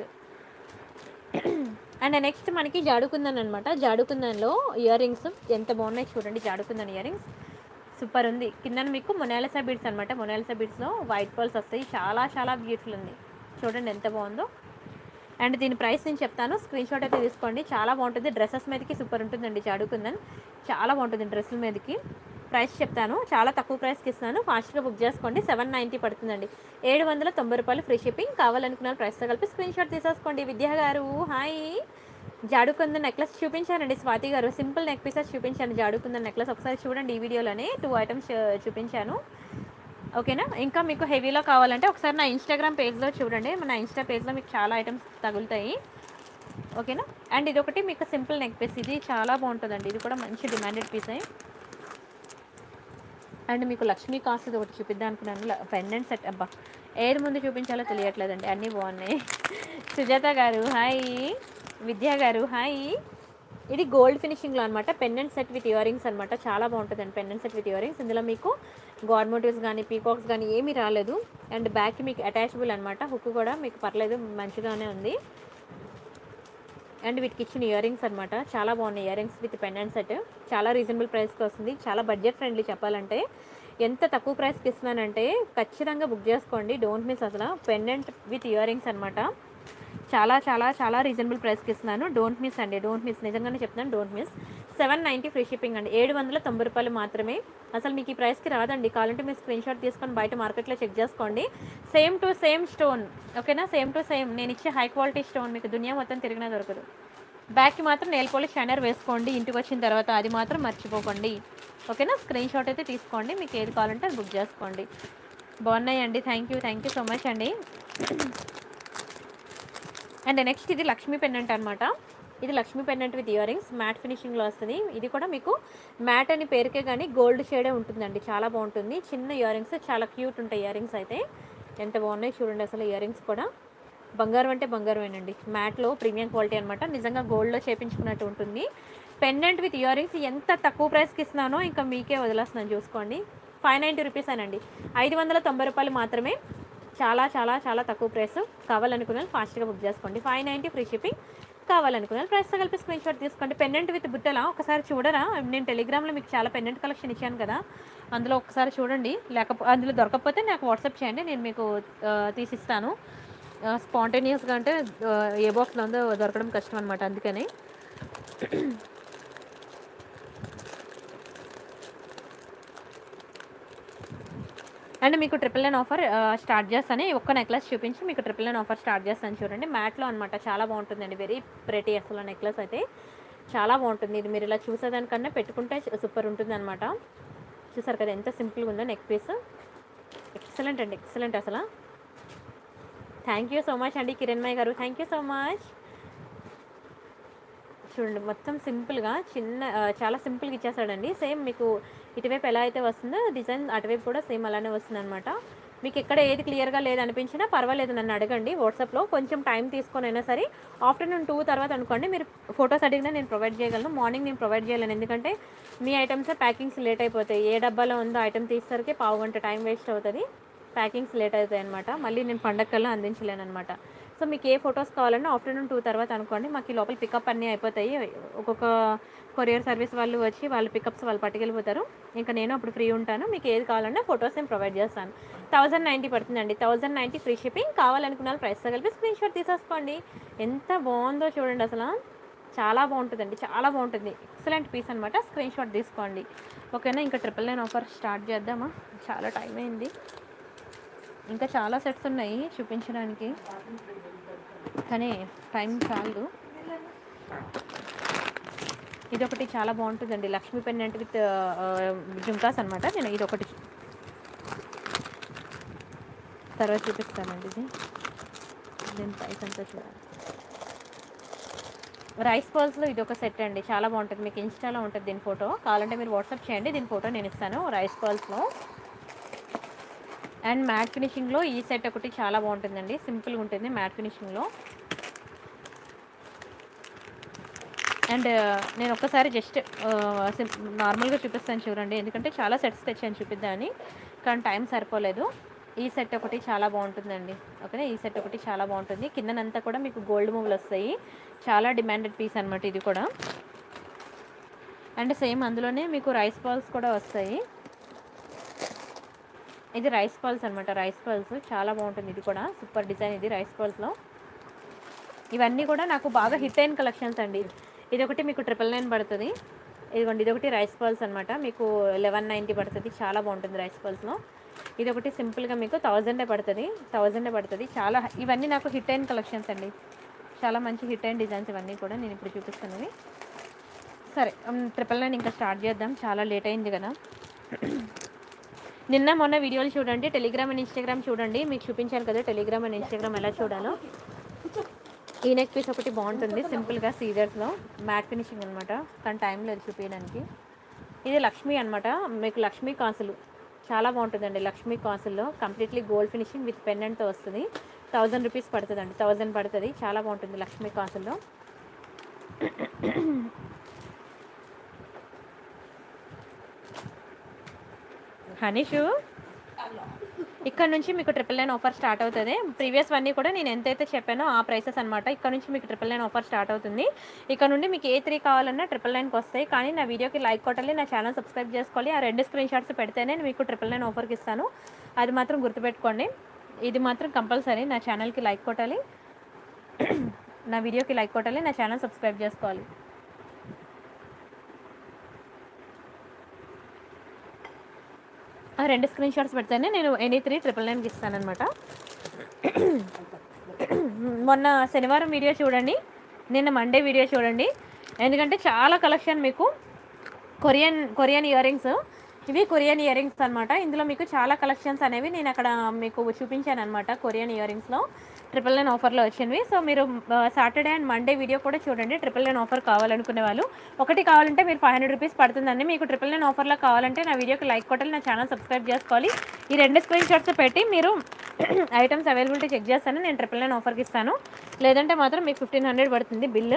అండ్ నెక్స్ట్ మనకి జాడుకుందన్ అనమాట జాడుకుందన్లో ఇయర్ రింగ్స్ ఎంత బాగున్నాయి చూడండి జాడుకుందన్ ఇయర్ రింగ్స్ సూపర్ ఉంది కింద మీకు మొనాలిసా బీడ్స్ అనమాట మొనాలిసా బీడ్స్లో వైట్ పర్ల్స్ వస్తాయి చాలా చాలా బ్యూటిఫుల్ ఉంది చూడండి ఎంత బాగుందో అండ్ దీని ప్రైస్ నేను చెప్తాను స్క్రీన్ షాట్ అయితే తీసుకోండి చాలా బాగుంటుంది డ్రెస్సెస్ మీదకి సూపర్ ఉంటుందండి జాడుకుందన్ చాలా బాగుంటుంది డ్రెస్సుల మీదకి ప్రైస్ చెప్తాను చాలా తక్కువ ప్రైస్కి ఇస్తున్నాను ఫాస్ట్గా బుక్ చేసుకోండి సెవెన్ నైంటీ పడుతుందండి ఏడు వందల తొంభై రూపాయలు ఫ్రీ షిప్పింగ్ కావాలనుకున్న ప్రైస్తో కలిపి స్క్రీన్ షాట్ తీసేసుకోండి విద్యా గారు హాయ్ జాడుకుంద నెక్లెస్ చూపించానండి Swathi garu simple neck pieces చూపించాను జాడుకుంద నెక్లెస్ ఒకసారి చూడండి ఈ వీడియోలోనే టూ ఐటమ్స్ చూపించాను ఓకేనా ఇంకా మీకు హెవీలో కావాలంటే ఒకసారి నా ఇన్స్టాగ్రామ్ పేజ్లో చూడండి నా ఇన్స్టా పేజ్లో మీకు చాలా ఐటమ్స్ తగులుతాయి ఓకేనా అండ్ ఇది ఒకటి మీకు సింపుల్ నెక్ పీస్ ఇది చాలా బాగుంటుందండి ఇది కూడా మంచి డిమాండెడ్ పీస్ అండ్ మీకు లక్ష్మీ కాస్ట్ ఇది ఒకటి చూపిద్దాం అనుకున్నాను పెండెంట్ సెట్ అబ్బా ఏది ముందు చూపించాలో తెలియట్లేదండి అన్నీ బాగున్నాయి సుజాత గారు హాయ్ విద్యా గారు హాయ్ ఇది గోల్డ్ ఫినిషింగ్లో అనమాట pendant set with ear rings అనమాట చాలా బాగుంటుందండి pendant set with year earrings ఇందులో మీకు గాడ్ మోటివ్స్ కానీ పీకాక్స్ కానీ ఏమీ రాలేదు అండ్ బ్యాక్కి మీకు అటాచబుల్ అనమాట హుక్ కూడా మీకు పర్లేదు మంచిగానే ఉంది అండ్ వీటికి ఇచ్చిన ఇయర్ రింగ్స్ అనమాట చాలా బాగున్నాయి earrings with pendant set చాలా రీజనబుల్ ప్రైస్కి వస్తుంది చాలా బడ్జెట్ ఫ్రెండ్లీ చెప్పాలంటే ఎంత తక్కువ ప్రైస్కి ఇస్తున్నానంటే ఖచ్చితంగా బుక్ చేసుకోండి డోంట్ మిస్ అసలు పెండెంట్ విత్ ఇయర్ రింగ్స్ అనమాట చాలా చాలా చాలా రీజనబుల్ ప్రైస్కి ఇస్తున్నాను డోంట్ మిస్ అండి డోంట్ మిస్ నిజంగానే చెప్తున్నాను don't miss seven ninety free shipping అండి ఏడు వందల తొంభై రూపాయలు మాత్రమే అసలు మీకు ఈ ప్రైస్కి రాదండి కావాలంటే మీరు స్క్రీన్ షాట్ తీసుకొని బయట మార్కెట్లో చెక్ చేసుకోండి సేమ్ టు సేమ్ స్టోన్ ఓకేనా సేమ్ టు సేమ్ నేను ఇచ్చే హై క్వాలిటీ స్టోన్ మీకు దునియా మొత్తం తిరిగినా దొరకదు బ్యాక్కి మాత్రం నెయిల్ పాలిష్ షైనర్ వేసుకోండి ఇంటికి వచ్చిన తర్వాత అది మాత్రం మర్చిపోకండి ఓకేనా స్క్రీన్ షాట్ అయితే తీసుకోండి మీకు ఏది కావాలంటే అది బుక్ చేసుకోండి బాగున్నాయండి thank you thank you so much అండి అండ్ నెక్స్ట్ ఇది లక్ష్మీ పెండెంట్ అనమాట ఇది Lakshmi pendant with year earrings matte ఫినిషింగ్లో వస్తుంది ఇది కూడా మీకు మ్యాట్ అని పేరుకే కానీ గోల్డ్ షేడే ఉంటుందండి చాలా బాగుంటుంది చిన్న ఇయర్ రింగ్స్ చాలా క్యూట్ ఉంటాయి ఇయర్ రింగ్స్ అయితే ఎంత బాగున్నాయి చూడండి అసలు ఇయర్ రింగ్స్ కూడా బంగారం అంటే బంగారమేనండి మ్యాట్లో ప్రీమియం క్వాలిటీ అనమాట నిజంగా గోల్డ్లో చేపించుకున్నట్టు ఉంటుంది పెండెంట్ విత్ ఇయర్ రింగ్స్ ఎంత తక్కువ ప్రైస్కి ఇస్తున్నానో ఇంకా మీకే వదిలేస్తున్నాను చూసుకోండి ఫైవ్ నైంటీ రూపీస్ అనండి ఐదు వందల తొంభై రూపాయలు మాత్రమే చాలా చాలా చాలా తక్కువ ప్రైస్ కావాలనుకున్న వాళ్ళు ఫాస్ట్గా బుక్ చేసుకోండి ఫైవ్ నైంటీ ఫ్రీ షిప్పింగ్ కావాలనుకున్న వాళ్ళు ప్రైస్తో కలిపి స్క్రీన్ షాట్ తీసుకోండి పెండెంట్ విత్ బుట్టల ఒకసారి చూడరా నేను టెలిగ్రామ్లో మీకు చాలా పెండెంట్ కలెక్షన్ ఇచ్చాను కదా అందులో ఒకసారి చూడండి లేకపోతే అందులో దొరకకపోతే నాకు వాట్సాప్ చేయండి నేను మీకు ఆ, తీసిస్తాను స్పాంటేనియస్గా అంటే ఆ, ఏ బాక్స్లో ఉందో దొరకడం కష్టం అనమాట అందుకని అండ్ మీకు ట్రిపుల్ నైన్ ఆఫర్ స్టార్ట్ చేస్తాను ఒక్క నెక్లెస్ చూపించి మీకు ట్రిపుల్ నైన్ ఆఫర్ స్టార్ట్ చేస్తాను చూడండి మ్యాట్లో అనమాట చాలా బాగుంటుందండి వెరీ ప్రెటీ అసలు నెక్లెస్ అయితే చాలా బాగుంటుంది ఇది మీరు ఇలా చూసేదానికన్నా పెట్టుకుంటే సూపర్ ఉంటుంది అనమాట చూసారు కదా ఎంత సింపుల్గా ఉందో నెక్ పీస్ ఎక్సలెంట్ అండి ఎక్సలెంట్ అసలు థ్యాంక్ యూ సో మచ్ అండి కిరణ్మయ్య గారు థ్యాంక్ యూ సో మచ్ చూడండి మొత్తం సింపుల్గా చిన్న ఆ, చాలా సింపుల్గా ఇచ్చేసాడండి సేమ్ మీకు ఇటువైపు ఎలా అయితే వస్తుందో డిజైన్ అటువైపు కూడా సేమ్ అలానే వస్తుంది అనమాట మీకు ఎక్కడ ఏది క్లియర్గా లేదనిపించినా పర్వాలేదు నన్ను అడగండి వాట్సాప్లో కొంచెం టైం తీసుకొని అయినా సరే ఆఫ్టర్నూన్ టూ తర్వాత అనుకోండి మీరు ఫొటోస్ అడిగినా నేను ప్రొవైడ్ చేయగలను మార్నింగ్ నేను ప్రొవైడ్ చేయలేను ఎందుకంటే మీ ఐటమ్స్ ప్యాకింగ్స్ లేట్ అయిపోతాయి ఏ డబ్బాలో ఉందో ఐటమ్ తీసేసరికి పావు గంట టైం వేస్ట్ అవుతుంది ప్యాకింగ్స్ లేట్ అవుతాయి అనమాట మళ్ళీ నేను పండగకల్లా అందించలేను అనమాట సో మీకు ఏ ఫొటోస్ కావాలన్నా ఆఫ్టర్నూన్ టూ తర్వాత అనుకోండి మాకు ఈ లోపల పికప్ అన్నీ అయిపోతాయి ఒక్కొక్క కొరియర్ సర్వీస్ వాళ్ళు వచ్చి వాళ్ళు పికప్స్ వాళ్ళు పట్టుకెళ్ళిపోతారు ఇంకా నేను అప్పుడు ఫ్రీ ఉంటాను మీకు ఏది కావాలన్నా ఫొటోస్ నేను ప్రొవైడ్ చేస్తాను థౌజండ్ నైంటీ పడుతుందండి థౌజండ్ నైంటీ ఫ్రీ షిప్పింగ్ కావాలనుకున్న వాళ్ళు ప్రైస్తో కలిపి స్క్రీన్ షాట్ తీసేసుకోండి ఎంత బాగుందో చూడండి అసలు చాలా బాగుంటుందండి చాలా బాగుంటుంది ఎక్సలెంట్ పీస్ అనమాట స్క్రీన్ షాట్ తీసుకోండి ఓకేనా ఇంకా ట్రిపుల్ నైన్ ఆఫర్ స్టార్ట్ చేద్దామా చాలా టైం అయింది ఇంకా చాలా సెట్స్ ఉన్నాయి చూపించడానికి కానీ టైం చాలదు ఇది ఒకటి చాలా బాగుంటుందండి లక్ష్మీ పెన్నెంట్ విత్ జుంకాస్ అనమాట నేను ఇది ఒకటి తర్వాత చూపిస్తానండి ఇది దీని ప్రైస్ అంతా చూడాలి రైస్ పర్ల్స్లో ఇది ఒక సెట్ అండి చాలా బాగుంటుంది మీకు ఇన్స్టాలో ఉంటుంది దీని ఫోటో కావాలంటే మీరు వాట్సాప్ చేయండి దీని ఫోటో నేను ఇస్తాను రైస్ పర్ల్స్లో అండ్ మ్యాట్ ఫినిషింగ్లో ఈ సెట్ ఒకటి చాలా బాగుంటుందండి సింపుల్గా ఉంటుంది మ్యాట్ ఫినిషింగ్లో అండ్ నేను ఒక్కసారి జస్ట్ నార్మల్గా చూపిస్తాను చూడండి ఎందుకంటే చాలా సెట్స్ తెచ్చాను చూపిద్దామని కానీ టైం సరిపోలేదు ఈ సెట్ ఒకటి చాలా బాగుంటుందండి ఓకేనా ఈ సెట్ ఒకటి చాలా బాగుంటుంది కిందనంతా కూడా మీకు గోల్డ్ మూవ్లు వస్తాయి చాలా డిమాండెడ్ పీస్ అనమాట ఇది కూడా అండ్ సేమ్ అందులోనే మీకు రైస్ బాల్స్ కూడా వస్తాయి ఇది రైస్ పల్స్ అనమాట రైస్ పల్స్ చాలా బాగుంటుంది ఇది కూడా సూపర్ డిజైన్ ఇది రైస్ పల్స్లో ఇవన్నీ కూడా నాకు బాగా హిట్ అయిన కలెక్షన్స్ అండి ఇది ఒకటి మీకు ట్రిపుల్ నైన్ పడుతుంది ఇదిగోండి ఇది ఒకటి రైస్ పల్స్ అనమాట మీకు లెవెన్ నైంటీ పడుతుంది చాలా బాగుంటుంది రైస్ పల్స్లో ఇది ఒకటి సింపుల్గా మీకు థౌజండే పడుతుంది థౌజండే పడుతుంది చాలా ఇవన్నీ నాకు హిట్ అయిన కలెక్షన్స్ అండి చాలా మంచి హిట్ అయిన డిజైన్స్ ఇవన్నీ కూడా నేను ఇప్పుడు చూపిస్తున్నవి సరే ట్రిపుల్ నైన్ ఇంకా స్టార్ట్ చేద్దాం చాలా లేట్ అయింది కదా నిన్న మొన్న వీడియోలు చూడండి టెలిగ్రామ్ అండ్ ఇన్స్టాగ్రామ్ చూడండి మీకు చూపించాను కదా టెలిగ్రామ్ అండ్ ఇన్స్టాగ్రామ్ ఎలా చూడాలో ఈ నెక్ పీస్ ఒకటి బాగుంటుంది సింపుల్గా సీజర్స్లో మ్యాట్ ఫినిషింగ్ అనమాట కానీ టైం లేదు చూపించడానికి ఇది లక్ష్మీ అనమాట మీకు లక్ష్మీ కాసులు చాలా బాగుంటుందండి లక్ష్మీ కాసుల్లో కంప్లీట్లీ గోల్డ్ ఫినిషింగ్ విత్ పెండెంట్తో వస్తుంది థౌజండ్ రూపీస్ పడుతుందండి థౌజండ్ పడుతుంది చాలా బాగుంటుంది లక్ష్మీ కాసుల్లో హనీషు ఇక్కడ నుంచి మీకు ట్రిపుల్ నైన్ ఆఫర్ స్టార్ట్ అవుతుంది ప్రీవియస్ అన్నీ కూడా నేను ఎంతైతే చెప్పానో ఆ ప్రైసెస్ అనమాట ఇక్కడ నుంచి మీకు ట్రిపుల్ నైన్ ఆఫర్ స్టార్ట్ అవుతుంది ఇక్కడ నుండి మీకు ఏ త్రీ కావాలన్నా ట్రిపుల్ నైన్కి వస్తాయి కానీ నా వీడియోకి లైక్ కొట్టాలి నా ఛానల్ సబ్స్క్రైబ్ చేసుకోవాలి ఆ రెండు స్క్రీన్ షాట్స్ పెడితేనే నేను మీకు ట్రిపుల్ నైన్ ఆఫర్కి ఇస్తాను అది మాత్రం గుర్తుపెట్టుకోండి ఇది మాత్రం కంపల్సరీ నా ఛానల్కి లైక్ కొట్టాలి నా వీడియోకి లైక్ కొట్టాలి నా ఛానల్ సబ్స్క్రైబ్ చేసుకోవాలి ఆ రెండు స్క్రీన్ షాట్స్ పెడితేనే నేను ఎనీ త్రీ ట్రిపుల్ నైన్కి ఇస్తానమాట మొన్న శనివారం వీడియో చూడండి నిన్న మండే వీడియో చూడండి ఎందుకంటే చాలా కలెక్షన్ మీకు కొరియన్ కొరియన్ ఇయర్ రింగ్స్ ఇవి కొరియన్ ఇయర్ రింగ్స్ అనమాట ఇందులో మీకు చాలా కలెక్షన్స్ అనేవి నేను అక్కడ మీకు చూపించాను అనమాట కొరియన్ ఇయర్ రింగ్స్లో ట్రిపుల్ నైన్ ఆఫర్లో వచ్చినవి సో మీరు సాటర్డే అండ్ మండే వీడియో కూడా చూడండి ట్రిపుల్ నైన్ ఆఫర్ కావాలనుకునే వాళ్ళు ఒకటి కావాలంటే మీరు ఫైవ్ హండ్రెడ్ రూపీస్ పడుతుందండి మీకు ట్రిపుల్ నైన్ ఆఫర్లో కావాలంటే నా వీడియోకి లైక్ కొట్టాలి నా ఛానల్ సబ్స్క్రైబ్ చేసుకోవాలి ఈ రెండు స్క్రీన్ షాట్స్ పెట్టి మీరు ఐటమ్స్ అవైలబిలిటీ చెక్ చేస్తాను నేను ట్రిపుల్ నైన్ ఆఫర్కి ఇస్తాను లేదంటే మాత్రం మీకు ఫిఫ్టీన్ హండ్రెడ్ పడుతుంది బిల్లు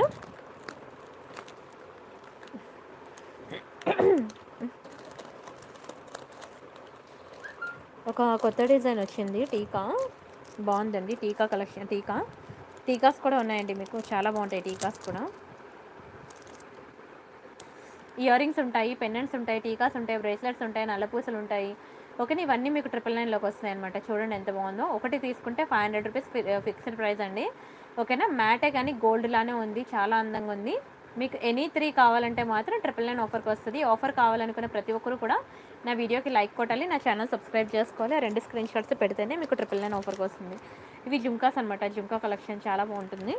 ఒక కొత్త డిజైన్ వచ్చింది టీకా బాగుందండి టీకా కలెక్షన్ టీకా టీకాస్ కూడా ఉన్నాయండి మీకు చాలా బాగుంటాయి టీకాస్ కూడా ఇయర్ రింగ్స్ ఉంటాయి పెండెంట్స్ ఉంటాయి టీకాస్ ఉంటాయి బ్రేస్లెట్స్ ఉంటాయి నల్లపూసలు ఉంటాయి ఓకే ఇవన్నీ మీకు ట్రిపుల్ నైన్లోకి వస్తాయి అనమాట చూడండి ఎంత బాగుందో ఒకటి తీసుకుంటే five hundred rupees fixed price అండి ఓకేనా మ్యాటే కానీ గోల్డ్ లానే ఉంది చాలా అందంగా ఉంది మీకు ఎనీ త్రీ కావాలంటే మాత్రం ట్రిపుల్ నైన్ ఆఫర్కి వస్తుంది ఆఫర్ కావాలనుకునే ప్రతి ఒక్కరు కూడా నా వీడియోకి లైక్ కొట్టాలి నా ఛానల్ సబ్స్క్రైబ్ చేసుకోవాలి ఆ రెండు స్క్రీన్ షాట్స్ పెడితేనే మీకు ట్రిపుల్ నైన్ ఆఫర్కి వస్తుంది ఇవి జుంకాస్ అనమాట జుంకా కలెక్షన్ చాలా బాగుంటుంది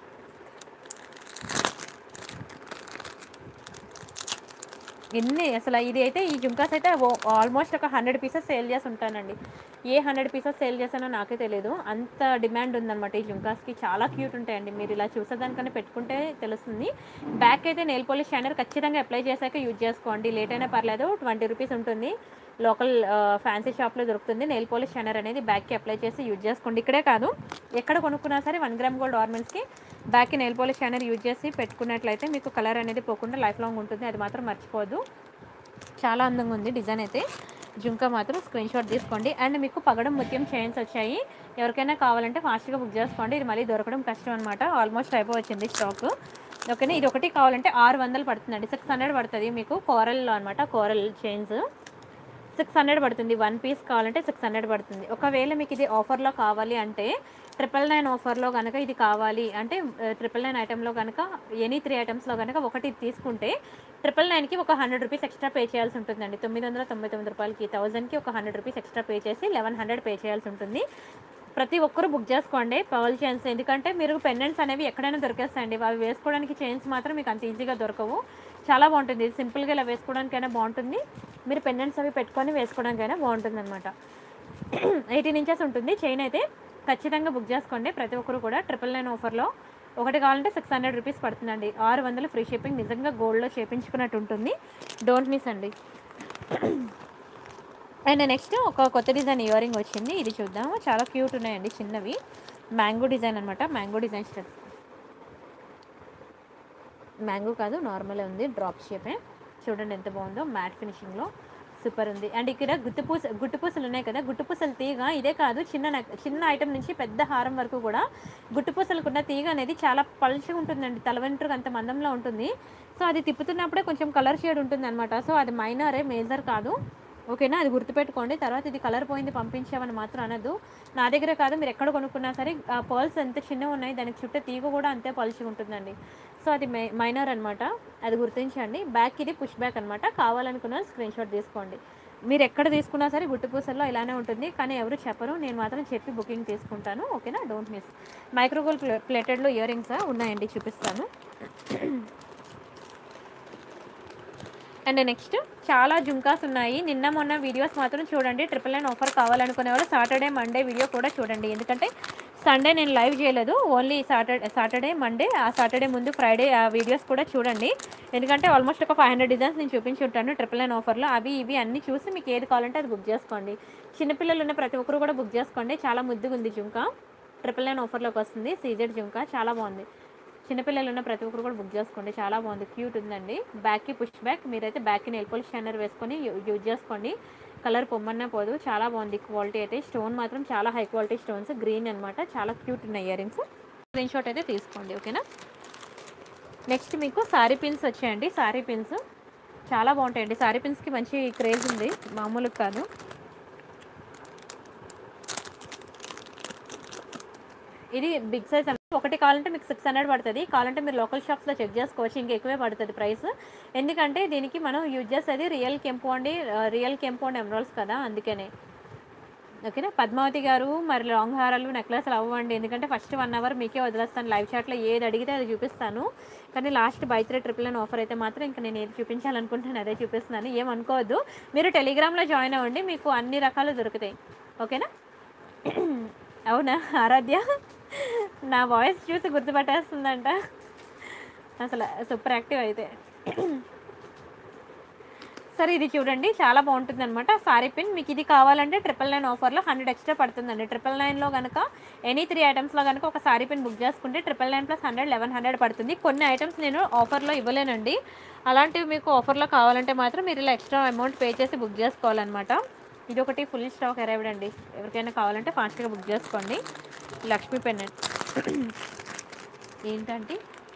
ఎన్ని అసలు ఇది అయితే ఈ జుంకాస్ అయితే ఆల్మోస్ట్ ఒక హండ్రెడ్ పీసెస్ సేల్ చేసి ఉంటానండి ఏ హండ్రెడ్ పీసెస్ సేల్ చేశానో నాకే తెలియదు అంత డిమాండ్ ఉందన్నమాట ఈ జుంకాస్కి చాలా క్యూట్ ఉంటాయండి మీరు ఇలా చూసేదానికన్నా పెట్టుకుంటే తెలుస్తుంది బ్యాక్ అయితే నెయిల్ పాలిష్ షైనర్ ఖచ్చితంగా అప్లై చేశాక యూజ్ చేసుకోండి లేట్ అయినా పర్లేదు ట్వంటీ రూపీస్ ఉంటుంది లోకల్ ఫ్యాన్సీ షాప్లో దొరుకుతుంది నెయిల్ పాలిష్ షైనర్ అనేది బ్యాక్కి అప్లై చేసి యూజ్ చేసుకోండి ఇక్కడే కాదు ఎక్కడ కొనుక్కున్నా సరే వన్ గ్రామ్ గోల్డ్ ఆర్నమెంట్స్కి బ్యాక్కి నెయిల్ పాలిష్ షైనర్ యూజ్ చేసి పెట్టుకున్నట్లయితే మీకు కలర్ అనేది పోకుండా లైఫ్ లాంగ్ ఉంటుంది అది మాత్రం మర్చిపోవద్దు చాలా అందంగా ఉంది డిజైన్ అయితే జుంకా మాత్రం స్క్రీన్ షాట్ తీసుకోండి అండ్ మీకు పగడం ముత్యం చైన్స్ వచ్చాయి ఎవరికైనా కావాలంటే ఫాస్ట్గా బుక్ చేసుకోండి ఇది మళ్ళీ దొరకడం కష్టం అనమాట ఆల్మోస్ట్ అయిపోవచ్చింది స్టాక్ ఓకేనా ఇది ఒకటి కావాలంటే ఆరు వందలు పడుతుందండి సిక్స్ హండ్రెడ్ పడుతుంది మీకు కోరల్లో అనమాట కోరల్ చైన్స్ సిక్స్ హండ్రెడ్ పడుతుంది వన్ పీస్ కావాలంటే సిక్స్ హండ్రెడ్ పడుతుంది ఒకవేళ మీకు ఇది ఆఫర్లో కావాలి అంటే ట్రిపుల్ నైన్ ఆఫర్లో కనుక ఇది కావాలి అంటే ట్రిపుల్ నైన్ ఐటెంలో కనుక ఎనీ త్రీ ఐటమ్స్లో కనుక ఒకటి తీసుకుంటే ట్రిపుల్ నైన్కి ఒక హండ్రెడ్ రూపీస్ ఎక్స్ట్రా పే చేయాల్సి ఉంటుందండి తొమ్మిది వందల తొంభై తొమ్మిది రూపాయలకి థౌజండ్కి ఒక హండ్రెడ్ రూపీస్ ఎక్స్ట్రా పే చేసి లెవెన్ హండ్రెడ్ పే చేయాల్సి ఉంటుంది ప్రతి ఒక్కరు బుక్ చేసుకోండి పర్ల్ చైన్స్ ఎందుకంటే మీరు పెండెంట్స్ అనేవి ఎక్కడైనా దొరికేస్తాయండి అవి వేసుకోవడానికి చైన్స్ మాత్రం మీకు అంత ఈజీగా దొరకవు చాలా బాగుంటుంది సింపుల్గా ఇలా వేసుకోవడానికైనా బాగుంటుంది మీరు పెండెంట్స్ అవి పెట్టుకొని వేసుకోవడానికైనా బాగుంటుంది అనమాట ఎయిటీన్ ఇంచెస్ ఉంటుంది చైన్ అయితే ఖచ్చితంగా బుక్ చేసుకోండి ప్రతి ఒక్కరు కూడా ట్రిపుల్ నైన్ ఆఫర్లో ఒకటి కావాలంటే సిక్స్ హండ్రెడ్ రూపీస్ పడుతుందండి ఆరు వందలు ఫ్రీ షిప్పింగ్ నిజంగా గోల్డ్లో చేపించుకున్నట్టు ఉంటుంది డోంట్ మిస్ అండి అండ్ నెక్స్ట్ ఒక కొత్త డిజైన్ ఇయర్ రింగ్ వచ్చింది ఇది చూద్దాము చాలా క్యూట్ ఉన్నాయండి చిన్నవి మ్యాంగో డిజైన్ అనమాట మ్యాంగో డిజైన్ స్టెప్ మ్యాంగో కాదు నార్మల్ ఉంది డ్రాప్ షేపే చూడండి ఎంత బాగుందో మ్యాట్ ఫినిషింగ్లో సూపర్ ఉంది అండ్ ఇక్కడ గుట్టుపూస గుట్టుపూసలు ఉన్నాయి కదా గుట్టుపూసల తీగ ఇదే కాదు చిన్న నెక్- చిన్న ఐటమ్ నుంచి పెద్ద హారం వరకు కూడా గుట్టుపూసలకు ఉన్న తీగ అనేది చాలా పల్చగా ఉంటుందండి తల వెంట్రుక అంత మందంలో ఉంటుంది సో అది తిప్పుతున్నప్పుడే కొంచెం కలర్ షేడ్ ఉంటుంది అనమాట సో అది మైనరే మేజర్ కాదు ఓకేనా అది గుర్తుపెట్టుకోండి తర్వాత ఇది కలర్ పోయింది పంపించామని మాత్రం అనదు నా దగ్గర కాదు మీరు ఎక్కడ కొనుక్కున్నా సరే ఆ పర్ల్స్ ఎంత చిన్నగా ఉన్నాయి దానికి చుట్టూ తీగ కూడా అంతే పలుచగా ఉంటుందండి సో అది मै- మైనర్ అనమాట అది గుర్తించండి బ్యాక్ ఇది పుష్ బ్యాక్ అనమాట కావాలనుకున్న స్క్రీన్ షాట్ తీసుకోండి మీరు ఎక్కడ తీసుకున్నా సరే గుట్టుపూసల్లో ఇలానే ఉంటుంది కానీ ఎవరు చెప్పరు నేను మాత్రం చెప్పి బుకింగ్ తీసుకుంటాను ఓకేనా డోంట్ మిస్ మైక్రోగోల్ ప్లేటెడ్లో ఇయర్ రింగ్స్ ఉన్నాయండి చూపిస్తాను అండ్ నెక్స్ట్ చాలా జుంకాస్ ఉన్నాయి నిన్న మొన్న వీడియోస్ మాత్రం చూడండి ట్రిపుల్ నైన్ ఆఫర్ కావాలనుకునే వాళ్ళు సాటర్డే మండే వీడియో కూడా చూడండి ఎందుకంటే సండే నేను లైవ్ చేయలేదు ఓన్లీ సాటర్డే సాటర్డే మండే ఆ సాటర్డే ముందు ఫ్రైడే ఆ వీడియోస్ కూడా చూడండి ఎందుకంటే ఆల్మోస్ట్ ఒక ఫైవ్ హండ్రెడ్ డిజైన్స్ నేను చూపించి ఉంటాను ట్రిపుల్ నైన్ ఆఫర్లో అవి ఇవి అన్నీ చూసి మీకు ఏది కావాలంటే అది బుక్ చేసుకోండి చిన్నపిల్లలు ఉన్న ప్రతి ఒక్కరు కూడా బుక్ చేసుకోండి చాలా ముద్దుగా ఉంది జుంకా ట్రిపుల్ నైన్ ఆఫర్లోకి వస్తుంది సీజెడ్ జుంకా చాలా బాగుంది చిన్నపిల్లలు ఉన్న ప్రతి ఒక్కరు కూడా బుక్ చేసుకోండి చాలా బాగుంది క్యూట్ ఉందండి బ్యాక్కి పుష్ బ్యాక్ మీరైతే బ్యాక్కి నెల్ పోలిష్ షైనర్ వేసుకొని యూ- యూజ్ చేసుకోండి కలర్ పొమ్మన్నా పోదు చాలా బాగుంది క్వాలిటీ అయితే స్టోన్ మాత్రం చాలా హై క్వాలిటీ స్టోన్స్ గ్రీన్ అన్నమాట చాలా క్యూట్ ఉన్నాయి ఇయర్ రింగ్స్ స్క్రీన్ షాట్ అయితే తీసుకోండి ఓకేనా నెక్స్ట్ మీకు సారీ పిన్స్ వచ్చాయండి సారీ పిన్స్ చాలా బాగుంటాయండి సారీ పిన్స్కి మంచి క్రేజ్ ఉంది మామూలుగా కాదు ఇది బిగ్ సైజ్ అంటే ఒకటి కావాలంటే మీకు సిక్స్ హండ్రెడ్ పడుతుంది కావాలంటే మీరు లోకల్ షాప్స్లో చెక్ చేసుకోవచ్చు ఇంకా ఎక్కువే పడుతుంది ప్రైస్ ఎందుకంటే దీనికి మనం యూజ్ చేసేది రియల్ కెంపు అండి రియల్ కెంపు అండ్ ఎమరాల్స్ కదా అందుకనే ఓకేనా పద్మావతి గారు మరి లాంగ్ హారాలు నెక్లెస్లు అవ్వండి ఎందుకంటే ఫస్ట్ వన్ అవర్ మీకే వదిలేస్తాను లైవ్ చాట్లో ఏది అడిగితే అది చూపిస్తాను కానీ లాస్ట్ బై త్రీ ట్రిపుల్ అని ఆఫర్ అయితే మాత్రం ఇంకా నేను ఏది చూపించాలనుకుంటున్నాను అదే చూపిస్తున్నాను ఏమనుకోవద్దు మీరు టెలిగ్రామ్లో జాయిన్ అవ్వండి మీకు అన్ని రకాలు దొరుకుతాయి ఓకేనా అవునా ఆరాధ్య నా వాయిస్ చూసి గుర్తుపట్టేస్తుందంట అసలు సూపర్ యాక్టివ్ అయితే సరే ఇది చూడండి చాలా బాగుంటుంది అనమాట సారీ పిన్ మీకు ఇది కావాలంటే ట్రిపుల్ నైన్ ఆఫర్లో హండ్రెడ్ ఎక్స్ట్రా పడుతుందండి ట్రిపుల్ నైన్లో కనుక ఎనీ త్రీ ఐటమ్స్లో కనుక ఒక సారీ పిన్ బుక్ చేసుకుంటే triple nine plus hundred eleven hundred పడుతుంది కొన్ని ఐటమ్స్ నేను ఆఫర్లో ఇవ్వలేనండి అలాంటివి మీకు ఆఫర్లో కావాలంటే మాత్రం మీరు ఇలా ఎక్స్ట్రా అమౌంట్ పే చేసి బుక్ చేసుకోవాలన్నమాట ఇది ఒకటి ఫుల్ స్టాక్ అరైవ్డ్ అండి ఎవరికైనా కావాలంటే ఫాస్ట్గా బుక్ చేసుకోండి లక్ష్మీ పెన్నెంట్ ఏంటంటే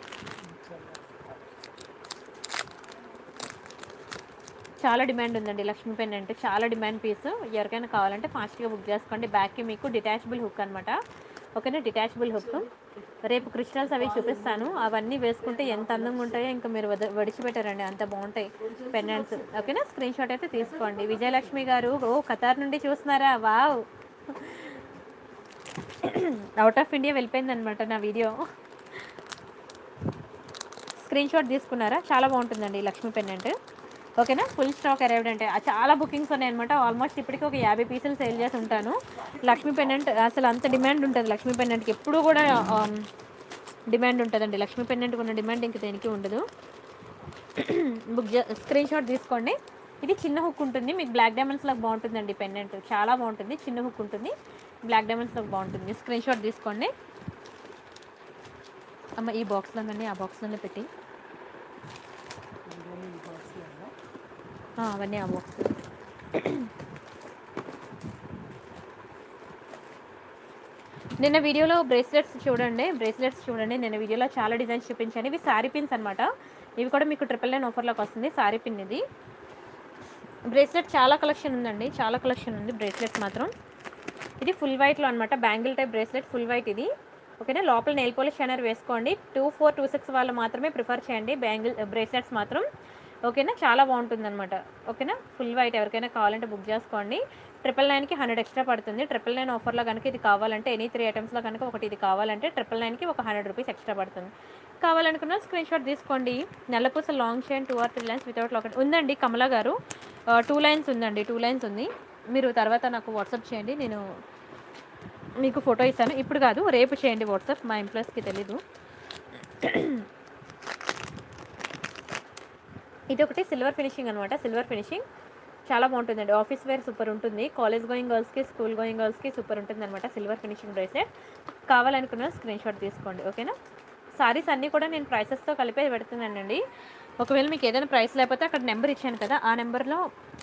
చాలా డిమాండ్ ఉందండి లక్ష్మీ పెన్ అంటే చాలా డిమాండ్ పీస్ ఎవరికైనా కావాలంటే ఫాస్ట్గా బుక్ చేసుకోండి బ్యాక్కి మీకు డిటాచబుల్ హుక్ అనమాట ఓకేనా డిటాచబుల్ హుక్ రేపు క్రిస్టల్స్ అవి చూపిస్తాను అవన్నీ వేసుకుంటే ఎంత అందంగా ఉంటాయో ఇంకా మీరు వద వడిచిపెట్టారండి అంత బాగుంటాయి పెన్నెంట్స్ ఓకేనా స్క్రీన్ షాట్ అయితే తీసుకోండి విజయలక్ష్మి గారు ఓ ఖతార్ నుండి చూస్తున్నారా వావ్ అవుట్ ఆఫ్ ఇండియా వెళ్ళిపోయింది అనమాట నా వీడియో స్క్రీన్ షాట్ తీసుకున్నారా చాలా బాగుంటుందండి ఈ లక్ష్మీ పెన్నెంట్ ఓకేనా ఫుల్ స్టాక్ అరైవ్డ్ అంటే ఆ చాలా బుకింగ్స్ ఉన్నాయి అనమాట ఆల్మోస్ట్ ఇప్పటికి ఒక యాభై పీసులు సేల్ చేసి ఉంటాను లక్ష్మీ పెన్నెంట్ అసలు అంత డిమాండ్ ఉంటుంది లక్ష్మీ పెన్నెంట్కి ఎప్పుడు కూడా డిమాండ్ ఉంటుందండి లక్ష్మీ పెన్నెంట్కి ఉన్న డిమాండ్ ఇంక దేనికి ఉండదు బుక్ స్క్రీన్ షాట్ తీసుకోండి ఇది చిన్న హుక్ ఉంటుంది మీకు బ్లాక్ డైమండ్స్లో బాగుంటుందండి పెన్నెంట్ చాలా బాగుంటుంది చిన్న హుక్ ఉంటుంది బ్లాక్ డైమండ్స్లో బాగుంటుంది స్క్రీన్ షాట్ తీసుకోండి అమ్మ ఈ బాక్స్లోనే ఆ బాక్స్లోనే పెట్టి ఆ, అవన్నీ ఆ బాక్స్ నిన్న వీడియోలో బ్రేస్లెట్స్ చూడండి బ్రేస్లెట్స్ చూడండి నిన్న వీడియోలో చాలా డిజైన్స్ చూపించాను ఇవి శారీ పిన్స్ అనమాట ఇవి కూడా మీకు ట్రిపుల్ నైన్ ఆఫర్లోకి వస్తుంది శారీ పిన్ ఇది బ్రేస్లెట్ చాలా కలెక్షన్ ఉందండి చాలా కలెక్షన్ ఉంది బ్రేస్లెట్ మాత్రం ఇది ఫుల్ వైట్లో అనమాట bangle type bracelet full white ఇది ఓకేనా లోపల నెయిల్ పాలిష్ షైనర్ వేసుకోండి టూ ఫోర్ టూ సిక్స్ వాళ్ళు మాత్రమే ప్రిఫర్ చేయండి బ్యాంగిల్ బ్రేస్లెట్స్ మాత్రం ఓకేనా చాలా బాగుంటుంది అనమాట ఓకేనా ఫుల్ వైట్ ఎవరికైనా కావాలంటే బుక్ చేసుకోండి ట్రిపుల్ నైన్కి హండ్రెడ్ ఎక్స్ట్రా పడుతుంది ట్రిపుల్ నైన్ ఆఫర్లో కనుక ఇది కావాలంటే ఎనీ త్రీ ఐటమ్స్లో కనుక ఒకటి ఇది కావాలంటే ట్రిపుల్ నైన్కి ఒక హండ్రెడ్ రూపీస్ ఎక్స్ట్రా పడుతుంది కావాలనుకున్న స్క్రీన్ షాట్ తీసుకోండి నల్లపూస long chain two or three lines without locket ఉందండి కమలా గారు టూ లైన్స్ ఉందండి టూ లైన్స్ ఉంది మీరు తర్వాత నాకు వాట్సాప్ చేయండి నేను మీకు ఫోటో ఇస్తాను ఇప్పుడు కాదు రేపు చేయండి వాట్సాప్ మా ఎంప్లాయీస్కి తెలీదు ఇది ఒకటి సిల్వర్ ఫినిషింగ్ అనమాట సిల్వర్ ఫినిషింగ్ చాలా బాగుంటుందండి ఆఫీస్ వేర్ సూపర్ ఉంటుంది కాలేజ్ గోయింగ్ గర్ల్స్కి స్కూల్ గోయింగ్ గర్ల్స్కి సూపర్ ఉంటుంది అనమాట సిల్వర్ ఫినిషింగ్ బ్రేస్లెట్ కావాలనుకున్న స్క్రీన్ షాట్ తీసుకోండి ఓకేనా సారీస్ అన్నీ కూడా నేను ప్రైసెస్తో కలిపే పెడుతున్నానండి ఒకవేళ మీకు ఏదైనా ప్రైస్ లేకపోతే అక్కడ నెంబర్ ఇచ్చాను కదా ఆ నెంబర్లో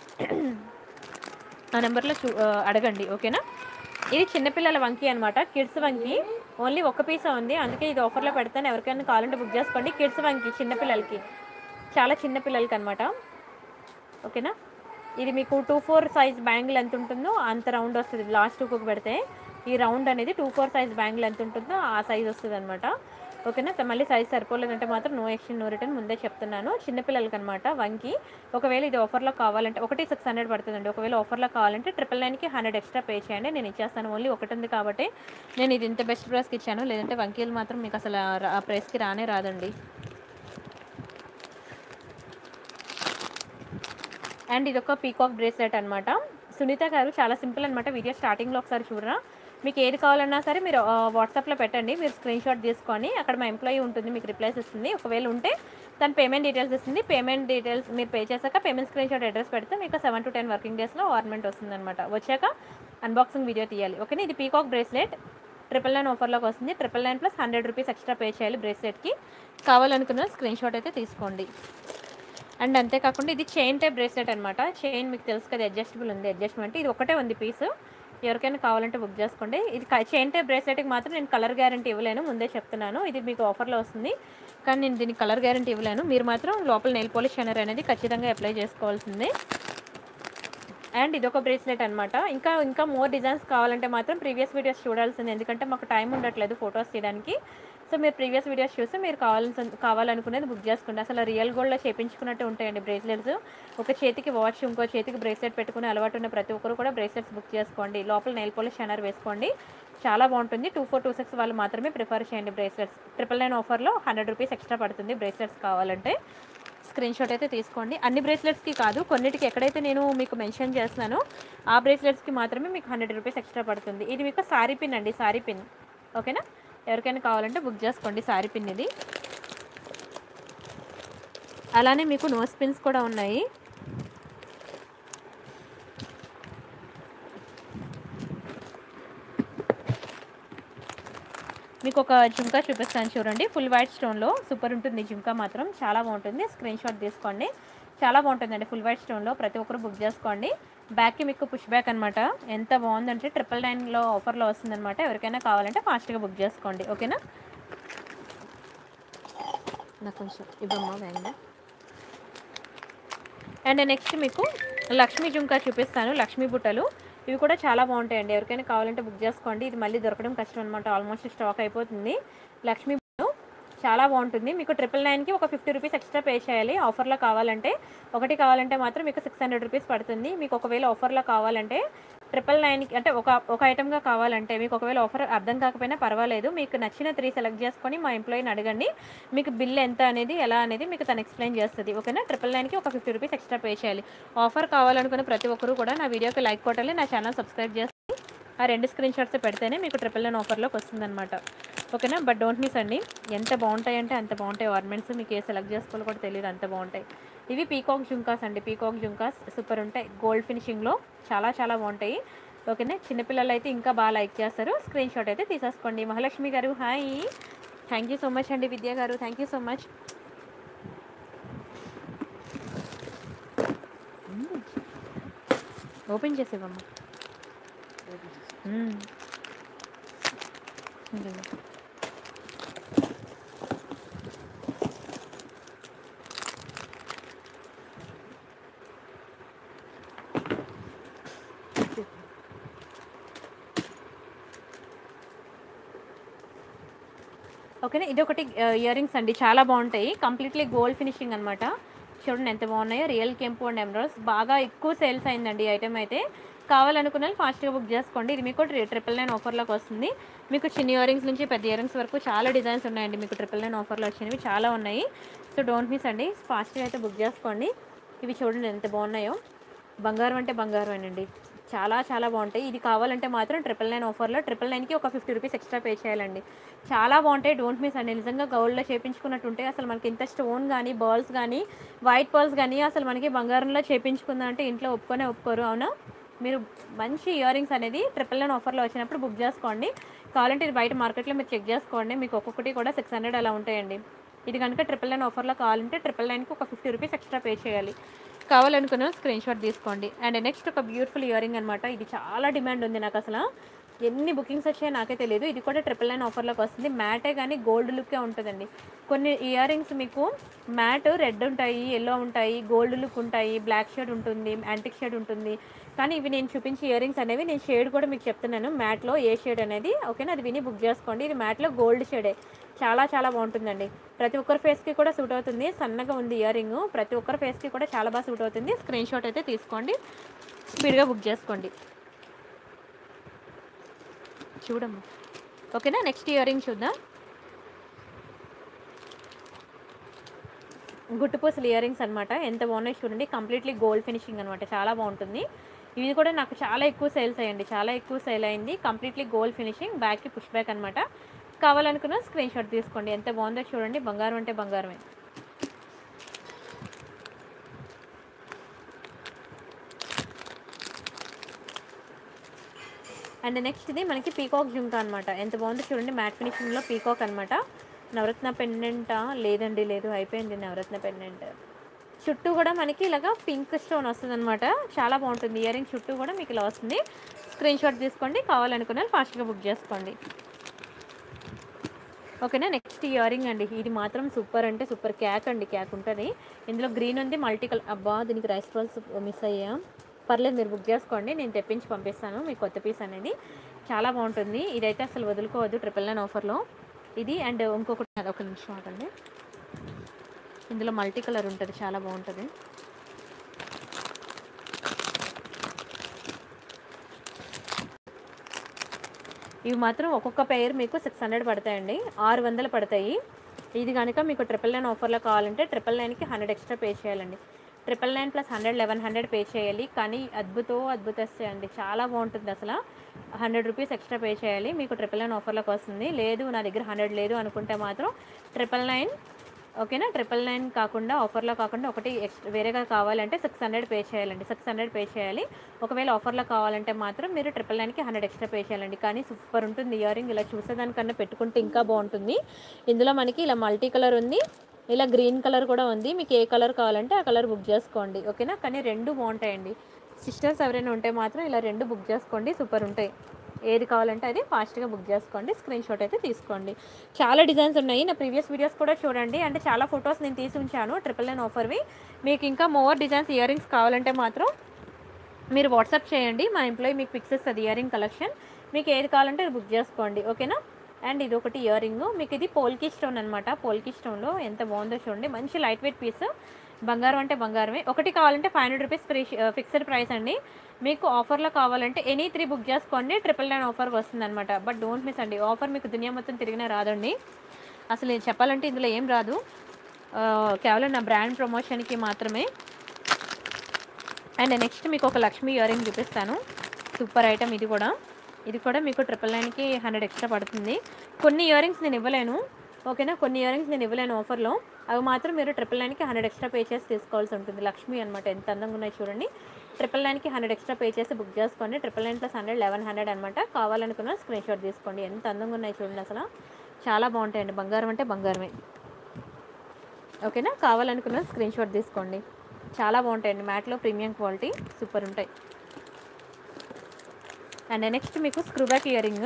ఆ నెంబర్లో చూ ఆ, అడగండి ఓకేనా ఇది చిన్నపిల్లల వంకి అనమాట కిడ్స్ వంకి ఓన్లీ ఒక పీస్ ఉంది అందుకే ఇది ఆఫర్లో పెడతాను ఎవరికైనా కావాలంటే బుక్ చేసుకోండి కిడ్స్ వంకి చిన్నపిల్లలకి చాలా చిన్న పిల్లలకి అనమాట ఓకేనా ఇది మీకు టూ ఫోర్ సైజ్ బ్యాంగిల్ ఎంత ఉంటుందో అంత రౌండ్ వస్తుంది లాస్ట్ హుక్ పెడితే ఈ రౌండ్ అనేది టూ ఫోర్ సైజ్ బ్యాంగిల్ ఎంత ఉంటుందో ఆ సైజ్ వస్తుంది అనమాట ఓకేనా త- మళ్ళీ సైజ్ సరిపోలేదంటే మాత్రం నో ఎక్స్చేంజ్ నో రిటర్న్ ముందే చెప్తున్నాను చిన్నపిల్లలకి అనమాట వంకి ఒకవేళ ఇది ఆఫర్లో కావాలంటే ఒకటి సిక్స్ హండ్రెడ్ పడుతుందండి ఒకవేళ ఆఫర్లో కావాలంటే ట్రిపుల్ నైన్కి హండ్రెడ్ ఎక్స్ట్రా పే చేయండి నేను ఇచ్చేస్తాను ఓన్లీ ఒకటి ఉంది కాబట్టి నేను ఇది ఇంత బెస్ట్ ప్రైస్కి ఇచ్చాను లేదంటే వంకీలు మాత్రం మీకు అసలు ఆ- ఆ ప్రైస్కి రానే రాదండి అండ్ ఇది ఒక పీకాక్ బ్రేస్లెట్ అనమాట సునీత గారు చాలా సింపుల్ అనమాట వీడియో స్టార్టింగ్లో ఒకసారి చూడరా మీకు ఏది కావాలన్నా సరే మీరు ఆ, వాట్సాప్లో పెట్టండి మీరు స్క్రీన్ షాట్ తీసుకొని అక్కడ మా ఎంప్లాయీ ఉంటుంది మీకు రిప్లైస్ ఇస్తుంది ఒకవేళ ఉంటే తన పేమెంట్ డీటెయిల్స్ ఇస్తుంది పేమెంట్ డీటెయిల్స్ మీరు పే చేశాక పేమెంట్ స్క్రీన్ షాట్ అడ్రస్ పెడితే మీకు సెవెన్ టు టెన్ వర్కింగ్ డేస్లో ఆర్నమెంట్ వస్తుంది అనమాట వచ్చాక అన్బాక్సింగ్ వీడియో తీయాలి ఓకేనా ఇది పీకాక్ బ్రేస్లెట్ ట్రిపుల్ నైన్ ఆఫర్లోకి వస్తుంది triple nine plus hundred rupees extra pay చేయాలి బ్రేస్లెట్కి కావాలనుకున్న స్క్రీన్ షాట్ అయితే తీసుకోండి అండ్ అంతేకాకుండా ఇది చైన్ టైప్ బ్రేస్లెట్ అనమాట చైన్ మీకు తెలుసు కదా అడ్జస్టబుల్ ఉంది అడ్జస్ట్మెంట్ ఇది ఒకటే ఉంది పీస్ ఎవరికైనా కావాలంటే బుక్ చేసుకోండి ఇది చైన్ టైప్ బ్రేస్లెట్కి మాత్రం నేను కలర్ గ్యారంటీ ఇవ్వలేను ముందే చెప్తున్నాను ఇది మీకు ఆఫర్లో వస్తుంది కానీ నేను దీనికి కలర్ గ్యారంటీ ఇవ్వలేను మీరు మాత్రం లోపల నెయిల్ పాలిష్ షైనర్ అనేది ఖచ్చితంగా అప్లై చేసుకోవాల్సిందే అండ్ ఇది ఒక బ్రేస్లెట్ అనమాట ఇంకా ఇంకా మోర్ డిజైన్స్ కావాలంటే మాత్రం ప్రీవియస్ వీడియోస్ చూడాల్సింది ఎందుకంటే మాకు టైం ఉండట్లేదు ఫొటోస్ తీయడానికి సో మీరు ప్రీవియస్ వీడియోస్ చూస్తే మీరు కావాల్సి కావాలనుకునేది బుక్ చేసుకోండి అసలు రియల్ గోల్డ్లో చేపించుకున్నట్టు ఉంటాయండి బ్రేస్లెట్స్ ఒక చేతికి వాచ్ ఇంకో చేతికి బ్రేస్లెట్ పెట్టుకుని అలవాటు ఉన్న ప్రతి ఒక్కరు కూడా బ్రేస్లెట్స్ బుక్ చేసుకోండి లోపల నెయిల్ పాలిష్ షనర్ వేసుకోండి చాలా బాగుంటుంది టూ ఫోర్ టూ సిక్స్ వాళ్ళు మాత్రమే ప్రిఫర్ చేయండి బ్రేస్లెట్స్ ట్రిపుల్ నైన్ ఆఫర్లో హండ్రెడ్ రూపీస్ ఎక్స్ట్రా పడుతుంది బ్రేస్లెట్స్ కావాలంటే స్క్రీన్ షాట్ అయితే తీసుకోండి అన్ని బ్రేస్లెట్స్కి కాదు కొన్నిటికి ఎక్కడైతే నేను మీకు మెన్షన్ చేస్తున్నానో ఆ బ్రేస్లెట్స్కి మాత్రమే మీకు హండ్రెడ్ రూపీస్ ఎక్స్ట్రా పడుతుంది ఇది మీకు సారీ పిన్ అండి సారీ పిన్ ఓకేనా ఎవరికైనా కావాలంటే బుక్ చేసుకోండి సారీ పిన్ ఇది అలానే మీకు నోస్ పిన్స్ కూడా ఉన్నాయి మీకు ఒక జుంకా చూపిస్తాను చూడండి ఫుల్ వైట్ స్టోన్లో సూపర్ ఉంటుంది జుంకా మాత్రం చాలా బాగుంటుంది స్క్రీన్ షాట్ తీసుకోండి చాలా బాగుంటుందండి ఫుల్ వైట్ స్టోన్లో ప్రతి ఒక్కరు బుక్ చేసుకోండి బ్యాక్కి మీకు పుష్ బ్యాక్ అనమాట ఎంత బాగుందంటే ట్రిపుల్ నైన్లో ఆఫర్లో వస్తుందన్నమాట ఎవరికైనా కావాలంటే ఫాస్ట్గా బుక్ చేసుకోండి ఓకేనా నాకు కొంచెం ఇవ్వమ్మా వేయండి అండ్ నెక్స్ట్ మీకు లక్ష్మీ జుంకా చూపిస్తాను లక్ష్మీ బుట్టలు ఇవి కూడా చాలా బాగుంటాయండి ఎవరికైనా కావాలంటే బుక్ చేసుకోండి ఇది మళ్ళీ దొరకడం కష్టం అనమాట ఆల్మోస్ట్ స్టాక్ అయిపోతుంది లక్ష్మీ బుట్టలు చాలా బాగుంటుంది మీకు ట్రిపుల్ నైన్కి ఒక ఫిఫ్టీ రూపీస్ ఎక్స్ట్రా పే చేయాలి ఆఫర్లో కావాలంటే ఒకటి కావాలంటే మాత్రం మీకు సిక్స్ హండ్రెడ్ రూపీస్ పడుతుంది మీకు ఒకవేళ ఆఫర్లో కావాలంటే ట్రిపుల్ నైన్కి అంటే ఒక ఒక ఐటమ్గా కావాలంటే మీకు ఒకవేళ ఆఫర్ అర్థం కాకపోయినా పర్వాలేదు మీకు నచ్చిన త్రీ సెలెక్ట్ చేసుకొని మా ఎంప్లాయీని అడగండి మీకు బిల్ ఎంత అనేది ఎలా అనేది మీకు తను ఎక్స్ప్లెయిన్ చేస్తుంది ఓకేనా ట్రిపుల్ నైన్కి ఒక ఫిఫ్టీ రూపీస్ ఎక్స్ట్రా పే చేయాలి ఆఫర్ కావాలనుకునే ప్రతి ఒక్కరు కూడా నా వీడియోకి లైక్ కొట్టాలి నా ఛానల్ సబ్స్క్రైబ్ చేసి ఆ రెండు స్క్రీన్ షాట్స్ పెడితేనే మీకు ట్రిపుల్ నైన్ ఆఫర్లోకి వస్తుందన్నమాట ఓకేనా బట్ డోంట్ మిస్ అండి ఎంత బాగుంటాయి అంటే అంత బాగుంటాయి ఆర్నమెంట్స్ మీకు ఏ సెలెక్ట్ చేసుకోవాలో కూడా తెలియదు అంత బాగుంటాయి ఇవి పీకాక్ జుంకాస్ అండి పీకాక్ జుంకాస్ సూపర్ ఉంటాయి గోల్డ్ ఫినిషింగ్లో చాలా చాలా బాగుంటాయి ఓకేనా చిన్నపిల్లలు అయితే ఇంకా బాగా లైక్ చేస్తారు స్క్రీన్ షాట్ అయితే తీసేసుకోండి Mahalakshmi garu hi thank you so much అండి Vidya garu thank you so much open చేసేవమ్మా మ్మ్. ఇదిగో. ఓకేనా ఇది ఒకటి ఇయర్ రింగ్స్ అండి చాలా బాగుంటాయి కంప్లీట్లీ గోల్డ్ ఫినిషింగ్ అనమాట చూడండి ఎంత బాగున్నాయో రియల్ కెంపు అండ్ ఎమరాల్స్ బాగా ఎక్కువ సేల్స్ అయిందండి ఈ ఐటమ్ అయితే కావాలనుకున్న వాళ్ళు ఫాస్ట్గా బుక్ చేసుకోండి ఇది మీకు ట్రిపుల్ నైన్ ఆఫర్లోకి వస్తుంది మీకు చిన్న ఇయర్ రింగ్స్ నుంచి పెద్ద ఇయర్ రింగ్స్ వరకు చాలా డిజైన్స్ ఉన్నాయండి మీకు ట్రిపుల్ నైన్ ఆఫర్లో వచ్చినవి చాలా ఉన్నాయి సో డోంట్ మిస్ అండి ఫాస్ట్గా అయితే బుక్ చేసుకోండి ఇవి చూడండి ఎంత బాగున్నాయో బంగారం అంటే బంగారం అండి చాలా చాలా బాగుంటాయి ఇది కావాలంటే మాత్రం ట్రిపుల్ నైన్ ఆఫర్లో ట్రిపుల్ నైన్కి ఒక ఫిఫ్టీ రూపీస్ ఎక్స్ట్రా పే చేయాలండి చాలా బాగుంటాయి డోంట్ మిస్ అండి నిజంగా గౌల్డ్లో చేపించుకున్నట్టు ఉంటే అసలు మనకి ఇంత స్టోన్ కానీ బాల్స్ కానీ వైట్ బాల్స్ కానీ అసలు మనకి బంగారంలో చేపించుకుందా అంటే ఇంట్లో ఒప్పుకొనే ఒప్పుకోరు అవునా మీరు మంచి ఇయర్ రింగ్స్ అనేది ట్రిపుల్ నైన్ ఆఫర్లో వచ్చినప్పుడు బుక్ చేసుకోండి కావాలంటే ఇది బయట మార్కెట్లో మీరు చెక్ చేసుకోండి మీకు ఒక్కొక్కటి కూడా సిక్స్ హండ్రెడ్ అలా ఉంటాయండి ఇది కనుక ట్రిపుల్ నైన్ ఆఫర్లో కావాలంటే ట్రిపుల్ నైన్కి ఒక ఫిఫ్టీ రూపీస్ ఎక్స్ట్రా పే చేయాలి కావాలనుకున్న స్క్రీన్ షాట్ తీసుకోండి అండ్ నెక్స్ట్ ఒక బ్యూటిఫుల్ ఇయర్ రింగ్ అనమాట ఇది చాలా డిమాండ్ ఉంది నాకు అసలు ఎన్ని బుకింగ్స్ వచ్చాయో నాకే తెలియదు ఇది కూడా ట్రిపుల్ నైన్ ఆఫర్లోకి వస్తుంది మ్యాటే కానీ గోల్డ్ లుక్కే ఉంటుందండి కొన్ని ఇయర్ రింగ్స్ మీకు మ్యాట్ రెడ్ ఉంటాయి ఎల్లో ఉంటాయి గోల్డ్ లుక్ ఉంటాయి బ్లాక్ షేడ్ ఉంటుంది యాంటిక్ షేడ్ ఉంటుంది కానీ ఇవి నేను చూపించే ఇయర్ రింగ్స్ అనేవి నేను షేడ్ కూడా మీకు చెప్తున్నాను మ్యాట్లో ఏ షేడ్ అనేది ఓకేనా అది విని బుక్ చేసుకోండి ఇది మ్యాట్లో గోల్డ్ షేడే చాలా చాలా బాగుంటుందండి ప్రతి ఒక్కరి ఫేస్కి కూడా సూట్ అవుతుంది సన్నగా ఉంది ఇయర్ రింగ్ ప్రతి ఒక్కరి ఫేస్కి కూడా చాలా బాగా సూట్ అవుతుంది స్క్రీన్ షాట్ అయితే తీసుకోండి స్పీడ్గా బుక్ చేసుకోండి చూడమ్మా ఓకేనా నెక్స్ట్ ఇయర్ రింగ్ చూద్దాం గుట్టుపూసలు ఇయర్ రింగ్స్ అనమాట ఎంత బాగున్నాయి చూడండి కంప్లీట్లీ గోల్డ్ ఫినిషింగ్ అనమాట చాలా బాగుంటుంది ఇది కూడా నాకు చాలా ఎక్కువ సేల్స్ అయ్యండి చాలా ఎక్కువ సేల్ అయింది కంప్లీట్లీ గోల్డ్ ఫినిషింగ్ బ్యాక్కి పుష్ బ్యాక్ అనమాట కావాలనుకున్న స్క్రీన్ షాట్ తీసుకోండి ఎంత బాగుందో చూడండి బంగారం అంటే బంగారమే అండ్ నెక్స్ట్ ఇది మనకి పీకాక్ జుంకా అనమాట ఎంత బాగుందో చూడండి మ్యాట్ ఫినిషింగ్లో పీకాక్ అనమాట నవరత్న పెండెంటా లేదండి లేదు అయిపోయింది నవరత్న పెండెంట్ చుట్టూ కూడా మనకి ఇలాగా పింక్ స్టోన్ వస్తుంది అనమాట చాలా బాగుంటుంది ఇయర్ రింగ్ చుట్టూ కూడా మీకు ఇలా వస్తుంది స్క్రీన్ షాట్ తీసుకోండి కావాలనుకున్న వాళ్ళు ఫాస్ట్గా బుక్ చేసుకోండి ఓకేనా నెక్స్ట్ ఇయర్ రింగ్ అండి ఇది మాత్రం సూపర్ అంటే సూపర్ క్యాక్ అండి క్యాక్ ఉంటుంది ఇందులో గ్రీన్ ఉంది మల్టీ కలర్ అబ్బా దీనికి రైస్ బాల్స్ మిస్ అయ్యా పర్లేదు మీరు బుక్ చేసుకోండి నేను తెప్పించి పంపిస్తాను మీ కొత్త పీస్ అనేది చాలా బాగుంటుంది ఇదైతే అసలు వదులుకోవద్దు ట్రిపుల్ నైన్ ఆఫర్లో ఇది అండ్ ఇంకొకటి అది ఒక నిమిషం ఆగండి ఇందులో మల్టీ కలర్ ఉంటుంది చాలా బాగుంటుంది ఇవి మాత్రం ఒక్కొక్క పెయిర్ మీకు సిక్స్ హండ్రెడ్ పడతాయండి ఆరు వందలు పడతాయి ఇది కనుక మీకు ట్రిపుల్ నైన్ ఆఫర్లో కావాలంటే ట్రిపుల్ నైన్కి హండ్రెడ్ ఎక్స్ట్రా పే చేయాలండి triple nine plus hundred eleven hundred pay చేయాలి కానీ అద్భుతో అద్భుతస్తాయండి చాలా బాగుంటుంది అసలు హండ్రెడ్ రూపీస్ ఎక్స్ట్రా పే చేయాలి మీకు ట్రిపుల్ నైన్ ఆఫర్లోకి వస్తుంది లేదు నా దగ్గర హండ్రెడ్ లేదు అనుకుంటే మాత్రం ట్రిపుల్ నైన్ ఓకేనా ట్రిపుల్ నైన్ కాకుండా ఆఫర్లో కాకుండా ఒకటి ఎక్స్ట్రా వేరేగా కావాలంటే సిక్స్ హండ్రెడ్ పే చేయాలండి సిక్స్ హండ్రెడ్ పే చేయాలి ఒకవేళ ఆఫర్లో కావాలంటే మాత్రం మీరు ట్రిపుల్ నైన్కి హండ్రెడ్ ఎక్స్ట్రా పే చేయాలండి కానీ సూపర్ ఉంటుంది ఇయర్ రింగ్ ఇలా చూసేదానికన్నా పెట్టుకుంటే ఇంకా బాగుంటుంది ఇందులో మనకి ఇలా మల్టీ కలర్ ఉంది ఇలా గ్రీన్ కలర్ కూడా ఉంది మీకు ఏ కలర్ కావాలంటే ఆ కలర్ బుక్ చేసుకోండి ఓకేనా కానీ రెండు బాగుంటాయండి సిస్టర్స్ ఎవరైనా ఉంటే మాత్రం ఇలా రెండు బుక్ చేసుకోండి సూపర్ ఉంటాయి ఏది కావాలంటే అది ఫాస్ట్గా బుక్ చేసుకోండి స్క్రీన్ షాట్ అయితే తీసుకోండి చాలా డిజైన్స్ ఉన్నాయి నా ప్రీవియస్ వీడియోస్ కూడా చూడండి అంటే చాలా ఫొటోస్ నేను తీసి ఉంచాను ట్రిపుల్ నైన్ ఆఫర్వి మీకు ఇంకా మోర్ డిజైన్స్ ఇయర్ రింగ్స్ కావాలంటే మాత్రం మీరు వాట్సాప్ చేయండి మా ఎంప్లాయీ మీకు పిక్స్ ఇస్తుంది ఇయర్ రింగ్ కలెక్షన్ మీకు ఏది కావాలంటే అది బుక్ చేసుకోండి ఓకేనా అండ్ ఇది ఒకటి ఇయర్ రింగ్ మీకు ఇది పోల్కి స్టోన్ అనమాట పోల్కి స్టోన్లో ఎంత బాగుందో చూడండి మంచి లైట్ వెయిట్ పీస్ బంగారం అంటే బంగారమే ఒకటి కావాలంటే five hundred rupees free fixed price అండి మీకు ఆఫర్లో కావాలంటే ఎనీ త్రీ బుక్ చేసుకోండి ట్రిపుల్ నైన్ ఆఫర్కి వస్తుంది అనమాట బట్ డోంట్ మిస్ అండి ఆఫర్ మీకు దునియా మొత్తం తిరిగినా రాదండి అసలు నేను చెప్పాలంటే ఇందులో ఏం రాదు ఆ, కేవలం నా బ్రాండ్ ప్రమోషన్కి మాత్రమే అండ్ నెక్స్ట్ మీకు ఒక లక్ష్మీ ఇయర్ రింగ్ చూపిస్తాను సూపర్ ఐటమ్ ఇది కూడా ఇది కూడా మీకు ట్రిపుల్ నైన్కి హండ్రెడ్ ఎక్స్ట్రా పడుతుంది కొన్ని ఇయర్ రింగ్స్ నేను ఇవ్వలేను ఓకేనా కొన్ని ఇయర్ రింగ్స్ నేను ఇవ్వలేను ఆఫర్లో అవి మాత్రం మీరు ట్రిపుల్ నైన్కి హండ్రెడ్ ఎక్స్ట్రా పే చేసి తీసుకోవాల్సి ఉంటుంది లక్ష్మి అనమాట ఎంత అందంగా ఉన్నాయి చూడండి ట్రిపుల్ నైన్కి హండ్రెడ్ ఎక్స్ట్రా పే చేసి బుక్ చేసుకోండి triple nine plus hundred eleven hundred అనమాట కావాలనుకున్న స్క్రీన్ షాట్ తీసుకోండి ఎంత అందంగా ఉన్నాయి చూడండి అసలు చాలా బాగుంటాయండి బంగారం అంటే బంగారమే ఓకేనా కావాలనుకున్న స్క్రీన్ షాట్ తీసుకోండి చాలా బాగుంటాయండి మ్యాట్లో ప్రీమియం క్వాలిటీ సూపర్ ఉంటాయి అండ్ నెక్స్ట్ మీకు స్క్రూ బ్యాక్ ఇయర్ రింగ్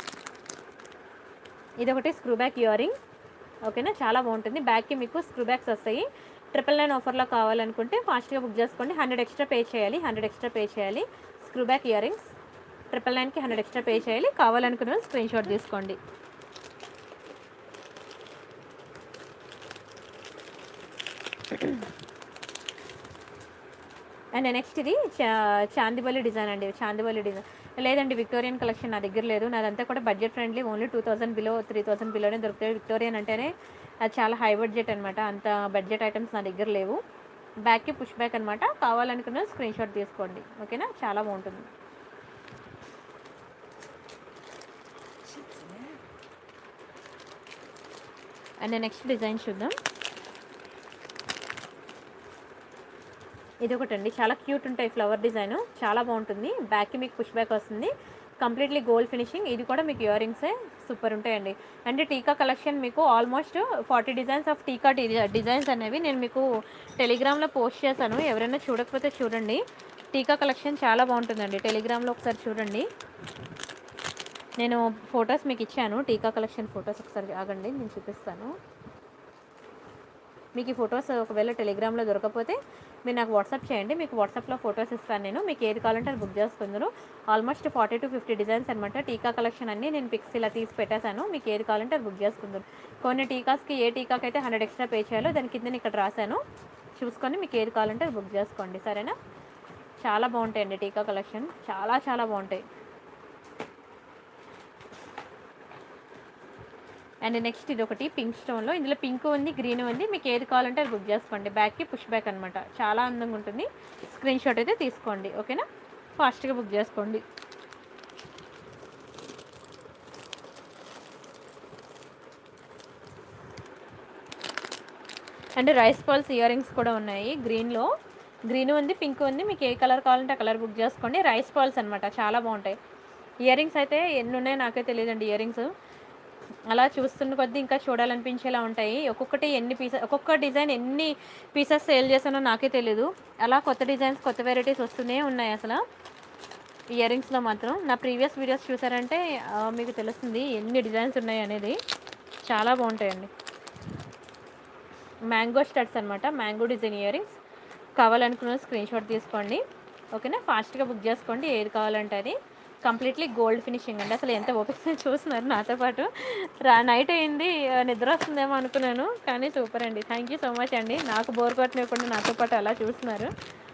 ఇది ఒకటి స్క్రూ బ్యాక్ ఇయర్ రింగ్ ఓకేనా చాలా బాగుంటుంది బ్యాక్కి మీకు స్క్రూ బ్యాక్స్ వస్తాయి ట్రిపుల్ నైన్ ఆఫర్లో కావాలనుకుంటే ఫాస్ట్గా బుక్ చేసుకోండి హండ్రెడ్ ఎక్స్ట్రా పే చేయాలి హండ్రెడ్ ఎక్స్ట్రా పే చేయాలి screw back year earrings triple నైన్కి హండ్రెడ్ ఎక్స్ట్రా పే చేయాలి కావాలనుకున్న స్క్రీన్ షాట్ తీసుకోండి అండ్ నెక్స్ట్ ఇది చా- చాందివల్లి డిజైన్ అండి చాందివల్లి డిజైన్ లేదండి విక్టోరియన్ కలెక్షన్ నా దగ్గర లేదు నాదంతా కూడా budget friendly only two thousand below three thousand బిలోనే దొరుకుతాయి విక్టోరియన్ అంటేనే అది చాలా హై బడ్జెట్ అనమాట అంత బడ్జెట్ ఐటమ్స్ నా దగ్గర లేవు బ్యాక్కి పుష్ బ్యాక్ అనమాట కావాలనుకున్న స్క్రీన్ షాట్ తీసుకోండి ఓకేనా చాలా బాగుంటుంది అండ్ నెక్స్ట్ డిజైన్ చూద్దాం ఇది ఒకటి అండి చాలా క్యూట్ ఉంటాయి ఫ్లవర్ డిజైన్ చాలా బాగుంటుంది బ్యాక్కి మీకు పుష్ బ్యాక్ వస్తుంది కంప్లీట్లీ గోల్డ్ ఫినిషింగ్ ఇది కూడా మీకు ఇయర్ రింగ్సే సూపర్ ఉంటాయండి అంటే టీకా కలెక్షన్ మీకు almost forty designs of tikka designs అనేవి నేను మీకు టెలిగ్రామ్లో పోస్ట్ చేశాను ఎవరైనా చూడకపోతే చూడండి టీకా కలెక్షన్ చాలా బాగుంటుందండి టెలిగ్రామ్లో ఒకసారి చూడండి నేను ఫొటోస్ మీకు ఇచ్చాను టీకా కలెక్షన్ ఫొటోస్ ఒకసారి ఆగండి నేను చూపిస్తాను మీకు ఈ ఫొటోస్ ఒకవేళ టెలిగ్రామ్లో దొరకకపోతే మీరు నాకు వాట్సాప్ చేయండి మీకు వాట్సాప్లో ఫొటోస్ ఇస్తాను నేను మీకు ఏది కావాలంటే అది బుక్ చేసుకుందరు almost forty to fifty designs అనమాట టీకా కలెక్షన్ అన్ని నేను పిక్స్ ఇలా తీసి పెట్టేశాను మీకు ఏది కావాలంటే అది బుక్ చేసుకుందరు కొన్ని టీకాస్కి ఏ టీకాకి అయితే హండ్రెడ్ ఎక్స్ట్రా పే చేయాలో దాని కింద నేను ఇక్కడ రాశాను చూసుకొని మీకు ఏది కావాలంటే అది బుక్ చేసుకోండి సరేనా చాలా బాగుంటాయండి టీకా కలెక్షన్ చాలా చాలా బాగుంటాయి అండ్ నెక్స్ట్ ఇది ఒకటి పింక్ స్టోన్లో ఇందులో పింక్ ఉంది గ్రీన్ ఉంది మీకు ఏది కావాలంటే అది బుక్ చేసుకోండి బ్యాక్కి పుష్ బ్యాక్ అనమాట చాలా అందంగా ఉంటుంది స్క్రీన్ షాట్ అయితే తీసుకోండి ఓకేనా ఫాస్ట్గా బుక్ చేసుకోండి and rice pearls ear rings కూడా ఉన్నాయి గ్రీన్లో గ్రీన్ ఉంది పింక్ ఉంది మీకు ఏ కలర్ కావాలంటే ఆ కలర్ బుక్ చేసుకోండి రైస్ పల్స్ అనమాట చాలా బాగుంటాయి ఇయర్ రింగ్స్ అయితే ఎన్ని ఉన్నాయో నాకే తెలియదండి ఇయర్ రింగ్స్ అలా చూస్తున్న కొద్దీ ఇంకా చూడాలనిపించేలా ఉంటాయి ఒక్కొక్కటి ఎన్ని పీసెస్ ఒక్కొక్క డిజైన్ ఎన్ని పీసెస్ సేల్ చేశానో నాకే తెలీదు అలా కొత్త డిజైన్స్ కొత్త వెరైటీస్ వస్తూనే ఉన్నాయి అసలు ఇయర్ రింగ్స్లో మాత్రం నా ప్రీవియస్ వీడియోస్ చూసారంటే ఆ, మీకు తెలుస్తుంది ఎన్ని డిజైన్స్ ఉన్నాయి అనేది చాలా బాగుంటాయండి మ్యాంగో స్టడ్స్ అనమాట మ్యాంగో డిజైన్ ఇయర్ రింగ్స్ కావాలనుకున్న స్క్రీన్ షాట్ తీసుకోండి ఓకేనా ఫాస్ట్గా బుక్ చేసుకోండి ఏది కావాలంటే అది కంప్లీట్లీ గోల్డ్ ఫినిషింగ్ అండి అసలు ఎంత ఓపిక చూస్తున్నారు నాతో పాటు రా నైట్ అయింది ఆ, నిద్ర వస్తుందేమో అనుకున్నాను కానీ సూపర్ అండి థ్యాంక్ యూ సో మచ్ అండి నాకు బోర్ కొట్టనివ్వకుండా నాతో పాటు అలా చూస్తున్నారు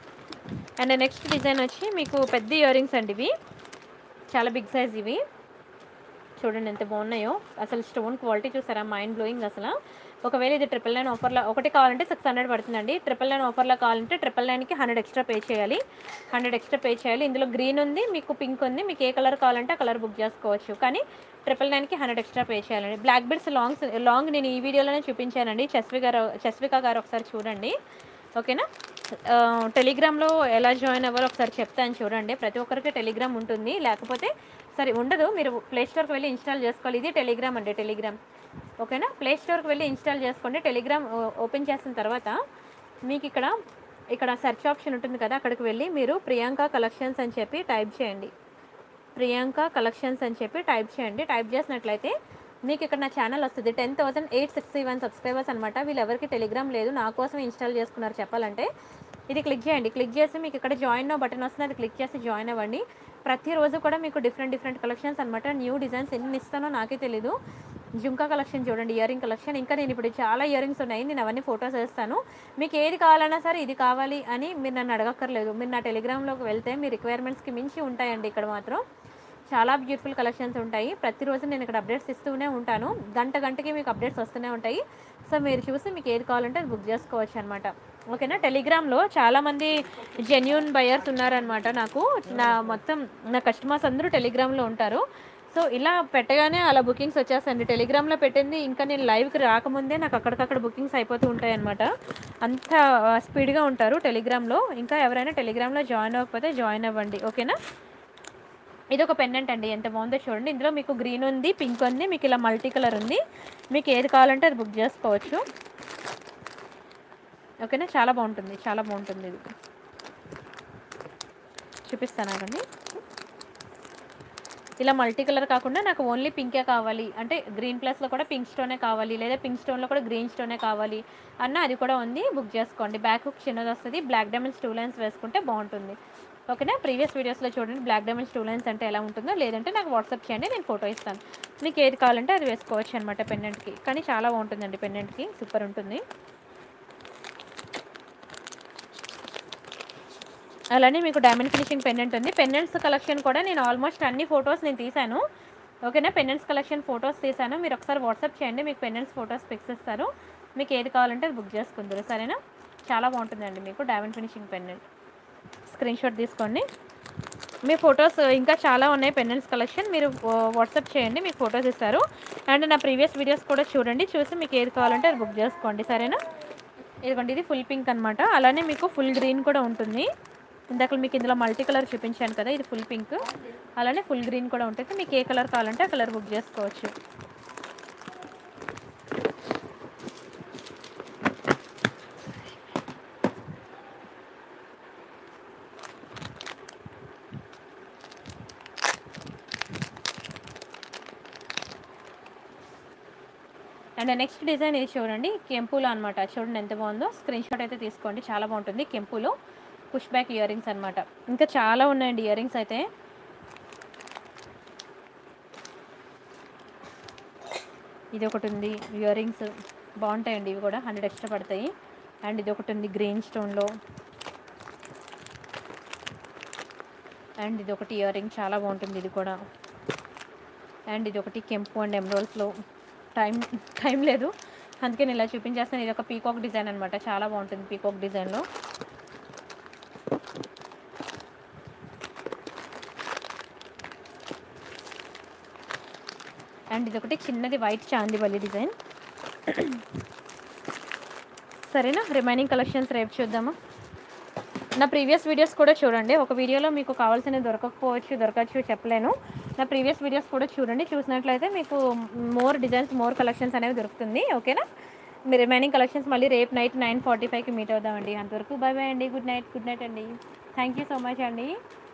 అండ్ నెక్స్ట్ డిజైన్ వచ్చి మీకు పెద్ద ఇయర్ రింగ్స్ అండి ఇవి చాలా బిగ్ సైజ్ ఇవి చూడండి ఎంత బాగున్నాయో అసలు స్టోన్ క్వాలిటీ చూసారా మైండ్ బ్లోయింగ్ అసలు ఒకవేళ ఇది ట్రిపుల్ నైన్ ఆఫర్లో ఒకటి కావాలంటే సిక్స్ హండ్రెడ్ పడుతుందండి ట్రిపుల్ నైన్ ఆఫర్లో కావాలంటే ట్రిపుల్ నైన్కి హండ్రెడ్ ఎక్స్ట్రా పే చేయాలి హండ్రెడ్ ఎక్స్ట్రా పే చేయాలి ఇందులో గ్రీన్ ఉంది మీకు పింక్ ఉంది మీకు ఏ కలర్ కావాలంటే ఆ కలర్ బుక్ చేసుకోవచ్చు కానీ ట్రిపుల్ నైన్కి హండ్రెడ్ ఎక్స్ట్రా పే చేయాలండి బ్లాక్ బెడ్స్ లాంగ్స్ లాంగ్ నేను ఈ వీడియోలోనే చూపించానండి చస్వి గారు చస్విక గారు ఒకసారి చూడండి ఓకేనా ఆ, టెలిగ్రామ్లో ఎలా జాయిన్ అవ్వాలో ఒకసారి చెప్తాను చూడండి ప్రతి ఒక్కరికి టెలిగ్రామ్ ఉంటుంది లేకపోతే సరే ఉండదు మీరు ప్లే స్టోర్కి వెళ్ళి ఇన్స్టాల్ చేసుకోవాలి ఇది టెలిగ్రామ్ అండి టెలిగ్రామ్ ఓకేనా ప్లే స్టోర్కి వెళ్ళి ఇన్స్టాల్ చేసుకోండి టెలిగ్రామ్ ఓ- ఓపెన్ చేసిన తర్వాత మీకు ఇక్కడ ఇక్కడ సెర్చ్ ఆప్షన్ ఉంటుంది కదా అక్కడికి వెళ్ళి మీరు ప్రియాంక కలెక్షన్స్ అని చెప్పి టైప్ చేయండి ప్రియాంక కలెక్షన్స్ అని చెప్పి టైప్ చేయండి టైప్ చేసినట్లయితే మీకు ఇక్కడ నా ఛానల్ వస్తుంది ten thousand eight sixty one subscribers అనమాట వీళ్ళు ఎవరికి టెలిగ్రామ్ లేదు నా కోసం ఇన్స్టాల్ చేసుకున్నారు చెప్పాలంటే ఇది క్లిక్ చేయండి క్లిక్ చేసి మీకు ఇక్కడ జాయిన్ బటన్ వస్తుంది అది క్లిక్ చేసి జాయిన్ అవ్వండి ప్రతిరోజు కూడా మీకు డిఫరెంట్ డిఫరెంట్ కలెక్షన్స్ అనమాట న్యూ డిజైన్స్ ఎన్ని ఇస్తానో నాకే తెలీదు జుంకా కలెక్షన్ చూడండి ఇయర్ రింగ్ కలెక్షన్ ఇంకా నేను ఇప్పుడు చాలా ఇయర్ రింగ్స్ ఉన్నాయి నేను అవన్నీ ఫొటోస్ వేస్తాను మీకు ఏది కావాలన్నా సరే ఇది కావాలి అని మీరు నన్ను అడగక్కర్లేదు మీరు నా టెలిగ్రామ్లోకి వెళ్తే మీ రిక్వైర్మెంట్స్కి మించి ఉంటాయండి ఇక్కడ మాత్రం చాలా బ్యూటిఫుల్ కలెక్షన్స్ ఉంటాయి ప్రతిరోజు నేను ఇక్కడ అప్డేట్స్ ఇస్తూనే ఉంటాను గంట గంటకి మీకు అప్డేట్స్ వస్తూనే ఉంటాయి సో మీరు చూసి మీకు ఏది కావాలంటే అది బుక్ చేసుకోవచ్చు అనమాట ఓకేనా టెలిగ్రామ్లో చాలామంది జెన్యున్ బయర్స్ ఉన్నారనమాట నాకు నా మొత్తం నా కస్టమర్స్ అందరూ టెలిగ్రామ్లో ఉంటారు సో ఇలా పెట్టగానే అలా బుకింగ్స్ వచ్చేస్తాయండి టెలిగ్రామ్లో పెట్టింది ఇంకా నేను లైవ్కి రాకముందే నాకు అక్కడికక్కడ బుకింగ్స్ అయిపోతూ ఉంటాయి అనమాట అంత స్పీడ్గా ఉంటారు టెలిగ్రామ్లో ఇంకా ఎవరైనా టెలిగ్రామ్లో జాయిన్ అవ్వకపోతే జాయిన్ అవ్వండి ఓకేనా ఇది ఒక పెండెంట్ అండి ఎంత బాగుందో చూడండి ఇందులో మీకు గ్రీన్ ఉంది పింక్ ఉంది మీకు ఇలా మల్టీ కలర్ ఉంది మీకు ఏది కావాలంటే అది బుక్ చేసుకోవచ్చు ఓకేనా చాలా బాగుంటుంది చాలా బాగుంటుంది ఇది చూపిస్తాను ఆగండి ఇలా మల్టీ కలర్ కాకుండా నాకు ఓన్లీ పింకే కావాలి అంటే గ్రీన్ ప్లస్లో కూడా పింక్ స్టోనే కావాలి లేదా పింక్ స్టోన్లో కూడా గ్రీన్ స్టోనే కావాలి అన్న అది కూడా ఉంది బుక్ చేసుకోండి బ్యాక్ హుక్ చిన్నది వస్తుంది బ్లాక్ డైమండ్స్ టూ లైన్స్ వేసుకుంటే బాగుంటుంది ఓకేనా ప్రీవియస్ వీడియోస్లో చూడండి బ్లాక్ డైమండ్స్ టూ లైన్స్ అంటే ఎలా ఉంటుందో లేదంటే నాకు వాట్సాప్ చేయండి నేను ఫోటో ఇస్తాను మీకు ఏది కావాలంటే అది వేసుకోవచ్చు అనమాట పెండెంట్కి కానీ చాలా బాగుంటుందండి పెండెంట్కి సూపర్ ఉంటుంది అలానే మీకు డైమండ్ ఫినిషింగ్ పెండెంట్ ఉంది పెండెంట్స్ కలెక్షన్ కూడా నేను ఆల్మోస్ట్ అన్ని ఫొటోస్ నేను తీశాను ఓకేనా పెండెంట్స్ కలెక్షన్ ఫొటోస్ తీశాను మీరు ఒకసారి వాట్సాప్ చేయండి మీకు పెండెంట్స్ ఫొటోస్ పిక్స్ ఇస్తారు మీకు ఏది కావాలంటే అది బుక్ చేసుకుందరు సరేనా చాలా బాగుంటుందండి మీకు diamond finishing pendant screen shot తీసుకోండి మీ ఫొటోస్ ఇంకా చాలా ఉన్నాయి పెండెంట్స్ కలెక్షన్ మీరు వాట్సాప్ చేయండి మీకు ఫొటోస్ ఇస్తారు అండ్ నా ప్రీవియస్ వీడియోస్ కూడా చూడండి చూసి మీకు ఏది కావాలంటే అది బుక్ చేసుకోండి సరేనా ఇదిగోండి ఇది ఫుల్ పింక్ అనమాట అలానే మీకు ఫుల్ గ్రీన్ కూడా ఉంటుంది ఇందాక మీకు ఇందులో మల్టీ కలర్ చూపించాను కదా ఇది ఫుల్ పింక్ అలానే ఫుల్ గ్రీన్ కూడా ఉంటుంది మీకు ఏ కలర్ కావాలంటే ఆ కలర్ బుక్ చేసుకోవచ్చు అండ్ నెక్స్ట్ డిజైన్ ఇది చూడండి కెంపులో అనమాట చూడండి ఎంత బాగుందో స్క్రీన్ షాట్ అయితే తీసుకోండి చాలా బాగుంటుంది కెంపులో పుష్ బ్యాక్ ఇయర్ రింగ్స్ అనమాట ఇంకా చాలా ఉన్నాయండి ఇయర్ రింగ్స్ అయితే ఇది ఒకటి ఉంది ఇయర్ రింగ్స్ బాగుంటాయండి ఇవి కూడా హండ్రెడ్ ఎక్స్ట్రా పడతాయి అండ్ ఇది ఒకటి ఉంది గ్రీన్ స్టోన్లో అండ్ ఇది ఒకటి ఇయర్ రింగ్ చాలా బాగుంటుంది ఇది కూడా అండ్ ఇది ఒకటి కెంపు అండ్ ఎమరాల్స్లో టైం టైం లేదు అందుకే నేను ఇలా చూపించేస్తాను ఇది ఒక పీకాక్ డిజైన్ అనమాట చాలా బాగుంటుంది పీకాక్ డిజైన్లో అండ్ ఇది ఒకటి చిన్నది వైట్ చాందివల్లి డిజైన్ సరేనా రిమైనింగ్ కలెక్షన్స్ రేపు చూద్దామా నా ప్రీవియస్ వీడియోస్ కూడా చూడండి ఒక వీడియోలో మీకు కావాల్సినవి దొరకకపోవచ్చు దొరకచ్చు చెప్పలేను నా ప్రీవియస్ వీడియోస్ కూడా చూడండి చూసినట్లయితే మీకు మోర్ డిజైన్స్ మోర్ కలెక్షన్స్ అనేవి దొరుకుతుంది ఓకేనా మీ రిమైనింగ్ కలెక్షన్స్ మళ్ళీ రేపు నైట్ నైన్ ఫార్టీ ఫైవ్కి మీట్ అవుదామండి అంతవరకు బాయ్ బాయ్ అండి గుడ్ నైట్ గుడ్ నైట్ అండి థ్యాంక్ యూ సో మచ్ అండి